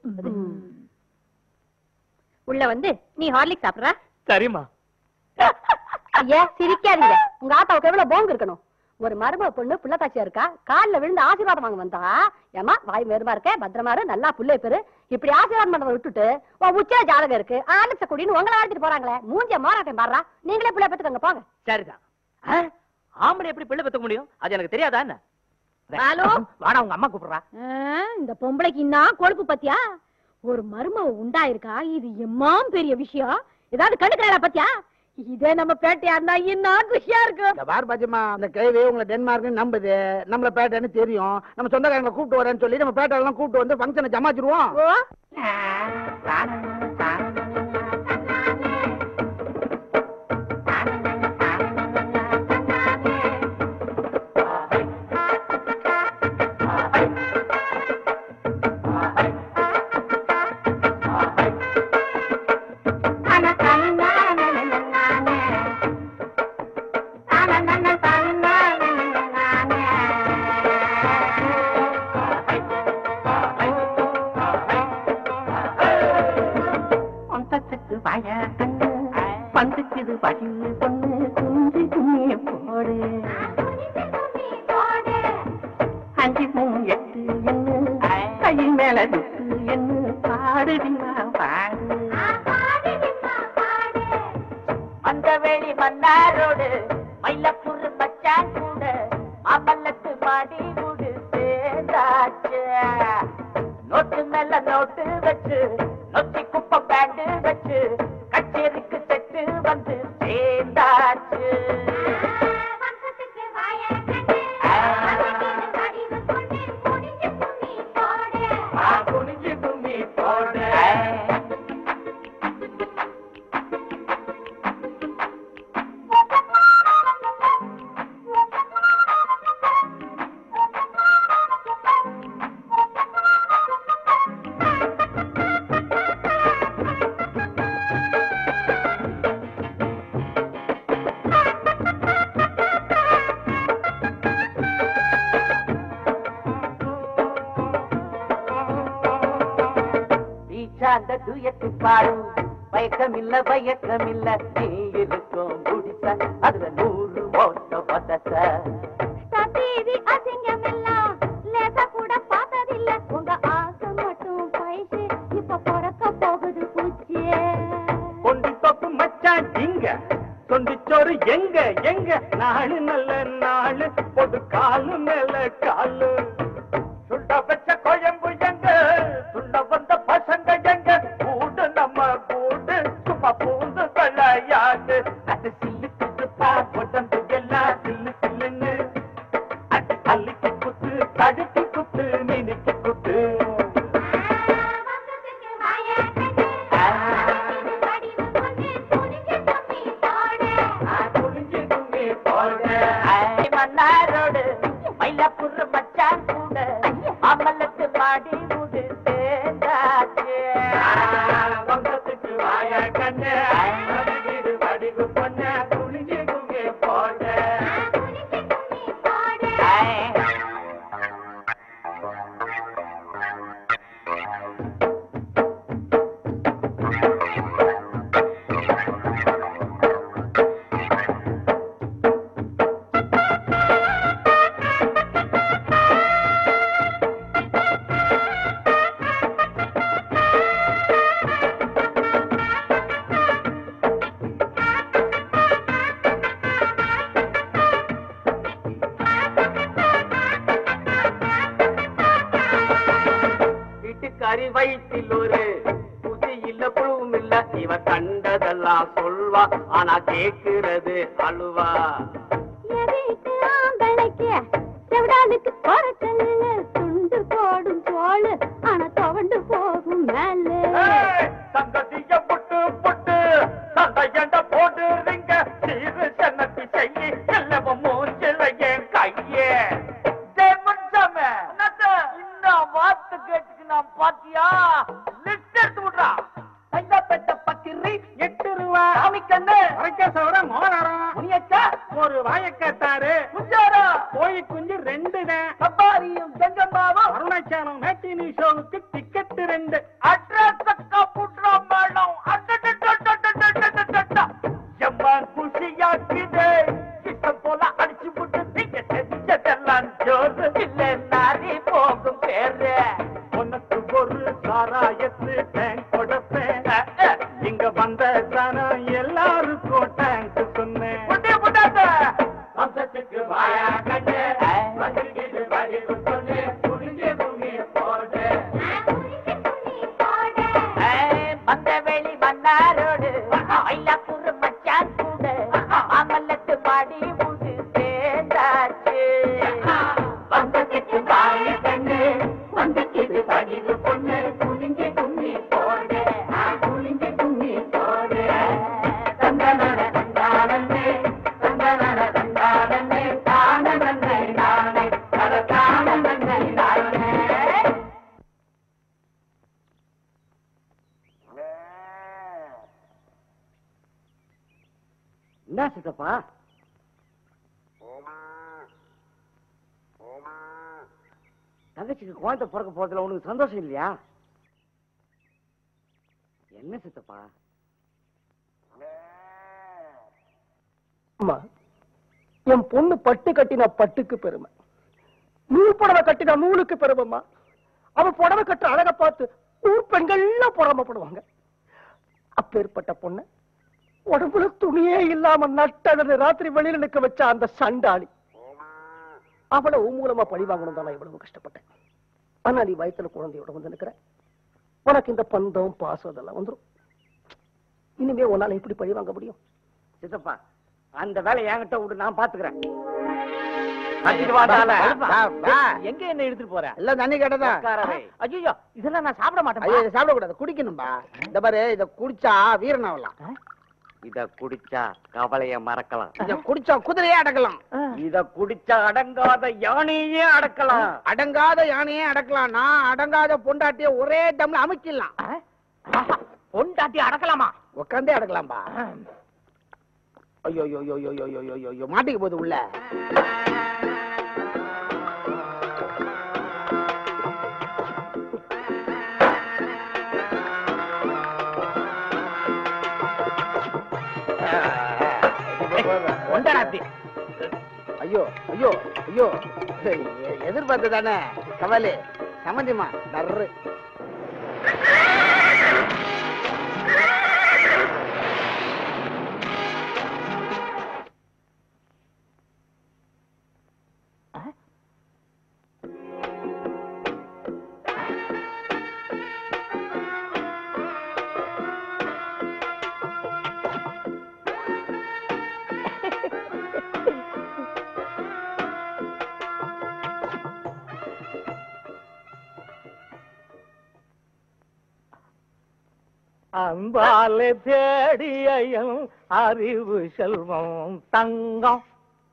உள்ள வந்து நீ ஹார்லிக் சாப்பிடுற சரிம்மா ஐயா சிரிக்காதீங்க உங்க ஆத்தாவுக்கு எவ்வளவு போங்க இருக்கணும் ஒரு மருமக பொண்ணு புள்ளத்தாச்சியா இருக்கா கால்ல விழுந்து ஆசீர்வாதம் வாங்க வந்தா ஏமா வாய் வேறுமா இருக்க பத்திரமா இரு நல்லா புள்ளை பெரு இப்படி ஆசீர்வாதம் பண்றத விட்டுட்டு உன் உச்ச ஜாதகம் இருக்கு ஆலட்ச குடின்னு உங்களை வாழ்த்துட்டு போறாங்களே மூஞ்சிய மாறாட்டம் பாடுறா நீங்களே புள்ள பெத்துக்கங்க போங்க சரிதான் ஆ? ஆம்பளை எப்படி பிள்ளை பெத்துக்க முடியும் அது எனக்கு தெரியாதா என்ன பாலு. வாடா உங்க அம்மா கூப்பிடுறா இந்த பொம்பளைக்கு இன்னும் கொழுப்பு பத்தியா ஒரு மருமக உண்டாயிருக்கா இது எம்மாம் பெரிய விஷயம் ஏதாவது கண்டுக்கிறா பத்தியா இதே நம்ம பேட்டையா இருந்தா இன்னும் குஷியா இருக்கு இந்த பார் பாஜமா அந்த கேள்வி உங்களை டென்மார்க்னு நம்புது நம்மள பேட்டைன்னு தெரியும் நம்ம சொந்தக்காரங்களை கூப்பிட்டு வரேன்னு சொல்லி நம்ம பேட்டெல்லாம் கூப்பிட்டு வந்து ஃபங்க்ஷனை ஜமாச்சிருவோம் ஓ ஒன்றத்துக்கு வாய கண்ணு பந்துக்குது வழிவு பொண்ணு குஞ்சு கும்மிய போடு அஞ்சு மூணு எட்டு என்ன கை மேல துட்டு என்ன பாடுடிமா பாடு அந்த வெளி மன்னாரோடு மயிலப்புறு மச்சான் கூட மாமல்லத்து மாடி கூடு சேர்ந்தாச்சு நோட்டு மேல நோட்டு வச்சு நொச்சி குப்பை பேண்டு வச்சு கச்சேரிக்கு செட்டு வந்து சேர்ந்தாச்சு ஆ, குனிஞ்சு கும்மி போடு மச்சாந்த துயத்து பாடும் பயக்கமில்ல பயக்கமில்ல நீ இருக்கும் குடிச அதுல நூறு ஓட்ட பதச சதீதி அசிங்கம் எல்லாம் லேசா கூட பார்த்ததில்ல உங்க ஆசை மட்டும் பைசு இப்ப பிறக்க போகுது பூச்சி கொண்டு தொப்பு மச்சான் இங்க சொண்டிச்சோறு எங்க எங்க நாலு நல்ல நாலு பொது காலு மேல காலு சுண்ட வச்ச குழம்பு எங்க சுண்ட வந்த பசங்க எங்க கூடு நம்ம கூடு சும்மா பூந்து களையாது அது சில்லு குத்துப்பா உடம்பு எல்லாம் சில்லு சில்லுன்னு அது அள்ளிக்கு குத்து தடுக்கி குத்து மினிக்கு குத்து மன்னாரோடு மயிலாப்பூர் மச்சான் கூட அமலத்து மாடி முடு சேர்ந்தாச்சு வங்கத்துக்கு வாய கண்ணு வடிவு வடிவு பொண்ண குனிஞ்சு குங்கே போட வீட்டுக்காரி வயிற்றில் ஒரு புதி இல்ல புழுவும் இல்ல இவ கண்டதெல்லாம் சொல்வா ஆனா கேக்குறது அழுவா எதிர்த்து ஆம்பளைக்கு செவிடாலுக்கு பொறக்கல்ல துண்டு போடும் தோளு ஆனா துவண்டு போகும் மேல ஏய், சங்கதிய புட்டு புட்டு சந்தையண்ட போடுறீங்க சீரு சன்னத்தி செய்யி எல்லவும் மூஞ்சில என் கையே முன்சாமி இந்த வார்த்தை கேட்டுக்கு நான் பாத்தியா லிஸ்ட் எடுத்து விடுறா கைதாப்பேட்டை பக்கிரி எட்டு ரூபா சாமிக்கண்ணு அரைக்க சவர மோதிரம் முனியச்சா ஒரு வாயக்கத்தாரு குஞ்சாரா கோழி குஞ்சு ரெண்டு தான் சப்பாரியும் கங்கம்மாவும் அருணாச்சலம் மேட்டினி ஷோவுக்கு டிக்கெட் ரெண்டு அட்ரஸ் புட்றா மேடம் எம்மா குஷியாக்குதே இஷ்டம் போல அடிச்சு விட்டு நீங்க செஞ்சதெல்லாம் ஜோறு இல்ல நாரி போகும் பேரு உனக்கு ஒரு சாராயத்து டேங்க் கொடுப்பேன் இங்க வந்த சனம் எல்லாருக்கும் டேங்க் சொன்னேன் புட்டே புட்டாத வம்சத்துக்கு வாயா கண்ணு வந்துக்கிட்டு பதிவு சொல்லு புரிஞ்சு பூமி போடு வந்த வெளி மன்னாரோடு மயிலாப்பூர் மச்சான் கூட மாமல்லத்து மாடி முடு சேர்ந்தாச்சு வந்ததுக்கு வாய கண்ணு வந்துக்கிட்டு பதிவு பொண்ணு புரிஞ்சு பூமி போடு புரிஞ்சு பூமி போடு தந்தனர தந்தானே தந்தனர தந்தானே தான நன்னை நானே தர தான நன்னை நானே என்ன சித்தப்பா தங்கச்சிக்கு குழந்தை பிறக்க போறதுல உனக்கு சந்தோஷம் இல்லையா என்ன சித்தப்பா அம்மா என் பொண்ணு பட்டு கட்டின பட்டுக்கு பெருமை நூல் புடவை கட்டின நூலுக்கு பெருமைம்மா அவ புடவை கட்டுற அழக பார்த்து ஊர் பெண்கள்லாம் பொறாமப்படுவாங்க அப்பேற்பட்ட பொண்ணு உடம்புல துணியே இல்லாம நட்டது ராத்திரி வெளியில நிக்க வச்ச அந்த சண்டாளி அவளை உன் மூலமா பழி வாங்கணும் தான் நான் இவ்வளவு கஷ்டப்பட்டேன் ஆனா நீ வயித்துல குழந்தையோட வந்து நிக்கிற உனக்கு இந்த பந்தம் பாசம் அதெல்லாம் வந்துரும் இனிமே உன்னால எப்படி பழி வாங்க முடியும் சித்தப்பா அந்த வேலை என்கிட்ட விடு நான் பாத்துக்கிறேன் எங்க என்ன எடுத்துட்டு போற எல்லாம் தண்ணி கேட்டதா ஐயோ இதெல்லாம் நான் சாப்பிட மாட்டேன் ஐயோ இதை சாப்பிடக்கூடாது குடிக்கணும்பா இந்த பாரு இத குடிச்சா வீரனாவலாம் இத குடிச்சா கவலைய மறக்கலாம் இத குடிச்சா குதிரையே அடக்கலாம் இத குடிச்சா அடங்காத யானையே அடக்கலாம் அடங்காத யானையே அடக்கலாம் நான் அடங்காத பொண்டாட்டிய ஒரே தம்ல அமைச்சிடலாம் பொண்டாட்டி அடக்கலாமா உட்காந்தே அடக்கலாம்பா ஐயோ ஐயோ ஐயோ ஐயோ ஐயோ ஐயோ ஐயோ மாட்டிக்க போகுது உள்ள ஐயோ ஐயோ ஐயோ எ- எதிர்பார்த்து தானே கவலை சமந்திமா நர்ரு அன்பாலே தேடியன் அறிவு செல்வம் தங்கம்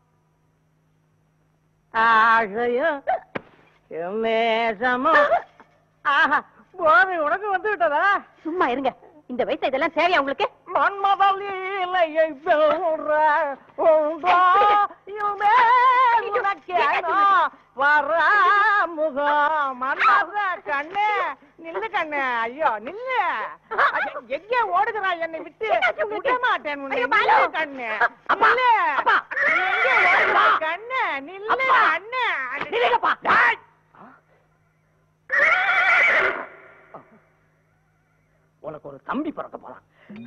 ஆகையும் என் நேசமும் ஆஹா போதை உனக்கு வந்து விட்டதா சும்மா இருங்க இந்த வயசுல இதெல்லாம் தேவையா உங்களுக்கு மன்மதல் இலையை வெல்ற உண்டோ இவமே உனக்கேனோ வராமுகம் மன்மத கண்ணே நில்லு கண்ணே ஐயோ நில்லு ஐயோ, எங்கே ஓடுகிறா என்னை விட்டு விட மாட்டேன் உன்னை நில்லு கண்ணே நில்லு எங்கே ஓடுகிறா கண்ணே நில்லு கண்ணே டேய். உனக்கு ஒரு தம்பி பிறக்க போறான்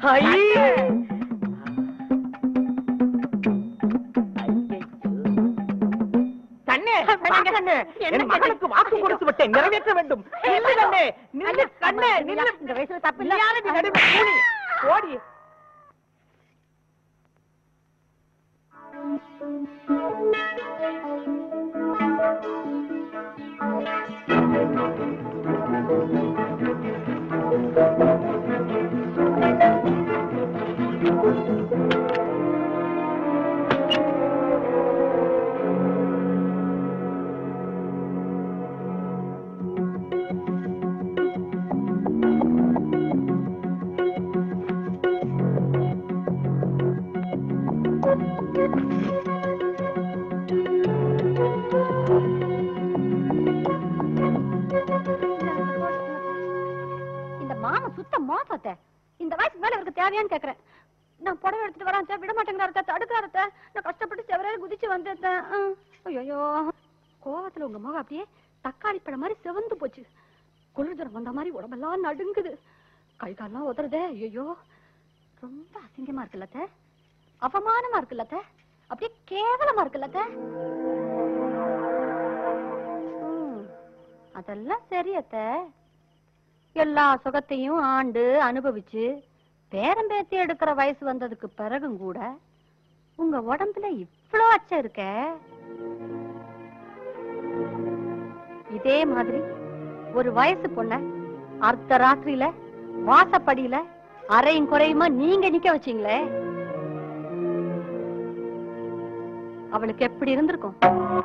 கண்ணே கண்ணே என் மகனுக்கு வாக்கு கொடுத்து விட்டேன் நிறைவேற்ற வேண்டும் நில்லு கண்ணே நில்லு கண்ணே நில்லு இந்த வயசுல தப்பு நீ யாரு நீ நடுவே கூனி ஓடி இந்த மாமா சுத்த மோசத்தை இந்த வயசுக்கு மேல இவருக்கு தேவையான்னு கேக்குறேன் நான் புடவை எடுத்துட்டு வரேன் அத்தை, விட மாட்டேங்கிறாரத்த தடுக்கிறாரத்த நான் கஷ்டப்பட்டு செவரே குதிச்சு வந்தேன் ஐயோ கோவத்துல உங்க முகம் அப்படியே தக்காளி பழம் மாதிரி சிவந்து போச்சு குளிர் ஜுரம் வந்த மாதிரி உடம்பெல்லாம் நடுங்குது கை கால்லாம் உதறதே ஐயோ ரொம்ப அசிங்கமா இருக்குல்ல அத்தை? அவமானமா இருக்குல்ல அத்தை? அப்படியே கேவலமா இருக்குல்ல அத்தை? ம், அதெல்லாம் சரி அத்தை எல்லா சுகத்தையும் ஆண்டு அனுபவிச்சு பேரம் பேத்தி எடுக்கிற வயசு வந்ததுக்கு பிறகும் கூட உங்க உடம்புல இவ்ளோ அச்சம் இருக்க இதே மாதிரி ஒரு வயசு பொண்ண அர்த்த ராத்திரியில வாசப்படியில அரையும் குறையுமா நீங்க நிக்க வச்சீங்களே அவளுக்கு எப்படி இருந்திருக்கும்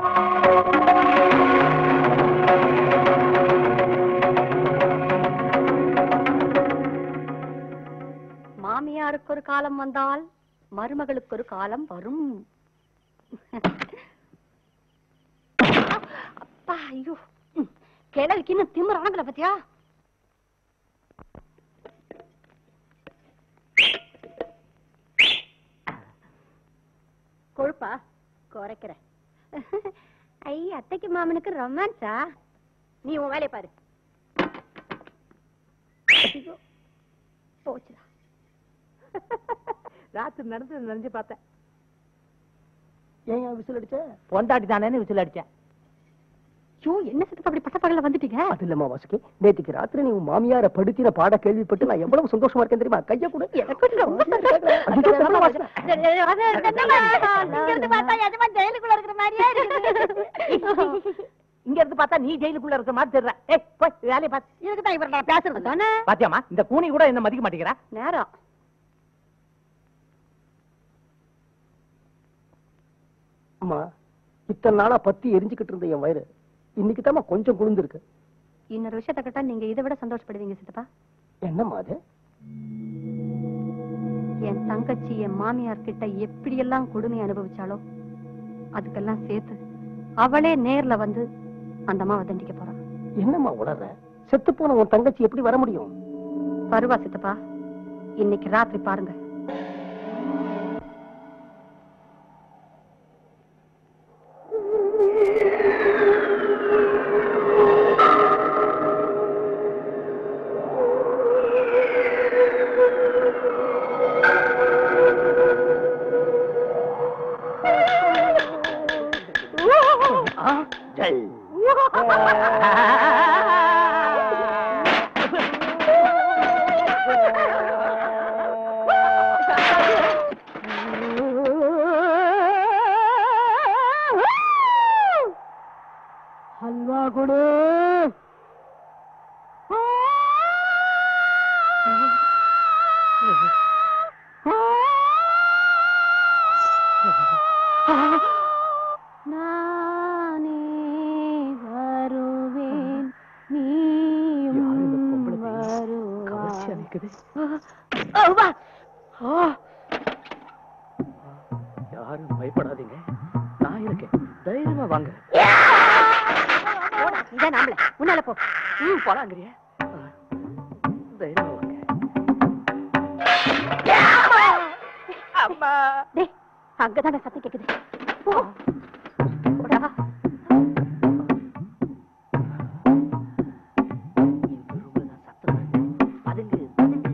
மாமியாருக்கு ஒரு காலம் வந்தால் மருமகளுக்கு ஒரு காலம் வரும் அப்பா ஐயோ ம், கிழவிக்கு இன்னும் திமிராங்கல பத்தியா கொழுப்பா குறைக்கிறேன் ஐ அத்தைக்கு மாமனுக்கு ரொமான்ஸா நீ உன் வேலையை பாரு ஐயோ, போச்சுடா ராத்திரி நடந்து நினைஞ்சு பார்த்தேன் ஏன் விசில் அடிச்ச பொண்டாட்டி தானேன்னு விசில் அடிச்சேன் ஐயோ என்ன சத்துக்கு அப்படி பட்ட பகல வந்துட்டீங்க அது இல்லம்மா வாசுகி நேத்திக்கு ராத்திரி நீ உன் மாமியார படுத்தின பாட கேள்விப்பட்டு நான் எவ்வளவு சந்தோஷமா இருக்கேன் தெரியுமா கைய கூட எனக்கு ரொம்ப ஐயோ, நல்ல வாசனை. ஜெயிலுக்குள்ள இருக்கிற மாதிரியே இருக்குது இங்க இருந்து பார்த்தா நீ ஜெயிலுக்குள்ள இருக்கிற மாதிரி தெரியற ஏய் போய் வேலையை பார்த்து இதுக்கு தான் இவர் நான் பேசுறது தானே பாத்தியாமா இந்த கூனி கூட என்ன மதிக்க மாட்டேங்கிறா நேரம் அம்மா இத்தனை நாளா பத்தி எரிஞ்சுக்கிட்டு இருந்த என் வயிறு இன்னைக்கு தான் கொஞ்சம் குளிர்ந்திருக்கு இன்னொரு விஷயத்த கேட்டா நீங்க இதை விட சந்தோஷப்படுவீங்க சித்தப்பா என்னம்மா அது என் தங்கச்சி என் மாமியார் கிட்ட எப்படியெல்லாம் கொடுமை அனுபவிச்சாலோ அதுக்கெல்லாம் சேர்த்து அவளே நேர்ல வந்து அந்த அம்மாவை தண்டிக்க போறான் என்னம்மா உணர்ற செத்து போன உன் தங்கச்சி எப்படி வர முடியும் வருவா சித்தப்பா இன்னைக்கு ராத்திரி பாருங்க நானே வருவேன் யாரு இந்த நீயும் பொம்பளை பேய்? கவர்ச்சியா வருவாய் நிக்குது. ஆ, வா. யாரும் பயப்படாதீங்க நான் இருக்கேன் தைரியமா வாங்க போடா, இதான் நாமள முன்னால போ ம், போலாங்கிறியே தைரியமா வாங்க டேய் அங்கதானே சத்தம் கேக்குது போ போடா. இந்த ரூம்ல தான் சத்தம் வருது. பதுங்கு பதுங்கு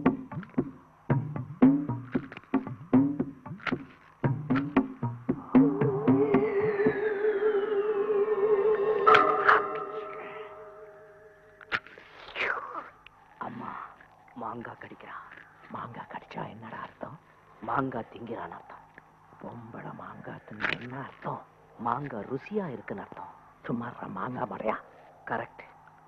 அம்மா மாங்காய் கடிக்கிறான் மாங்காய் கடிச்சா என்னடா அர்த்தம் மாங்காய் திங்கிறான் அர்த்தம் பொம்பளை மாங்காய் திங்க என்ன அர்த்தம் மாங்காய் ருசியா இருக்குன்னு அர்த்தம் சும்மா இருடா, மாங்காய் மடையா கரெக்ட்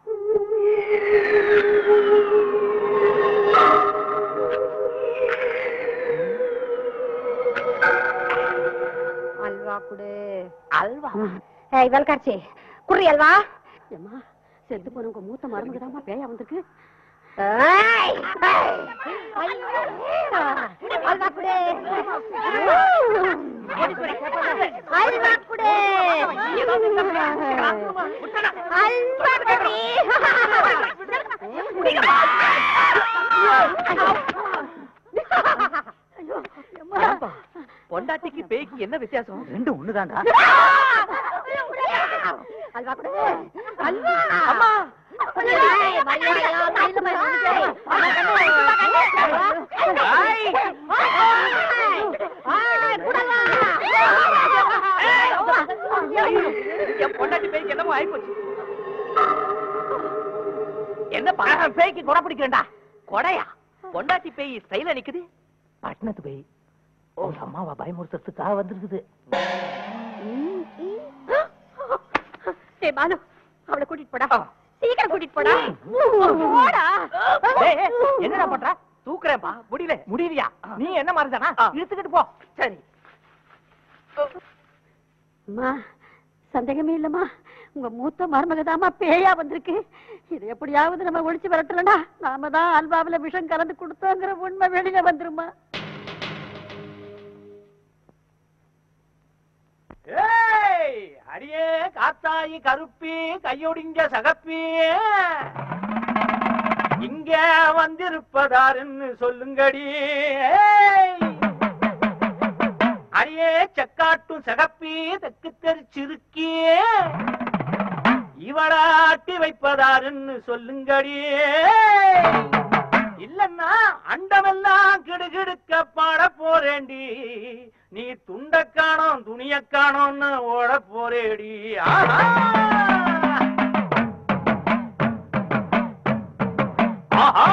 அல்வா குடு அல்வா ஏய் வெல்காட்சி குர்ரி அல்வா ஏம்மா செத்து போனவங்க மூத்த மருமகதாம்மா பேயா வந்திருக்கு ஏய், ஏய், ஐயோ, அல்வா குடு அல்வா குடு அல்வா ஏம்பா, பொண்டாட்டிக்கு பேய்க்கு என்ன வித்தியாசம் ரெண்டு ஒண்ணுதான்டா அல்வா குடு அல்வா அம்மா ஏய், மரியாதையா, கையில போய் வாங்கிட்டு வை. அம்மா, கண்ணு, கண்ணு. ஏய், ஏய், குடலா. என் பொண்டாட்டி பேய்க்கு என்னமோ ஆயிப்போச்சு என்னப்பா பேய்க்கு கொடை பிடிக்கிறேன்டா கொடையா பொண்டாட்டி பேய் ஸ்டைல நிக்குது பட்டணத்து பேய் ஓ அம்மாவா பயமுறுத்துறதுக்காக வந்திருக்குது ஏய், பாலு அவளை கூட்டிட்டு போடா சீக்கிரம் கூட்டிட்டு போடா போடா டேய், என்னடா பண்ற தூக்குறேன்பா முடியல முடியலையா நீ என்ன மாதிரி தானா இழுத்துக்கிட்டு போ சரி அம்மா சந்தேகமே இல்லம்மா உங்க மூத்த மருமகதாம்மா பேயா வந்திருக்கு இது எப்படியாவது நம்ம ஒழிச்சு விரட்டலனா நாம தான் அல்வாவில விஷம் கலந்து கொடுத்தோங்கிற உண்மை வெளியில வந்துருமா ஏய் அடியே காத்தாயி கருப்பி கையொடிஞ்ச சகப்பி இங்க வந்திருப்பதாருன்னு சொல்லுங்கடி ஏய். அடியே செக்காட்டும் சகப்பி தெக்கு தெரிச்சிருக்கி இவளாட்டி வைப்பதாருன்னு சொல்லுங்கடி இல்லன்னா அண்டமெல்லாம் கிடுகிடுக்க பாட போறேண்டி நீ துண்ட காணோம் துணிய காணோம்னு ஓட போறேடி ஆஹா! ஆஹா!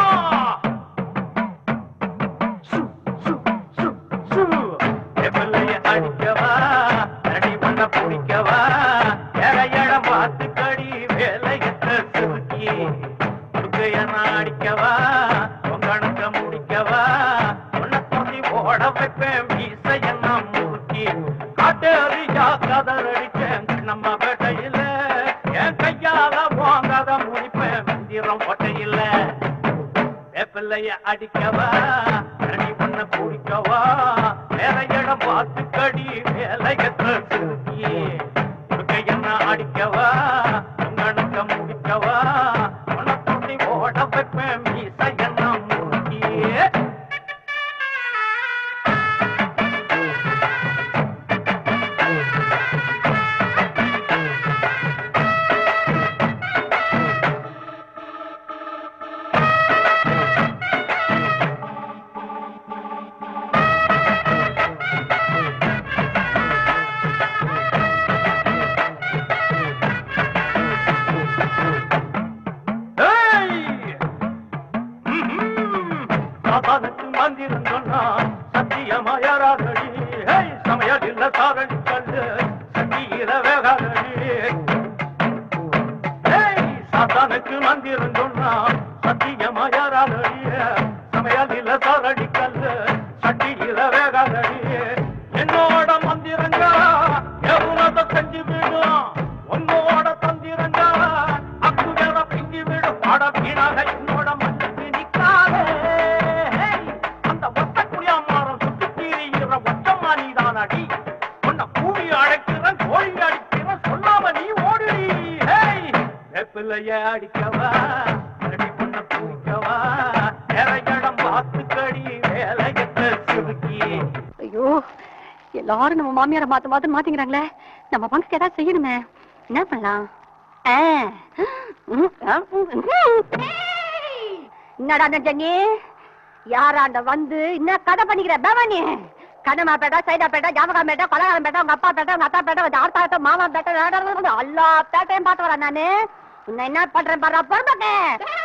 சு, சு, சு, சு. எவளைய அடிக்கவா அடி பண்ண பிடிக்கவா எற இடம் பார்த்து கடி வேலையற்ற சுருக்கி முருகையன அடிக்கவா உங்கணக்க முடிக்கவா உன்னை தொட்டி ஓட வைப்பேன் மீச என்ன முறுக்கி காட்டேறியா கதர் அடிச்சேன் நம்ம பேட்டையில என் கையால வாங்காத முடிப்பேன் மந்திரம் பொட்டையில வேப்பிள்ளைய அடிக்கவா அடி பண்ண குடிக்கவா வேற இடம் பார்த்து கடி வேலையற்ற சுருக்கி முருகை என்ன அடிக்கவா உங்கணக்க முடிக்கவா உன்னை தொட்டி ஓட வைப்பேன் மீச என்ன முறுக்கி ஏய்! ம்ஹும். சாத்தானுக்கு மந்திரம் சொன்னா சத்தியமா யாராதடி ஏய், சமையல் இல்ல சாரணி கல்லு சத்தியில வேகாதடி ஏய், சாத்தானுக்கு மந்திரம் சொன்னா சத்தியமா யாராதடி சமையலில சரடி கல்லு சட்டியில வேகாதடி என்னோட மந்திரங்க எவ்வளவு செஞ்சு விடும் உன்னோட தந்திரங்க அக்கு வேற பிங்கி விடும் பாட வீணாக என்னோட மண்ணுக்கு நிக்காதே அந்த ஒத்த குடியாமாரம் சுட்டு தீரிகிற ஒற்றமா நீதானடி உன்னை கூவி அழைக்கிறேன் கோழி அடிக்கிறேன் சொல்லாம நீ ஓடுடி ஹேய் வேப்பிலைய அடிக்கவா அடி பொண்ண பூரிக்கவா வேற இடம் பார்த்துக்கடி வேலையத்தை சுருக்கி ஐயோ எல்லாரும் நம்ம மாமியார மாத்த மாத்த மாத்திக்கிறாங்களே நம்ம பங்குக்கு ஏதாவது செய்யணுமே என்ன பண்ணலாம் ஆ. ம், ஆ, ம், ம். என்னடா நெஞ்சங்கி யாராண்ட வந்து என்ன கதை பண்ணிக்கிற பவானி கண்ணம்மா பேட்டா சைடா பேட்டா ஜாமகா பேட்டா கொலகாரம் பேட்டா உங்க அப்பா பேட்டா உங்க அத்தா பேட்டா உங்க ஆத்தா பேட்டா மாமா பேட்டா எல்லா பேட்டையும் பார்த்து வரேன் நானு உன்னை என்ன பண்றேன் பாரு பொறுப்பட்டே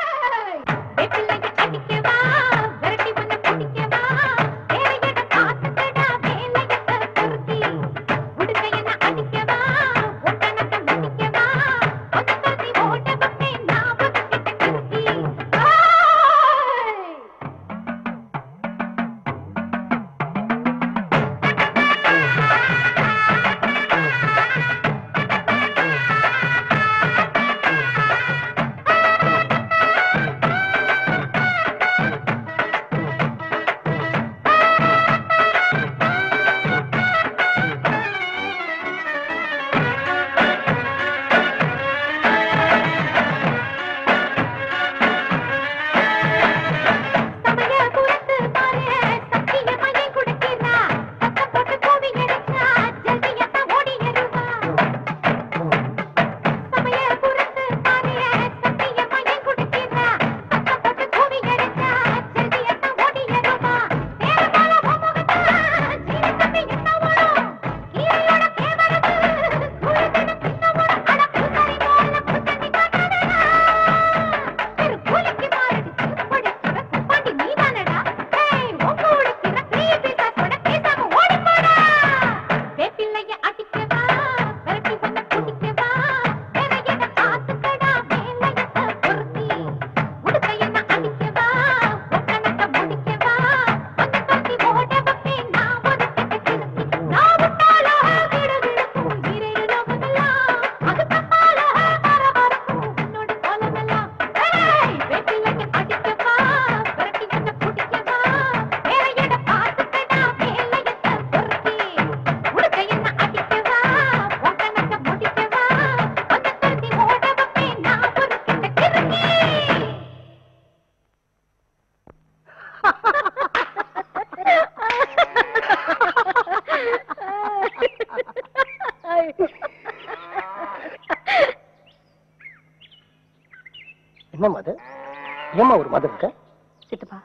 என்ன மது ஏமா ஒரு மது இருக்க சித்தப்பா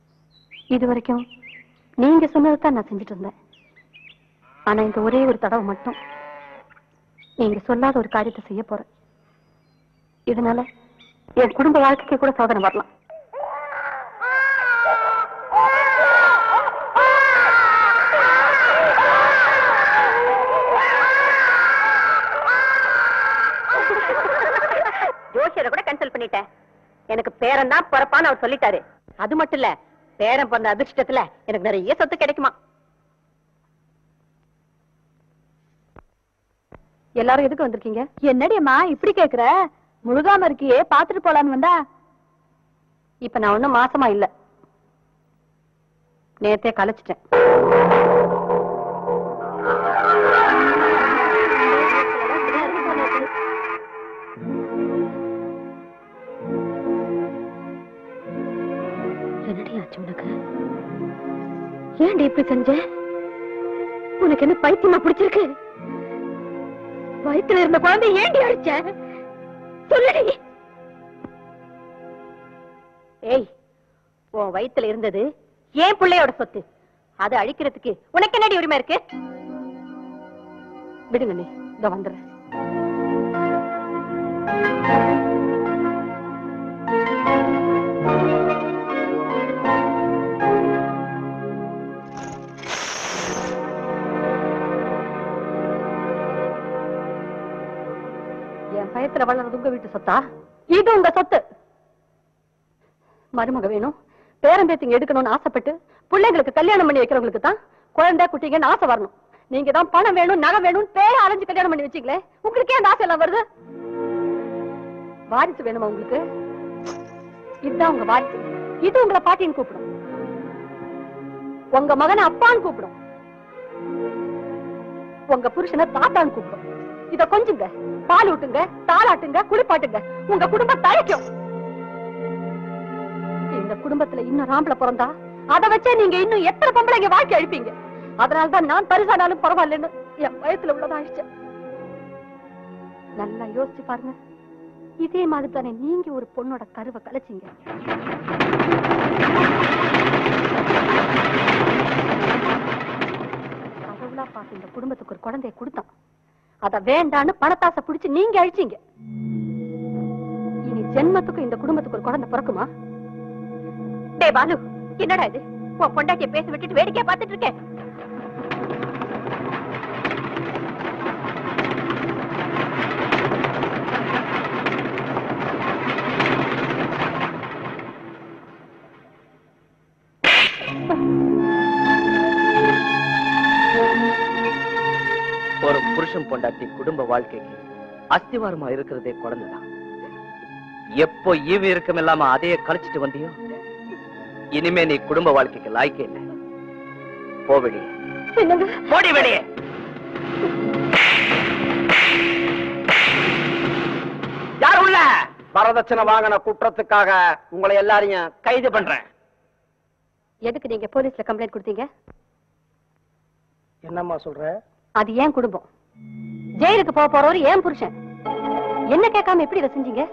இது வரைக்கும் நீங்க சொன்னதைத்தான் நான் செஞ்சுட்டு இருந்தேன் ஆனா இந்த ஒரே ஒரு தடவை மட்டும் நீங்க சொல்லாத ஒரு காரியத்தை செய்ய போறேன் இதனால என் குடும்ப வாழ்க்கைக்கு கூட சோதனை வரலாம் ஜோசியரை கூட கேன்சல் பண்ணிட்டேன் எனக்கு பேரன் தான் பிறப்பான்னு அவர் சொல்லிட்டாரு அது மட்டும் இல்ல பேரன் பிறந்த அதிர்ஷ்டத்துல எனக்கு நிறைய சொத்து கிடைக்குமா எல்லாரும் எதுக்கு வந்திருக்கீங்க என்னடியம்மா இப்படி கேக்குற முழுகாம இருக்கியே பாத்துட்டு போலான்னு வந்தா இப்ப நான் ஒண்ணும் மாசமா இல்ல நேத்தே கலைச்சிட்டேன் என்னடி ஆச்சு உனக்கு ஏன்டி இப்படி செஞ்ச உனக்கு என்ன பைத்தியமா பிடிச்சிருக்கு வயித்துல இருந்த குழந்தை ஏண்டி அடிச்ச சொல்லுடி ஏய் உன் வயித்துல இருந்தது ஏன் பிள்ளையோட சொத்து அதை அழிக்கிறதுக்கு உனக்கு என்னடி உரிமை இருக்கு விடுங்க நீ இதோ வந்துடுறேன் என் பயத்துல வளர்றது உங்க வீட்டு சொத்தா இது உங்க சொத்து மருமக வேணும் பேரம்பேத்திங்க எடுக்கணும்னு ஆசைப்பட்டு பிள்ளைங்களுக்கு கல்யாணம் பண்ணி வைக்கிறவங்களுக்கு தான் குழந்தை குட்டிங்கன்னு ஆசை வரணும் நீங்க தான் பணம் வேணும் நகை வேணும் பேர அலைஞ்சு கல்யாணம் பண்ணி வச்சீங்களே உங்களுக்கே அந்த ஆசை எல்லாம் வருது வாரிசு வேணுமா உங்களுக்கு இதுதான் உங்க வாரிசு இது உங்களை பாட்டின்னு கூப்பிடும் உங்க மகனை அப்பான்னு கூப்பிடும் உங்க புருஷனை தாத்தான்னு கூப்பிடும் இத கொஞ்சுங்க பால் ஊட்டுங்க தாளாட்டுங்க குளிப்பாட்டுங்க உங்க குடும்பம் தழைக்கும் இந்த குடும்பத்துல இன்னும் ராம்பள பிறந்தா அத வச்சே நீங்க இன்னும் எத்தனை பொம்பளைங்க வாழ்க்கை அழிப்பீங்க அதனாலதான் நான் பரிசானாலும் பரவாயில்லன்னு என் வயசுல உள்ளதாயிடுச்சு நல்லா யோசிச்சு பாருங்க இதே மாதிரி தானே நீங்க ஒரு பொண்ணோட கருவை கலைச்சீங்க கடவுளா பார்த்து இந்த குடும்பத்துக்கு ஒரு குழந்தைய கொடுத்தான் அத வேண்டான்னு பணத்தாசை பிடிச்சு நீங்க அழிச்சீங்க இனி ஜென்மத்துக்கு இந்த குடும்பத்துக்கு ஒரு குழந்தை பிறக்குமா டே பாலு என்னடா இது உன் பொண்டாட்டிய பேச விட்டுட்டு வேடிக்கையா பார்த்துட்டு இருக்கேன் ஒரு புருஷன் பொண்டாட்டி குடும்ப வாழ்க்கைக்கு அஸ்திவாரமா இருக்கிறதே குழந்தைதான் எப்போ ஈவு இருக்கும் இல்லாம அதையே கழிச்சிட்டு வந்தியோ இனிமே நீ குடும்ப வாழ்க்கைக்கு லாய்க்கே இல்லை போ வெளியே என்னங்க போடி வெளியே யார் உள்ள வரதட்சணை வாங்கின குற்றத்துக்காக உங்களை எல்லாரையும் கைது பண்றேன் எதுக்கு நீங்க போலீஸ்ல கம்ப்ளைண்ட் கொடுத்தீங்க என்னம்மா சொல்ற அது ஏன் குடும்பம் ஜெயிலுக்கு போக போறவரு ஏன் புருஷன் என்ன கேட்காம எப்படி இதை செஞ்சீங்க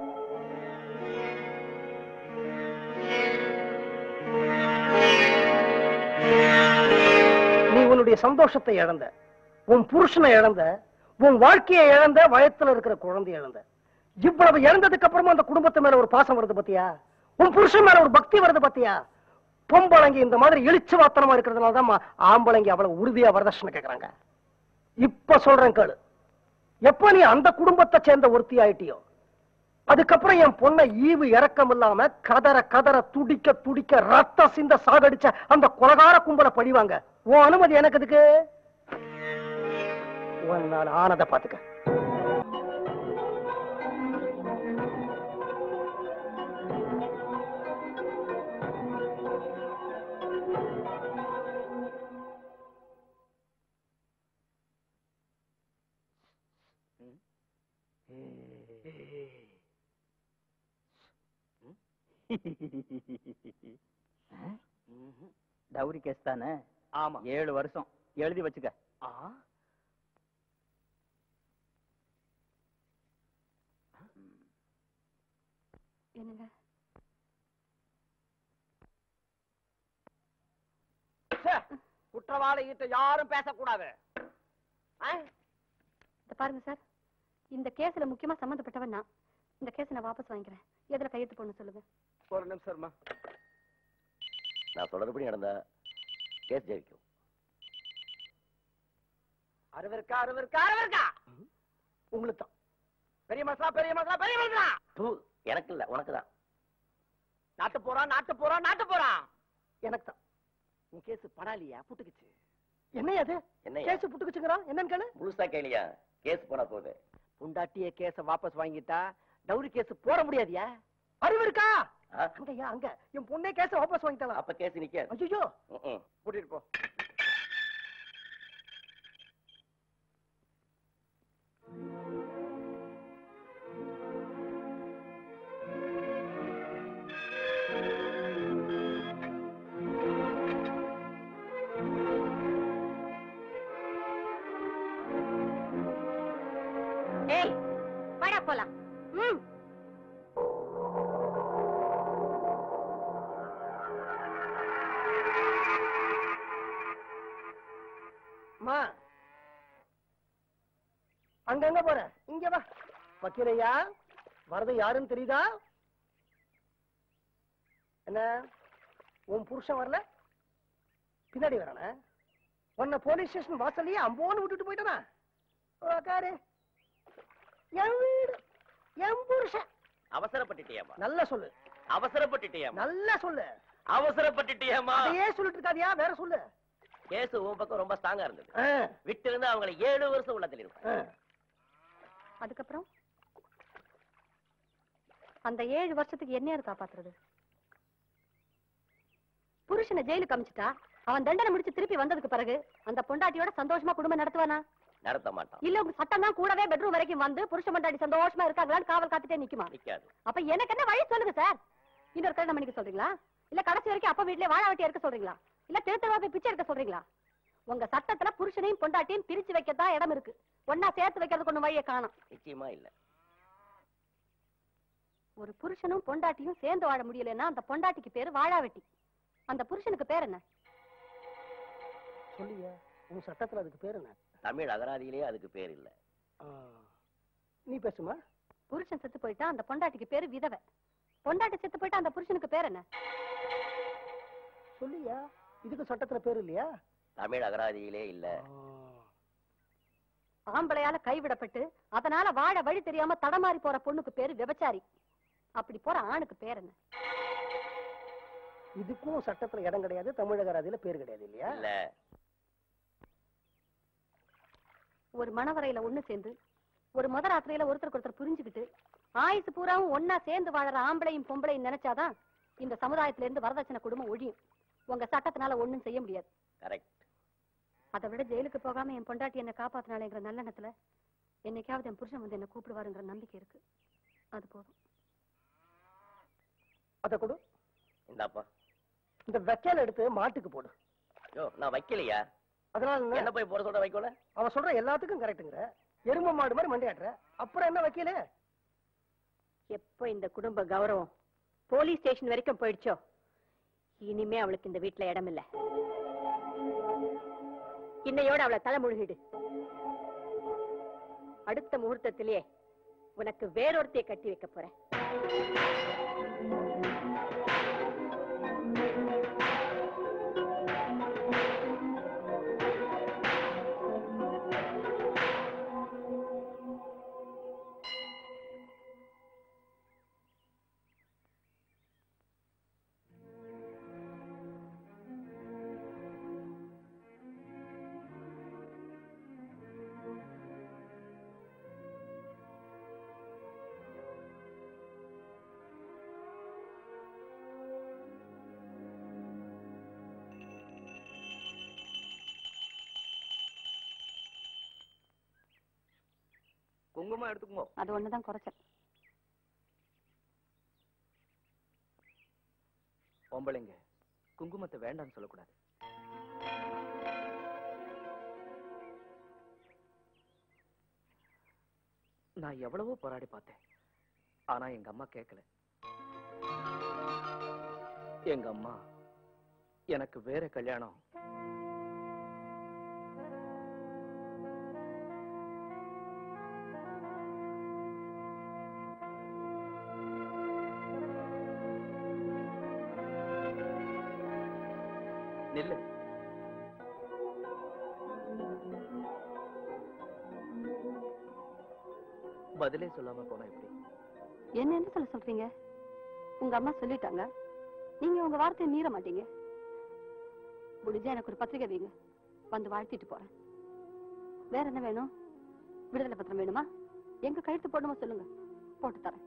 நீ உன்னுடைய சந்தோஷத்தை இழந்த உன் புருஷனை இழந்த உன் வாழ்க்கையை இழந்த வயத்துல இருக்கிற குழந்தை இழந்த இவ்வளவு இழந்ததுக்கு அப்புறமா அந்த குடும்பத்து மேல ஒரு பாசம் வருது பாத்தியா உன் புருஷன் மேல ஒரு பக்தி வருது பாத்தியா பொம்பளைங்க இந்த மாதிரி எழுச்சி வாத்தனமா இருக்கிறதுனால தான் ஆம்பளைங்க அவ்வளவு உறுதியா வரதட்சணை கேக்குறாங்க இப்ப சொல்றேன் கேளு எப்ப நீ அந்த குடும்பத்தை சேர்ந்த ஒருத்தி ஆயிட்டியோ அதுக்கப்புறம் என் பொண்ணை ஈவு இறக்கம் இல்லாம கதற கதற துடிக்க துடிக்க ரத்த சிந்த சாகடிச்ச அந்த கொலகார கும்பலை பழிவாங்க உன் அனுமதி எனக்கு எதுக்கு உன்னால் ஆனதை பாத்துக்க டவுரி கேஸ் தானே ஆமா ஏழு வருஷம் எழுதி வச்சுக்க ஆ என்னங்க குற்றவாளி கிட்ட யாரும் பேசக்கூடாது இத பாருங்க சார் இந்த கேஸ்ல முக்கியமா சம்பந்தப்பட்டவன் நான் இந்த கேஸை நான் வாபஸ் வாங்கிக்கிறேன் எதுல கையெழுத்து போடணும் சொல்லுங்க ஒரு நிமிஷம்மா நான் சொல்றதுபடி நடந்தா கேஸ் ஜெயிக்கும் அருவிருக்கா அருவிருக்கா அருவிருக்கா உங்களுக்கு தான் பெரிய மசலா பெரிய மசலா பெரிய மசலா தூ எனக்கு இல்ல உனக்கு தான் நாட்டு போறான் நாட்டு போறான் நாட்டு போறான் எனக்கு தான் உன் கேஸ் படாலியா புட்டுக்குச்சு என்ன அது என்னய்யா? கேஸ் புட்டுக்குச்சுங்கிறான் என்னன்னு கேளு முழுசா கேளியா கேஸ் போனா போகுது புண்டாட்டிய கேஸ வாபஸ் வாங்கிட்டா டவுரி கேஸ் போட முடியாதியா அறிவு இருக்கா ஆ? அங்கயா அங்க என் பொண்ணே கேஸ வாபஸ் வாங்கிட்டாளா அப்ப கேஸ் நிக்காது ஐயோ ம்ம். கூட்டிட்டு போ ஏய் வாடா போலாம் ம் அம்மா அங்க எங்க போற இங்க வா வக்கீலையா வரது யாருன்னு தெரியுதா என்ன உன் புருஷன் வரல பின்னாடி வரானே உன்னை போலீஸ் ஸ்டேஷன் வாசல்லையே அம்போன்னு விட்டுட்டு போயிட்டானா உக்காரு என் வீடு என் புருஷன் அவசரப்பட்டுட்டியாமா நல்லா சொல்லு அவசரப்பட்டுட்டியாமா நல்லா சொல்லு அவசரப்பட்டுட்டியேம்மா அதையே சொல்லிட்டு இருக்காதியா வேற சொல்லு கேஸ் உன் பக்கம் ரொம்ப ஸ்ட்ராங்கா இருந்தது ஆ, விட்டு இருந்து அவங்களை ஏழு வருஷம் உள்ள தள்ளிருப்பேன் ஆ. அதுக்கப்புறம் அந்த ஏழு வருஷத்துக்கு என்ன யாரு காப்பாத்துறது புருஷனை ஜெயிலுக்கு அமிச்சிட்டா அவன் தண்டனை முடிச்சு திருப்பி வந்ததுக்கு பிறகு அந்த பொண்டாட்டியோட சந்தோஷமா குடும்பம் நடத்துவானா நடத்த மாட்டான் இல்ல உங்க சட்டம் தான் கூடவே பெட்ரூம் வரைக்கும் வந்து புருஷ பொண்டாட்டி சந்தோஷமா இருக்காங்களான்னு காவல் காத்துட்டே நிக்குமா நிக்காது அப்ப எனக்கு என்ன வழி சொல்லுங்க சார் இன்னொரு கல்யாணம் பண்ணிக்க சொல்றீங்களா இல்ல கடைசி வரைக்கும் அப்பா வீட்லயே வாழ வெட்டி இருக்க சொல்றீங்களா இல்ல திருத்தவா போய் பிச்சை எடுக்க சொல்றீங்களா உங்க சட்டத்துல புருஷனையும் பொண்டாட்டியும் பிரிச்சு வைக்கத்தான் இடம் இருக்கு ஒன்னா சேர்த்து வைக்கிறதுக்கு ஒண்ணு வழியை காணும் நிச்சயமா இல்ல ஒரு புருஷனும் பொண்டாட்டியும் சேர்ந்து வாழ முடியலன்னா அந்த பொண்டாட்டிக்கு பேரு வாழாவெட்டி அந்த புருஷனுக்கு பேர் என்ன சொல்லியா உன் சட்டத்துல அதுக்கு பேர் என்ன தமிழ் அகராதியிலே அதுக்கு பேர் இல்ல ஆ. நீ பேசுமா புருஷன் செத்து போயிட்டா அந்த பொண்டாட்டிக்கு பேரு விதவை பொண்டாட்டி செத்து போயிட்டா அந்த புருஷனுக்கு பேர் என்ன சொல்லியா இதுக்கு சட்டத்துல பேர் இல்லையா தமிழ் அகராதியிலே இல்ல ஆம்பளையால கைவிடப்பட்டு அதனால வாழ வழி தெரியாம தடமாறி போற பொண்ணுக்கு பேரு விபச்சாரி அப்படி போற ஆணுக்கு பேர் என்ன இதுக்கும் சட்டத்துல இடம் கிடையாது தமிழக அராதியில பேர் கிடையாது இல்லையா இல்ல ஒரு மணவரையில ஒண்ணு சேர்ந்து ஒரு முத ராத்திரியில ஒருத்தருக்கு ஒருத்தர் புரிஞ்சுக்கிட்டு ஆயுசு பூராவும் ஒன்னா சேர்ந்து வாழற ஆம்பளையும் பொம்பளையும் நினைச்சாதான் இந்த சமுதாயத்துல இருந்து வரதட்சணை குடும்பம் ஒழியும் உங்க சட்டத்தினால ஒண்ணும் செய்ய முடியாது கரெக்ட் அதை விட ஜெயிலுக்கு போகாம என் பொண்டாட்டி என்ன காப்பாத்தினாலேங்கிற நல்லெண்ணத்துல என்னைக்காவது என் புருஷன் வந்து என்ன கூப்பிடுவாருங்கிற நம்பிக்கை இருக்கு அது போதும் அத கொடு இந்தாப்பா இந்த வெக்கையில எடுத்து மாட்டுக்கு போடு யோ நான் வைக்கலையா அதனால என்ன? என்ன போய் போட சொல்ற வைக்கல அவன் சொல்ற எல்லாத்துக்கும் கரெக்ட்டுங்கிற எரும மாடு மாதிரி மண்டையாட்டுற அப்புறம் என்ன வைக்கல எப்போ இந்த குடும்ப கௌரவம் போலீஸ் ஸ்டேஷன் வரைக்கும் போயிடுச்சோ இனிமே அவளுக்கு இந்த வீட்ல இடம் இல்ல இன்னையோட அவளை தலை முழுகிடு அடுத்த முகூர்த்தத்திலேயே உனக்கு வேறொருத்தைய கட்டி வைக்க போறேன் குங்குமம் எடுத்துக்குமோ அது ஒண்ணுதான் குறைச்சல் பொம்பளைங்க குங்குமத்தை வேண்டாம்னு சொல்லக்கூடாது நான் எவ்வளவோ போராடி பார்த்தேன் ஆனா எங்க அம்மா கேட்கல எங்க அம்மா எனக்கு வேற கல்யாணம் நில்லு பதிலே சொல்லாம போனா எப்படி என்ன என்ன சொல்ல சொல்றீங்க உங்க அம்மா சொல்லிட்டாங்க நீங்க உங்க வார்த்தையை மீற மாட்டீங்க முடிஞ்சா எனக்கு ஒரு பத்திரிக்கை வைங்க வந்து வாழ்த்திட்டு போறேன் வேற என்ன வேணும் விடுதலை பத்திரம் வேணுமா எங்க கழுத்து போடணுமா சொல்லுங்க போட்டு தரேன்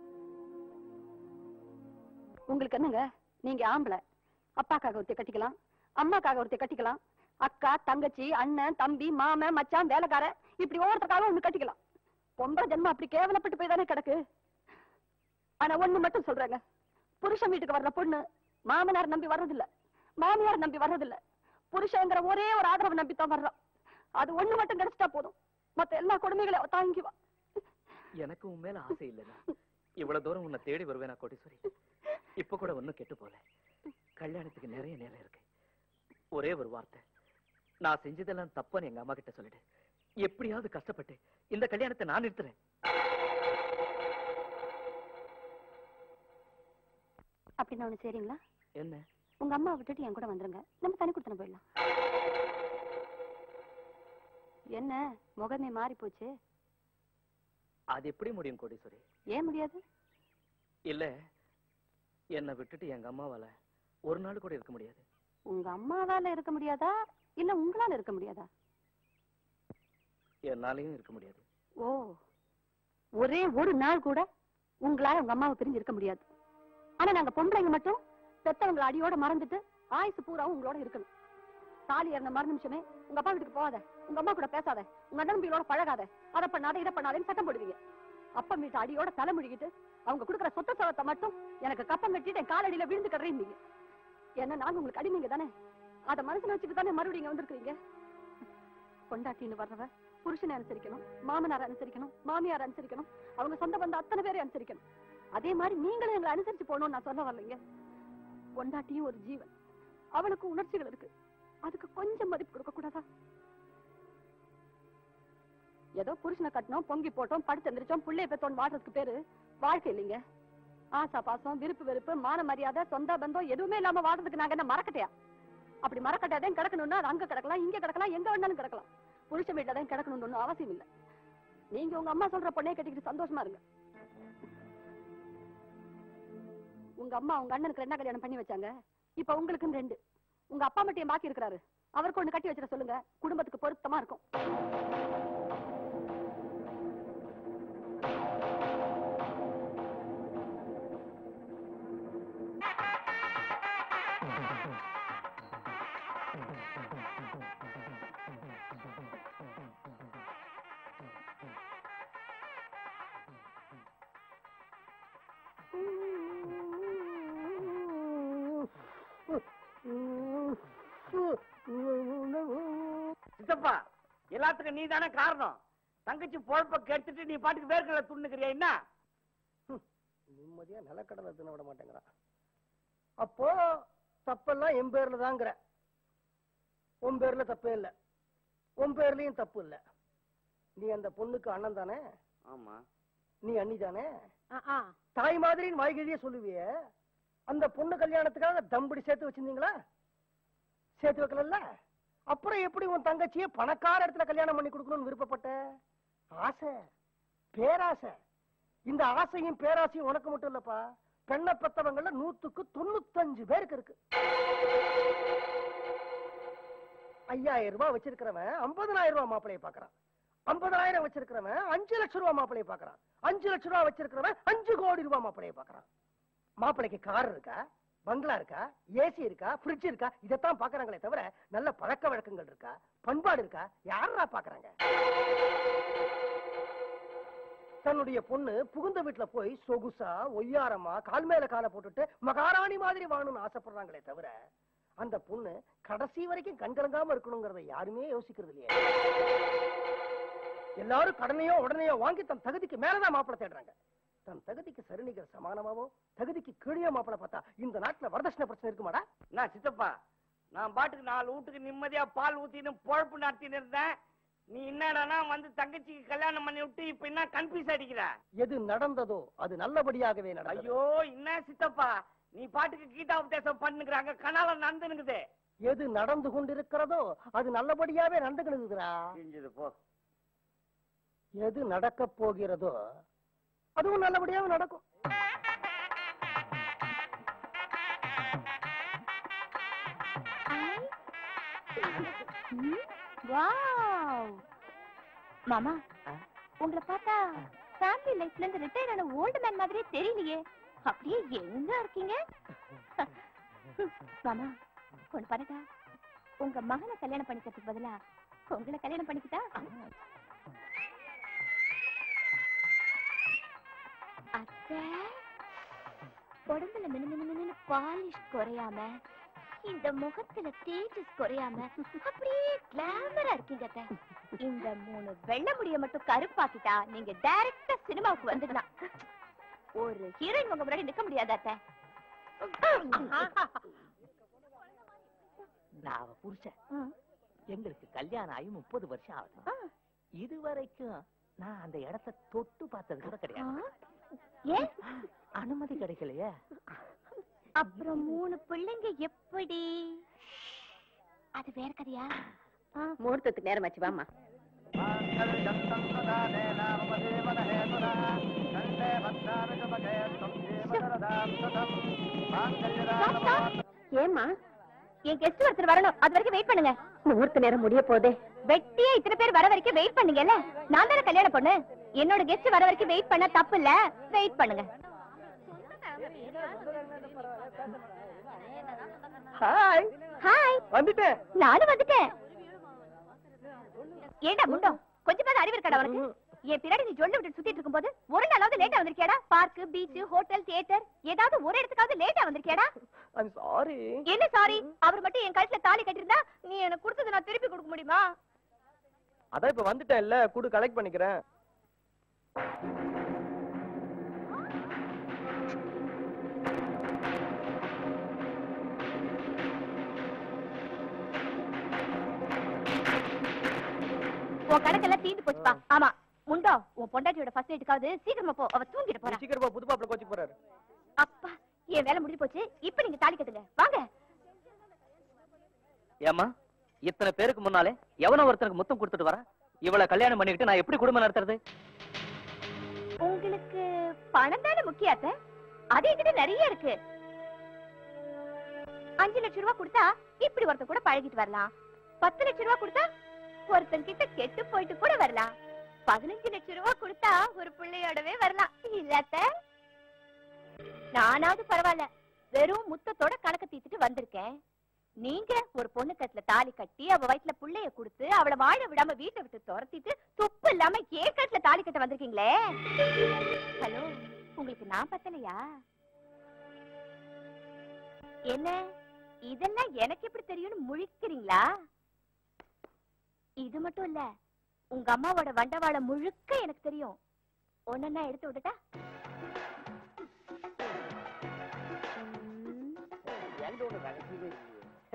உங்களுக்கு என்னங்க நீங்க ஆம்பளை அப்பாக்காக ஒருத்தி கட்டிக்கலாம் அம்மாக்காக ஒருத்தி கட்டிக்கலாம் அக்கா தங்கச்சி அண்ணன் தம்பி மாமன் மச்சான் வேலைக்காரன் இப்படி ஒவ்வொருத்தருக்காக ஒண்ணு கட்டிக்கலாம் பொம்பளை ஜென்மம் அப்படி கேவலப்பட்டு போய் தானே கிடக்கு ஆனா ஒண்ணு மட்டும் சொல்றாங்க புருஷன் வீட்டுக்கு வர்ற பொண்ணு மாமனார் நம்பி வர்றதில்ல மாமியார் நம்பி வர்றதில்ல புருஷங்கிற ஒரே ஒரு ஆதரவு நம்பி தான் வர்றான் அது ஒண்ணு மட்டும் கிடைச்சிட்டா போதும் மத்த எல்லா கொடுமைகளையும் அவ தாங்கிவா எனக்கு உன் மேல ஆசை இல்லைன்னா இவ்வளவு தூரம் உன்னை தேடி வருவேனா கோட்டீஸ்வரி இப்ப கூட ஒண்ணும் கெட்டு போல கல்யாணத்துக்கு நிறைய நேரம் இருக்கு ஒரே ஒரு வார்த்தை நான் செஞ்சதெல்லாம் தப்புன்னு எங்க அம்மா கிட்ட சொல்லிடு எப்படியாவது கஷ்டப்பட்டு இந்த கல்யாணத்தை நான் நிறுத்துறேன் அப்படின்னு ஒண்ணு சரிங்களா என்ன உங்க அம்மா விட்டுட்டு என் கூட வந்துருங்க நம்ம தனி கொடுத்தன போயிடலாம் என்ன முகமே மாறி போச்சு அது எப்படி முடியும் கோடீஸ்வரி ஏன் முடியாது இல்ல என்னை விட்டுட்டு எங்க அம்மாவால ஒரு நாள் கூட இருக்க முடியாது உங்க அம்மாவால இருக்க முடியாதா இல்ல உங்களால இருக்க முடியாதா என்னாலையும் இருக்க முடியாது ஓ ஒரே ஒரு நாள் கூட உங்களால உங்க அம்மாவை பிரிஞ்சு இருக்க முடியாது ஆனா நாங்க பொம்பளைங்க மட்டும் பெத்தவங்களை அடியோட மறந்துட்டு ஆயுசு பூராவும் உங்களோட இருக்கணும் தாலி இறந்த மறு நிமிஷமே உங்க அப்பா வீட்டுக்கு போகாத உங்க அம்மா கூட பேசாத உங்க அண்ணன் தம்பிகளோட பழகாத அதை பண்ணாத இதை பண்ணாதேன்னு சட்டம் போடுவீங்க அப்பா வீட்டு அடியோட தலை முழுகிட்டு அவங்க கொடுக்குற சொத்த சவத்தை மட்டும் எனக்கு கப்பம் கட்டிட்டு என் காலடியில விழுந்து கடுறீங்க என்ன நாங்க உங்களுக்கு அடிமைங்க தானே அதை மனசுல வச்சுட்டு தானே மறுபடியும் இங்க வந்திருக்கீங்க பொண்டாட்டின்னு வர்றவ புருஷனை அனுசரிக்கணும் மாமனார் அனுசரிக்கணும் மாமியார் அனுசரிக்கணும் அவங்க சொந்த பந்த அத்தனை பேரை அனுசரிக்கணும் அதே மாதிரி நீங்களும் எங்களை அனுசரிச்சு போகணும்னு நான் சொல்ல வரலைங்க பொண்டாட்டியும் ஒரு ஜீவன் அவளுக்கு உணர்ச்சிகள் இருக்கு அதுக்கு கொஞ்சம் மதிப்பு கொடுக்க கூடாதா ஏதோ புருஷனை கட்டணும் பொங்கி போட்டோம் படுத்து எந்திரிச்சோம் புள்ளைய பெத்தோம் வாழ்றதுக்கு பேரு வாழ்க்கை இல்லைங்க ஆசா பாசம் விருப்பு வெறுப்பு மான மரியாதை சொந்த பந்தம் எதுவுமே இல்லாம வாழ்றதுக்கு நாங்க என்ன மறக்கட்டையா அப்படி மறக்கட்டாதான் கிடக்கணும்னா அது அங்க கிடக்கலாம் இங்க கிடக்கலாம் எங்க வேணாலும் கிடக்கலாம் புருஷ வீட்டுல தான் கிடக்கணும்னு ஒண்ணும் அவசியம் இல்ல நீங்க உங்க அம்மா சொல்ற பொண்ணே கட்டிக்கிட்டு சந்தோஷமா இருங்க உங்க அம்மா உங்க அண்ணனுக்கு ரெண்டா கல்யாணம் பண்ணி வச்சாங்க இப்ப உங்களுக்குன்னு ரெண்டு உங்க அப்பா மட்டும் ஏன் பாக்கி இருக்கிறாரு அவருக்கு ஒண்ணு கட்டி வச்சிட சொல்லுங்க குடும்பத்துக்கு பொருத்தமா இருக்கும் சித்தப்பா எல்லாத்துக்கும் நீ தானே காரணம் தங்கச்சி பொழப்ப கெடுத்துட்டு நீ பாட்டுக்கு வேர்க்கடலை துண்ணுக்கிறியா என்ன நிம்மதியா நிலக்கடலை தின்ன விட மாட்டேங்கிறான் அப்போ தப்பெல்லாம் என் பேர்ல தாங்கிற உன் பேர்ல தப்பே இல்ல உன் பேர்லயும் தப்பு இல்ல நீ அந்த பொண்ணுக்கு அண்ணன் தானே ஆமா நீ அண்ணி தானே தாய் மாதிரின்னு வாய்கழியே சொல்லுவியே அந்த பொண்ணு கல்யாணத்துக்காக தம்படி சேர்த்து வச்சிருந்தீங்களா சேர்த்து வைக்கல அப்புறம் எப்படி உன் தங்கச்சியை பணக்கார இடத்துல கல்யாணம் பண்ணி கொடுக்கணும்னு விருப்பப்பட்ட ஆசை பேராசை இந்த ஆசையும் பேராசையும் உனக்கு மட்டும் இல்லப்பா பெண்ணை பெத்தவங்கள நூத்துக்கு தொண்ணூத்தஞ்சு பேருக்கு இருக்கு ஐயாயிரம் ரூபாய் வச்சிருக்கிறவன் ஐம்பதனாயிரம் ரூபாய் மாப்பிளைய பாக்குறான் ஐம்பதாயிரம் வச்சிருக்கிறவன் அஞ்சு லட்சம் ரூபாய் மாப்பிளைய பாக்குறான் அஞ்சு லட்சம் ரூபாய் வச்சிருக்கிறவன் அஞ்சு கோடி ரூபாய் மாப்பிளைய பாக்குறான் மாப்பிளைக்கு கார் இருக்கா பங்களா இருக்கா ஏசி இருக்கா ஃப்ரிட்ஜ் இருக்கா இதைத்தான் பாக்குறாங்களே தவிர நல்ல பழக்க வழக்கங்கள் இருக்கா பண்பாடு இருக்கா யாரா பாக்குறாங்க தன்னுடைய பொண்ணு புகுந்த வீட்டுல போய் சொகுசா ஒய்யாரமா கால் மேல காலை போட்டுட்டு மகாராணி மாதிரி வாழணும்னு ஆசைப்படுறாங்களே தவிர அந்த பொண்ணு கடைசி வரைக்கும் கண்கலங்காம இருக்கணுங்கிறத யாருமே யோசிக்கிறது இல்லையே எல்லாரும் கடனையோ உடனேயோ வாங்கி தன் தகுதிக்கு மேலதான் மாப்பிளை தேடுறாங்க தன் தகுதிக்கு சரிநிகர் சமானமாவோ தகுதிக்கு கீழே மாப்பிளை பார்த்தா இந்த நாட்டுல வரதட்சணை பிரச்சனை இருக்குமாடா நான் சித்தப்பா நான் பாட்டுக்கு நாலு வீட்டுக்கு நிம்மதியா பால் ஊத்தின்னு பொழப்பு நடத்தின்னு இருந்தேன் நீ என்னடானா வந்து தங்கச்சிக்கு கல்யாணம் பண்ணி விட்டு இப்ப என்ன கன்ஃபியூஸ் அடிக்கிற எது நடந்ததோ அது நல்லபடியாகவே நடந்தது ஐயோ என்ன சித்தப்பா நீ பாட்டுக்கு கீதா உபதேசம் பண்ணுகிறாங்க கனால நடந்துனுக்குது எது நடந்து கொண்டிருக்கிறதோ அது நல்லபடியாவே நடந்துக்கிறதுடா செஞ்சது போ எது நடக்க போகிறதோ அதுவும் நல்லபடியாவே நடக்கும் வாவ் மாமா உங்களை பார்த்தா ஃபேமிலி லைஃப்ல இருந்து ரிட்டையர் ஆன ஓல்டு மேன் மாதிரியே தெரியலையே அப்படியே எங்க இருக்கீங்க மாமா கொண்டு பண்ணட்டா உங்க மகனை கல்யாணம் பண்ணிக்கிறதுக்கு பதிலா உங்களை கல்யாணம் பண்ணிக்கிட்டா அத்தை உடம்புல மினு மினு மினு பாலிஷ் குறையாம இந்த முகத்துல தேஜஸ் குறையாம அப்படியே கிளாமரா இருக்கீங்க அத்தை. இந்த மூணு வெள்ளை முடிய மட்டும் கருப்பாக்கிட்டா நீங்க டைரக்டா சினிமாவுக்கு வந்துடலாம் ஒரு ஹீரோயின் உங்க முன்னாடி நிக்க முடியாதா அத்தை நான் அவ புருஷன் எங்களுக்கு கல்யாணம் ஆகி முப்பது வருஷம் ஆகுது இது வரைக்கும் நான் அந்த இடத்தை தொட்டு பார்த்தது கூட கிடையாது ஏன் அனுமதி கிடைக்கலையே அப்புறம் மூணு பிள்ளைங்க எப்படி அது வேற கதையா முகூர்த்தத்துக்கு நேரமாச்சு வாமா ஏமா என் கெஸ்ட் ஒருத்தர் வரணும் அது வரைக்கும் வெயிட் பண்ணுங்க முகூர்த்த நேரம் முடிய போதே வெட்டியே இத்தனை பேர் வர வரைக்கும் வெயிட் பண்ணுங்கல்ல நான் தானே கல்யாணம் பொண்ணு என்னோட கெஸ்ட் வர வரைக்கும் வெயிட் பண்ணா தப்பு இல்ல வெயிட் பண்ணுங்க ஹாய் ஹாய் வந்துட்டேன் நானும் வந்துட்டேன் ஏண்டா முண்டோ கொஞ்சம் பேர் அறிவு இருக்காடா உனக்கு என் பின்னாடி நீ ஜொல்லு விட்டு சுத்திட்டு இருக்கும்போது ஒரு நாளாவது லேட்டா வந்திருக்கியாடா பார்க் பீச் ஹோட்டல் தியேட்டர் ஏதாவது ஒரு இடத்துக்காவது லேட்டா வந்திருக்கியாடா ஐம் சாரி என்ன சாரி அவர் மட்டும் என் கழுத்துல தாலி கட்டிருந்தா நீ எனக்கு கொடுத்தது நான் திருப்பி கொடுக்க முடியுமா அதான் இப்ப வந்துட்டேன் இல்ல கூடு கலெக்ட் பண்ணிக்கிறேன் உன் கணக்கெல்லாம் தீந்து போச்சுப்பா ஆமா முண்டோ உன் பொண்டாட்டியோட ஃபர்ஸ்ட் நைட்டுக்காவது சீக்கிரமா போ அவ தூங்கிட்டு போறா சீக்கிரமா புது மாப்பிள்ள கோச்சிக்கு போறாரு அப்பா என் வேலை முடிஞ்சு போச்சு இப்ப நீங்க தாலி கட்டுங்க வாங்க ஏம்மா இத்தனை பேருக்கு முன்னாலே எவனோ ஒருத்தனுக்கு முத்தம் கொடுத்துட்டு வரா இவள கல்யாணம் பண்ணிக்கிட்டு நான் எப்படி குடும்பம் நடத்துறது உங்களுக்கு பணம் தானே முக்கியாத்த அது என்கிட்ட நிறைய இருக்கு அஞ்சு லட்சம் ரூபாய் கொடுத்தா இப்படி ஒருத்தன் கூட பழகிட்டு வரலாம் பத்து லட்சம் ரூபாய் கொடுத்தா ஒருத்தன் கிட்ட கெட்டு போயிட்டு கூட வரலாம் பதினஞ்சு லட்சம் ரூபாய் கொடுத்தா ஒரு பிள்ளையோடவே வரலாம் இல்லாத்த நானாவது பரவாயில்ல வெறும் முத்தத்தோட கணக்கு தீர்த்துட்டு வந்திருக்கேன் நீங்க ஒரு பொண்ணு கட்டுல தாலி கட்டி அவ வயித்துல புள்ளைய கொடுத்து அவளை வாழ விடாம வீட்டை விட்டு துரத்திட்டு துப்பு இல்லாம ஏன் கட்டுல தாலி கட்ட வந்திருக்கீங்களே ஹலோ உங்களுக்கு நான் பத்தலையா என்ன இதெல்லாம் எனக்கு எப்படி தெரியும்னு முழிக்கிறீங்களா இது மட்டும் இல்ல உங்க அம்மாவோட வண்டவாள முழுக்க எனக்கு தெரியும் ஒன்னா எடுத்து விட்டுட்டா ம். என்கிட்ட ஒண்ணு ரகசியமே இல்லையே.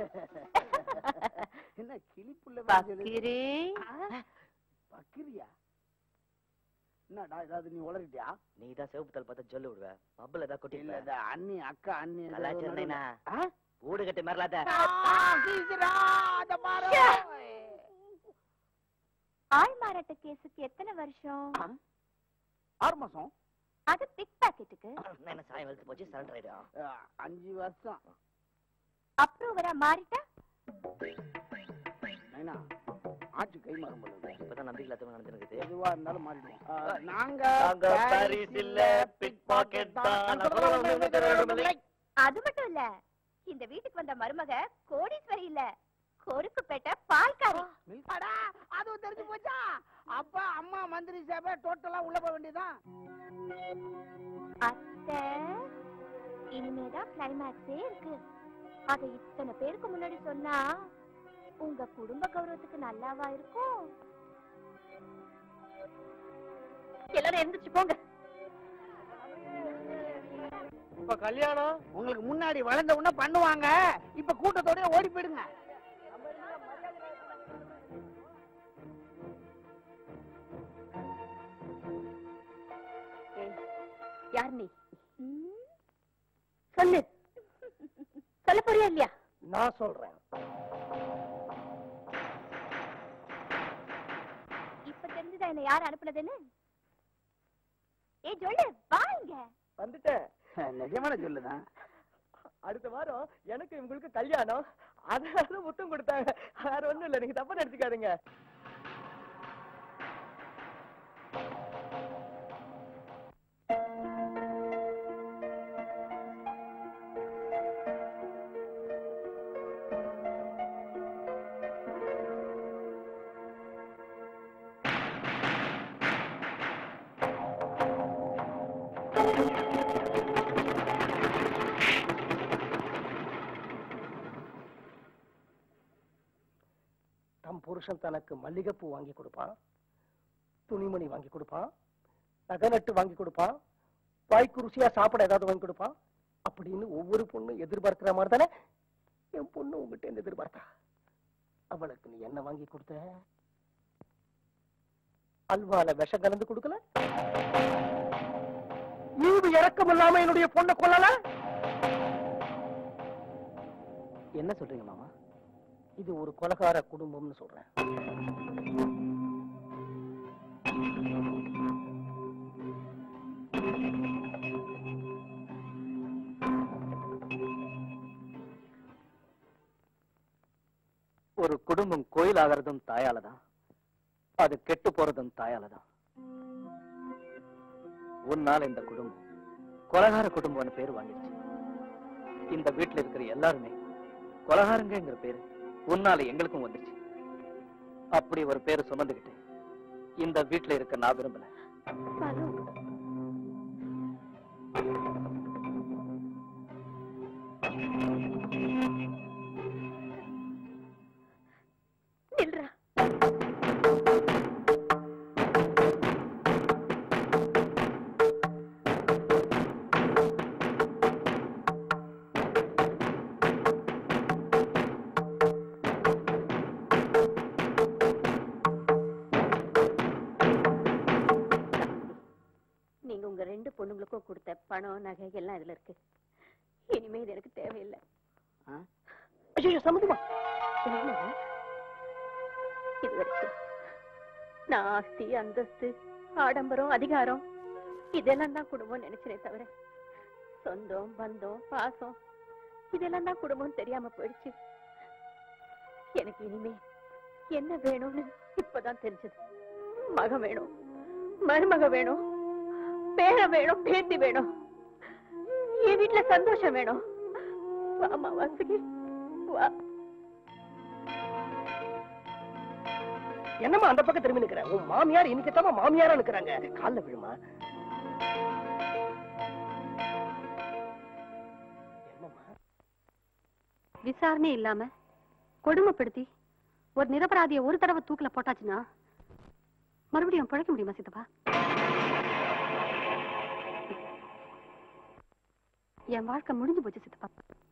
என்ன கிளிப்புள்ள பக்கிரி. பக்கிரியா என்னடா ஏதாவது நீ உளறிட்டியா நீ தான் சிவப்பு தல் பார்த்தா சொல்லு விடுவ பப்புல ஏதாவது கொட்டி இல்ல இந்த அண்ணி அக்கா அண்ணி நல்லா ஏதாவது சொன்னேனா? நடுவுல- ஆ? ஊடு கட்டி மரலாத ஆ, சீக்கிரா, அத பாரு. ஆள் மாறாட்ட கேஸுக்கு எத்தனை வருஷம் ஆ? ஆறு மாசம் அது பிக் பாக்கெட்டுக்கு என்ன சாயம் வெளுத்து போச்சு சரண்டர் ஆயிடும் ஆ, அஞ்சு வருஷம் அப்ரூவரா மாறிட்டா நைனா ஆட்சி கை மாறும் போல இருக்கு. இப்பதான் நம்பிக்கை இல்லாதவங்க நடந்துருக்குது எதுவா இருந்தாலும் மாறிடுவோம் ஆ, நாங்க நாங்க பாரிஸ் இல்ல, pickpocket தான். நான் சொல்றேன், உங்களுக்கு தெரியாதுமில்லை. அது மட்டும் இல்ல இந்த வீட்டுக்கு வந்த மருமக கோடீஸ்வரி இல்ல கொருக்குப்பேட்டை பால்காரி அடா, அதுவும் தெரிஞ்சு போச்சா அப்பா அம்மா மந்திரி சேவை டோட்டலா உள்ள போக வேண்டியதுதான் அத்தை இனிமேதான் கிளைமேக்ஸே இருக்கு அத இத்தனை பேருக்கு முன்னாடி சொன்னா உங்க குடும்ப கௌரவத்துக்கு நல்லாவா இருக்கும் எல்லாரும் எந்திரிச்சு போங்க இப்ப கல்யாணம் உங்களுக்கு முன்னாடி வளர்ந்த உடனே பண்ணுவாங்க இப்ப கூட்டத்தோட ஓடி போயிடுங்க யார் நீ ம்? சொல்லு சொல்ல போறியா இல்லையா நான் சொல்றேன் இப்ப தெரிஞ்சுதா என்ன யார் அனுப்புனதுன்னு ஏய் சொல்லு வாங்க வந்துட்டேன் நிஜமான சொல்லுதான் அடுத்த வாரம் எனக்கு இவங்களுக்கு கல்யாணம் அதனால முத்தம் கொடுத்தாங்க வேற ஒண்ணும் இல்ல நீங்க தப்பா நினைச்சுக்காதீங்க தம் புருஷன் தனக்கு மல்லிகைப்பூ வாங்கி கொடுப்பான் துணிமணி வாங்கி கொடுப்பான் நகை நட்டு வாங்கி கொடுப்பான் வாய்க்கு ருசியா சாப்பிட ஏதாவது வாங்கி கொடுப்பான் அப்படின்னு ஒவ்வொரு பொண்ணும் எதிர்பார்க்கிற மாதிரி தானே என் பொண்ணு உங்ககிட்ட இருந்து எதிர்பார்த்தா அவளுக்கு நீ என்ன வாங்கி கொடுத்த அல்வால விஷம் கலந்து கொடுக்கல ஈவு இறக்கம் இல்லாம என்னுடைய பொண்ணை கொல்லல என்ன சொல்றீங்க மாமா இது ஒரு கொலகார குடும்பம்னு சொல்றேன் ஒரு குடும்பம் கோயில் ஆகிறதும் தாயால தான் அது கெட்டு போறதும் தாயால தான் உன்னால இந்த குடும்பம் கொலகார குடும்பம்னு பேர் வாங்கிடுச்சு இந்த வீட்டுல இருக்கிற எல்லாருமே கொலகாரங்கிற பேரு உன்னால எங்களுக்கும் வந்துச்சு அப்படி ஒரு பேரு சுமந்துகிட்டு இந்த வீட்டுல இருக்க நான் விரும்பல நில்றா நீங்க உங்க ரெண்டு பொண்ணுங்களுக்கும் கொடுத்த பணம் நகை எல்லாம் இதுல இருக்கு இனிமே இது எனக்கு தேவையில்லை ஐயோ சம்மந்தமா என்னங்க? இது வரைக்கும் நான் ஆஸ்தி அந்தஸ்து ஆடம்பரம் அதிகாரம் இதெல்லாம் தான் குடும்பம் நினைச்சனே தவிர சொந்தம் பந்தம் பாசம் இதெல்லாம் தான் குடும்பம் தெரியாம போயிடுச்சு எனக்கு இனிமே என்ன வேணும்னு இப்பதான் தெரிஞ்சது மகன் வேணும் மருமக வேணும் பேர வேணும் பேத்தி வேணும் என் வீட்டுல சந்தோஷம் வேணும் வாமா வாசுகி வா என்னம்மா அந்த பக்கம் திரும்பி நிக்கிற உன் மாமியார் இன்னைக்கு மாமியாரா நிக்கிறாங்க கால்ல விழுமா என்னம்மா விசாரணை இல்லாம கொடுமைப்படுத்தி ஒரு நிரபராதிய ஒரு தடவை தூக்குல போட்டாச்சுன்னா மறுபடியும் பிழைக்க முடியுமா சித்தப்பா என் வாழ்க்கை முடிஞ்சு போச்சு சித்தப்பா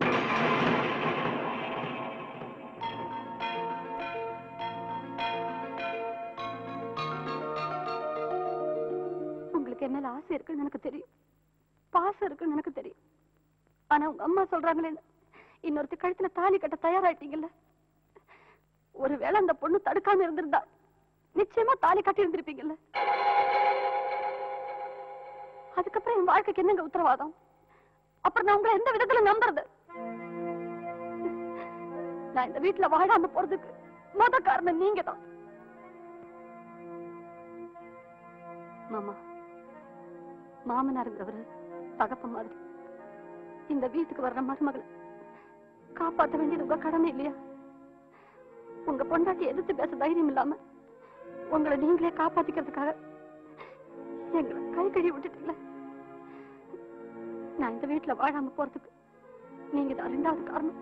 உங்களுக்கு என்ன ஆசை இருக்குன்னு எனக்கு தெரியும் பாசம் இருக்குன்னு எனக்கு தெரியும் ஆனா உங்க அம்மா சொல்றாங்களே இன்னொருத்தி கழுத்துல தாலி கட்ட தயாராயிட்டீங்கல்ல ஒருவேளை அந்த பொண்ணு தடுக்காம இருந்திருந்தா நிச்சயமா தாலி கட்டி இருந்திருப்பீங்கல்ல அதுக்கப்புறம் என் வாழ்க்கைக்கு என்னங்க உத்தரவாதம் அப்புறம் நான் உங்களை எந்த விதத்துல நம்புறது நான் இந்த வீட்டுல வாழாம போறதுக்கு முத காரணம் நீங்க தான் மாமா மாமனாருங்கிறவரு தகப்ப மாதிரி இந்த வீட்டுக்கு வர்ற மருமகளை காப்பாத்த வேண்டியது உங்க கடமை இல்லையா உங்க பொண்டாட்டி எதிர்த்து பேச தைரியம் இல்லாம உங்களை நீங்களே காப்பாத்திக்கிறதுக்காக எங்களை கை கழுவி விட்டுட்டீங்களே நான் இந்த வீட்டுல வாழாம போறதுக்கு நீங்க தான் ரெண்டாவது காரணம்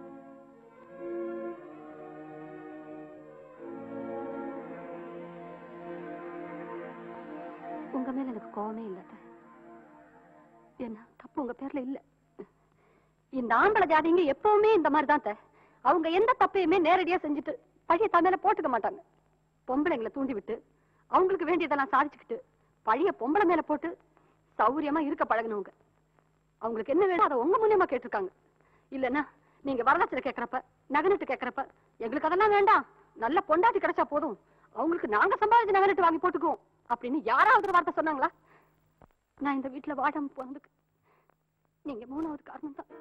உங்க மேல எனக்கு கோவமே இல்ல அத்தை. என்ன தப்பு உங்க பேர்ல இல்ல இந்த ஆம்பளை ஜாதிங்க எப்பவுமே இந்த மாதிரி தான் அத்தை. அவங்க எந்த தப்பையுமே நேரடியா செஞ்சுட்டு பழிய தன் மேல போட்டுக்க மாட்டாங்க பொம்பளைங்களை தூண்டி விட்டு அவங்களுக்கு வேண்டியதெல்லாம் சாதிச்சுக்கிட்டு பழிய பொம்பளை மேல போட்டு சௌரியமா இருக்க பழகுனவங்க அவங்களுக்கு என்ன வேணும் அதை உங்க மூலியமா கேட்டிருக்காங்க இல்லன்னா நீங்க வரதட்சணை கேக்குறப்ப நகனட்டு கேக்குறப்ப எங்களுக்கு அதெல்லாம் வேண்டாம் நல்ல பொண்டாட்டி கிடைச்சா போதும் அவங்களுக்கு நாங்க சம்பாதிச்சு நகனட்டு வாங்கி போட்டுக்குவோம் அப்படின்னு யாராவது ஒரு வார்த்தை சொன்னாங்களா நான் இந்த வீட்டுல வாழாம போனதுக்கு நீங்க மூணாவது காரணம் தான்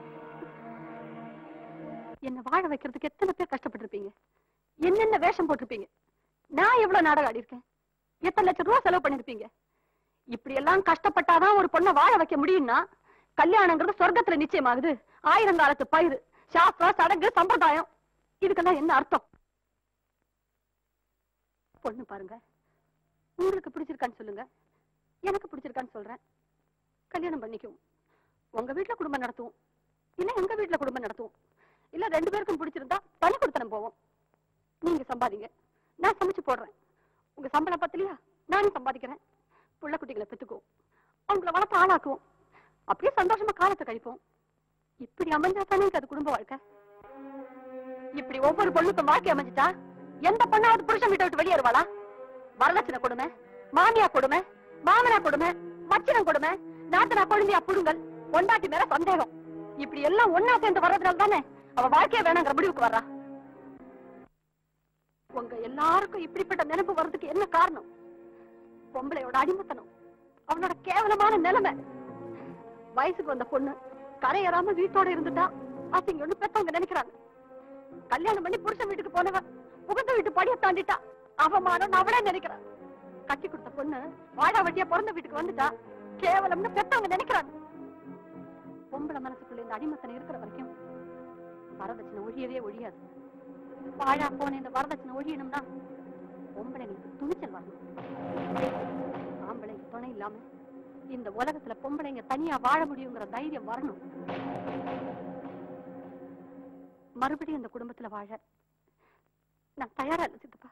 என்ன வாழ வைக்கிறதுக்கு எத்தனை பேர் கஷ்டப்பட்டிருப்பீங்க என்னென்ன வேஷம் போட்டிருப்பீங்க நான் எவ்வளவு நாடகம் ஆடி இருக்கேன் எத்தனை லட்சம் ரூபாய் செலவு பண்ணிருப்பீங்க இப்படி எல்லாம் கஷ்டப்பட்டாதான் ஒரு பொண்ணை வாழ வைக்க முடியும்னா கல்யாணங்கிறது சொர்க்கத்துல நிச்சயமாகுது ஆயிரங்காலத்து பயிர் சாஸ்திரம் சடங்கு சம்பிரதாயம் இதுக்கெல்லாம் என்ன அர்த்தம் பொண்ணு பாருங்க உங்களுக்கு பிடிச்சிருக்கான்னு சொல்லுங்க எனக்கு பிடிச்சிருக்கான்னு சொல்றேன் கல்யாணம் பண்ணிக்குவோம் உங்க வீட்டுல குடும்பம் நடத்துவோம் இல்ல எங்க வீட்டுல குடும்பம் நடத்துவோம் இல்ல ரெண்டு பேருக்கும் பிடிச்சிருந்தா பணி கொடுத்தனம் போவோம் நீங்க சம்பாதிங்க நான் சமைச்சு போடுறேன் உங்க சம்பளம் பத்தலையா நானும் சம்பாதிக்கிறேன் புள்ள குட்டிகளை பெத்துக்குவோம் அவங்கள வளர்த்து ஆளாக்குவோம் அப்படியே சந்தோஷமா காலத்தை கழிப்போம் இப்படி அமைஞ்சா தானே அது குடும்ப வாழ்க்கை இப்படி ஒவ்வொரு பொண்ணுக்கும் வாழ்க்கை அமைஞ்சிட்டா எந்த பொண்ணாவது புருஷன் வீட்டை விட்டு வெளியேறுவாளா வரதட்சணை கொடுமை மாமியா கொடுமை மாமனா கொடுமை மச்சினம் கொடுமை நாத்தனா கொழுந்தியா புடுங்கல் பொண்டாட்டி மேல சந்தேகம் இப்படி எல்லாம் ஒன்னா சேர்ந்து வர்றதுனால தானே அவ வாழ்க்கைய வேணாங்கிற முடிவுக்கு வர்றா உங்க எல்லாருக்கும் இப்படிப்பட்ட நினைப்பு வர்றதுக்கு என்ன காரணம் பொம்பளையோட அடிமத்தனம் அவனோட கேவலமான நிலைமை வயசுக்கு வந்த பொண்ணு கரையேறாம வீட்டோட இருந்துட்டா அசிங்க ஒண்ணு பெத்தவங்க நினைக்கிறாங்க கல்யாணம் பண்ணி புருஷன் வீட்டுக்கு போனவ புகுந்த வீட்டு படிய தாண்டிட்டா அவமானம் நான் அவளே நினைக்கிறேன் கட்டி கொடுத்த பொண்ணு வாடா வட்டியா பிறந்த வீட்டுக்கு வந்துட்டா கேவலம்னு பெத்தவங்க நினைக்கிறாங்க பொம்பளை மனசுக்குள்ள இந்த அடிமத்தனை இருக்கிற வரைக்கும் வரதட்சணை ஒழியவே ஒழியாது வாழா போன இந்த வரதட்சணை ஒழியணும்னா பொம்பளைங்களுக்கு துணிச்சல் வரணும் ஆம்பளைங்க துணை இல்லாம இந்த உலகத்துல பொம்பளைங்க தனியா வாழ முடியுங்கிற தைரியம் வரணும் மறுபடியும் இந்த குடும்பத்துல வாழ நான் தயாரா இல்லை சித்தப்பா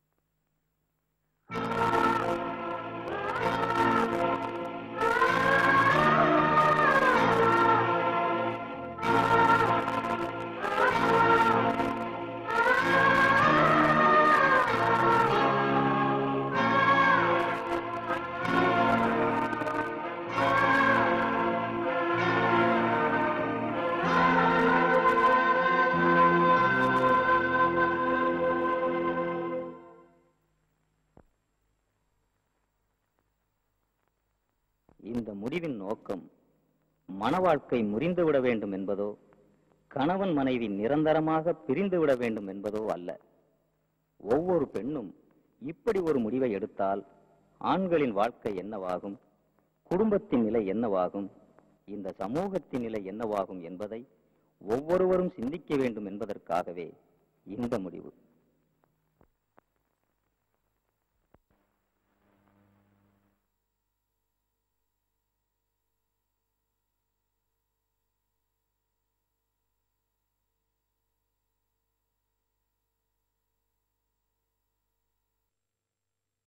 இந்த முடிவின் நோக்கம் மன வாழ்க்கை முறிந்துவிட வேண்டும் என்பதோ கணவன் மனைவி நிரந்தரமாக பிரிந்துவிட வேண்டும் என்பதோ அல்ல ஒவ்வொரு பெண்ணும் இப்படி ஒரு முடிவை எடுத்தால் ஆண்களின் வாழ்க்கை என்னவாகும் குடும்பத்தின் நிலை என்னவாகும் இந்த சமூகத்தின் நிலை என்னவாகும் என்பதை ஒவ்வொருவரும் சிந்திக்க வேண்டும் என்பதற்காகவே இந்த முடிவு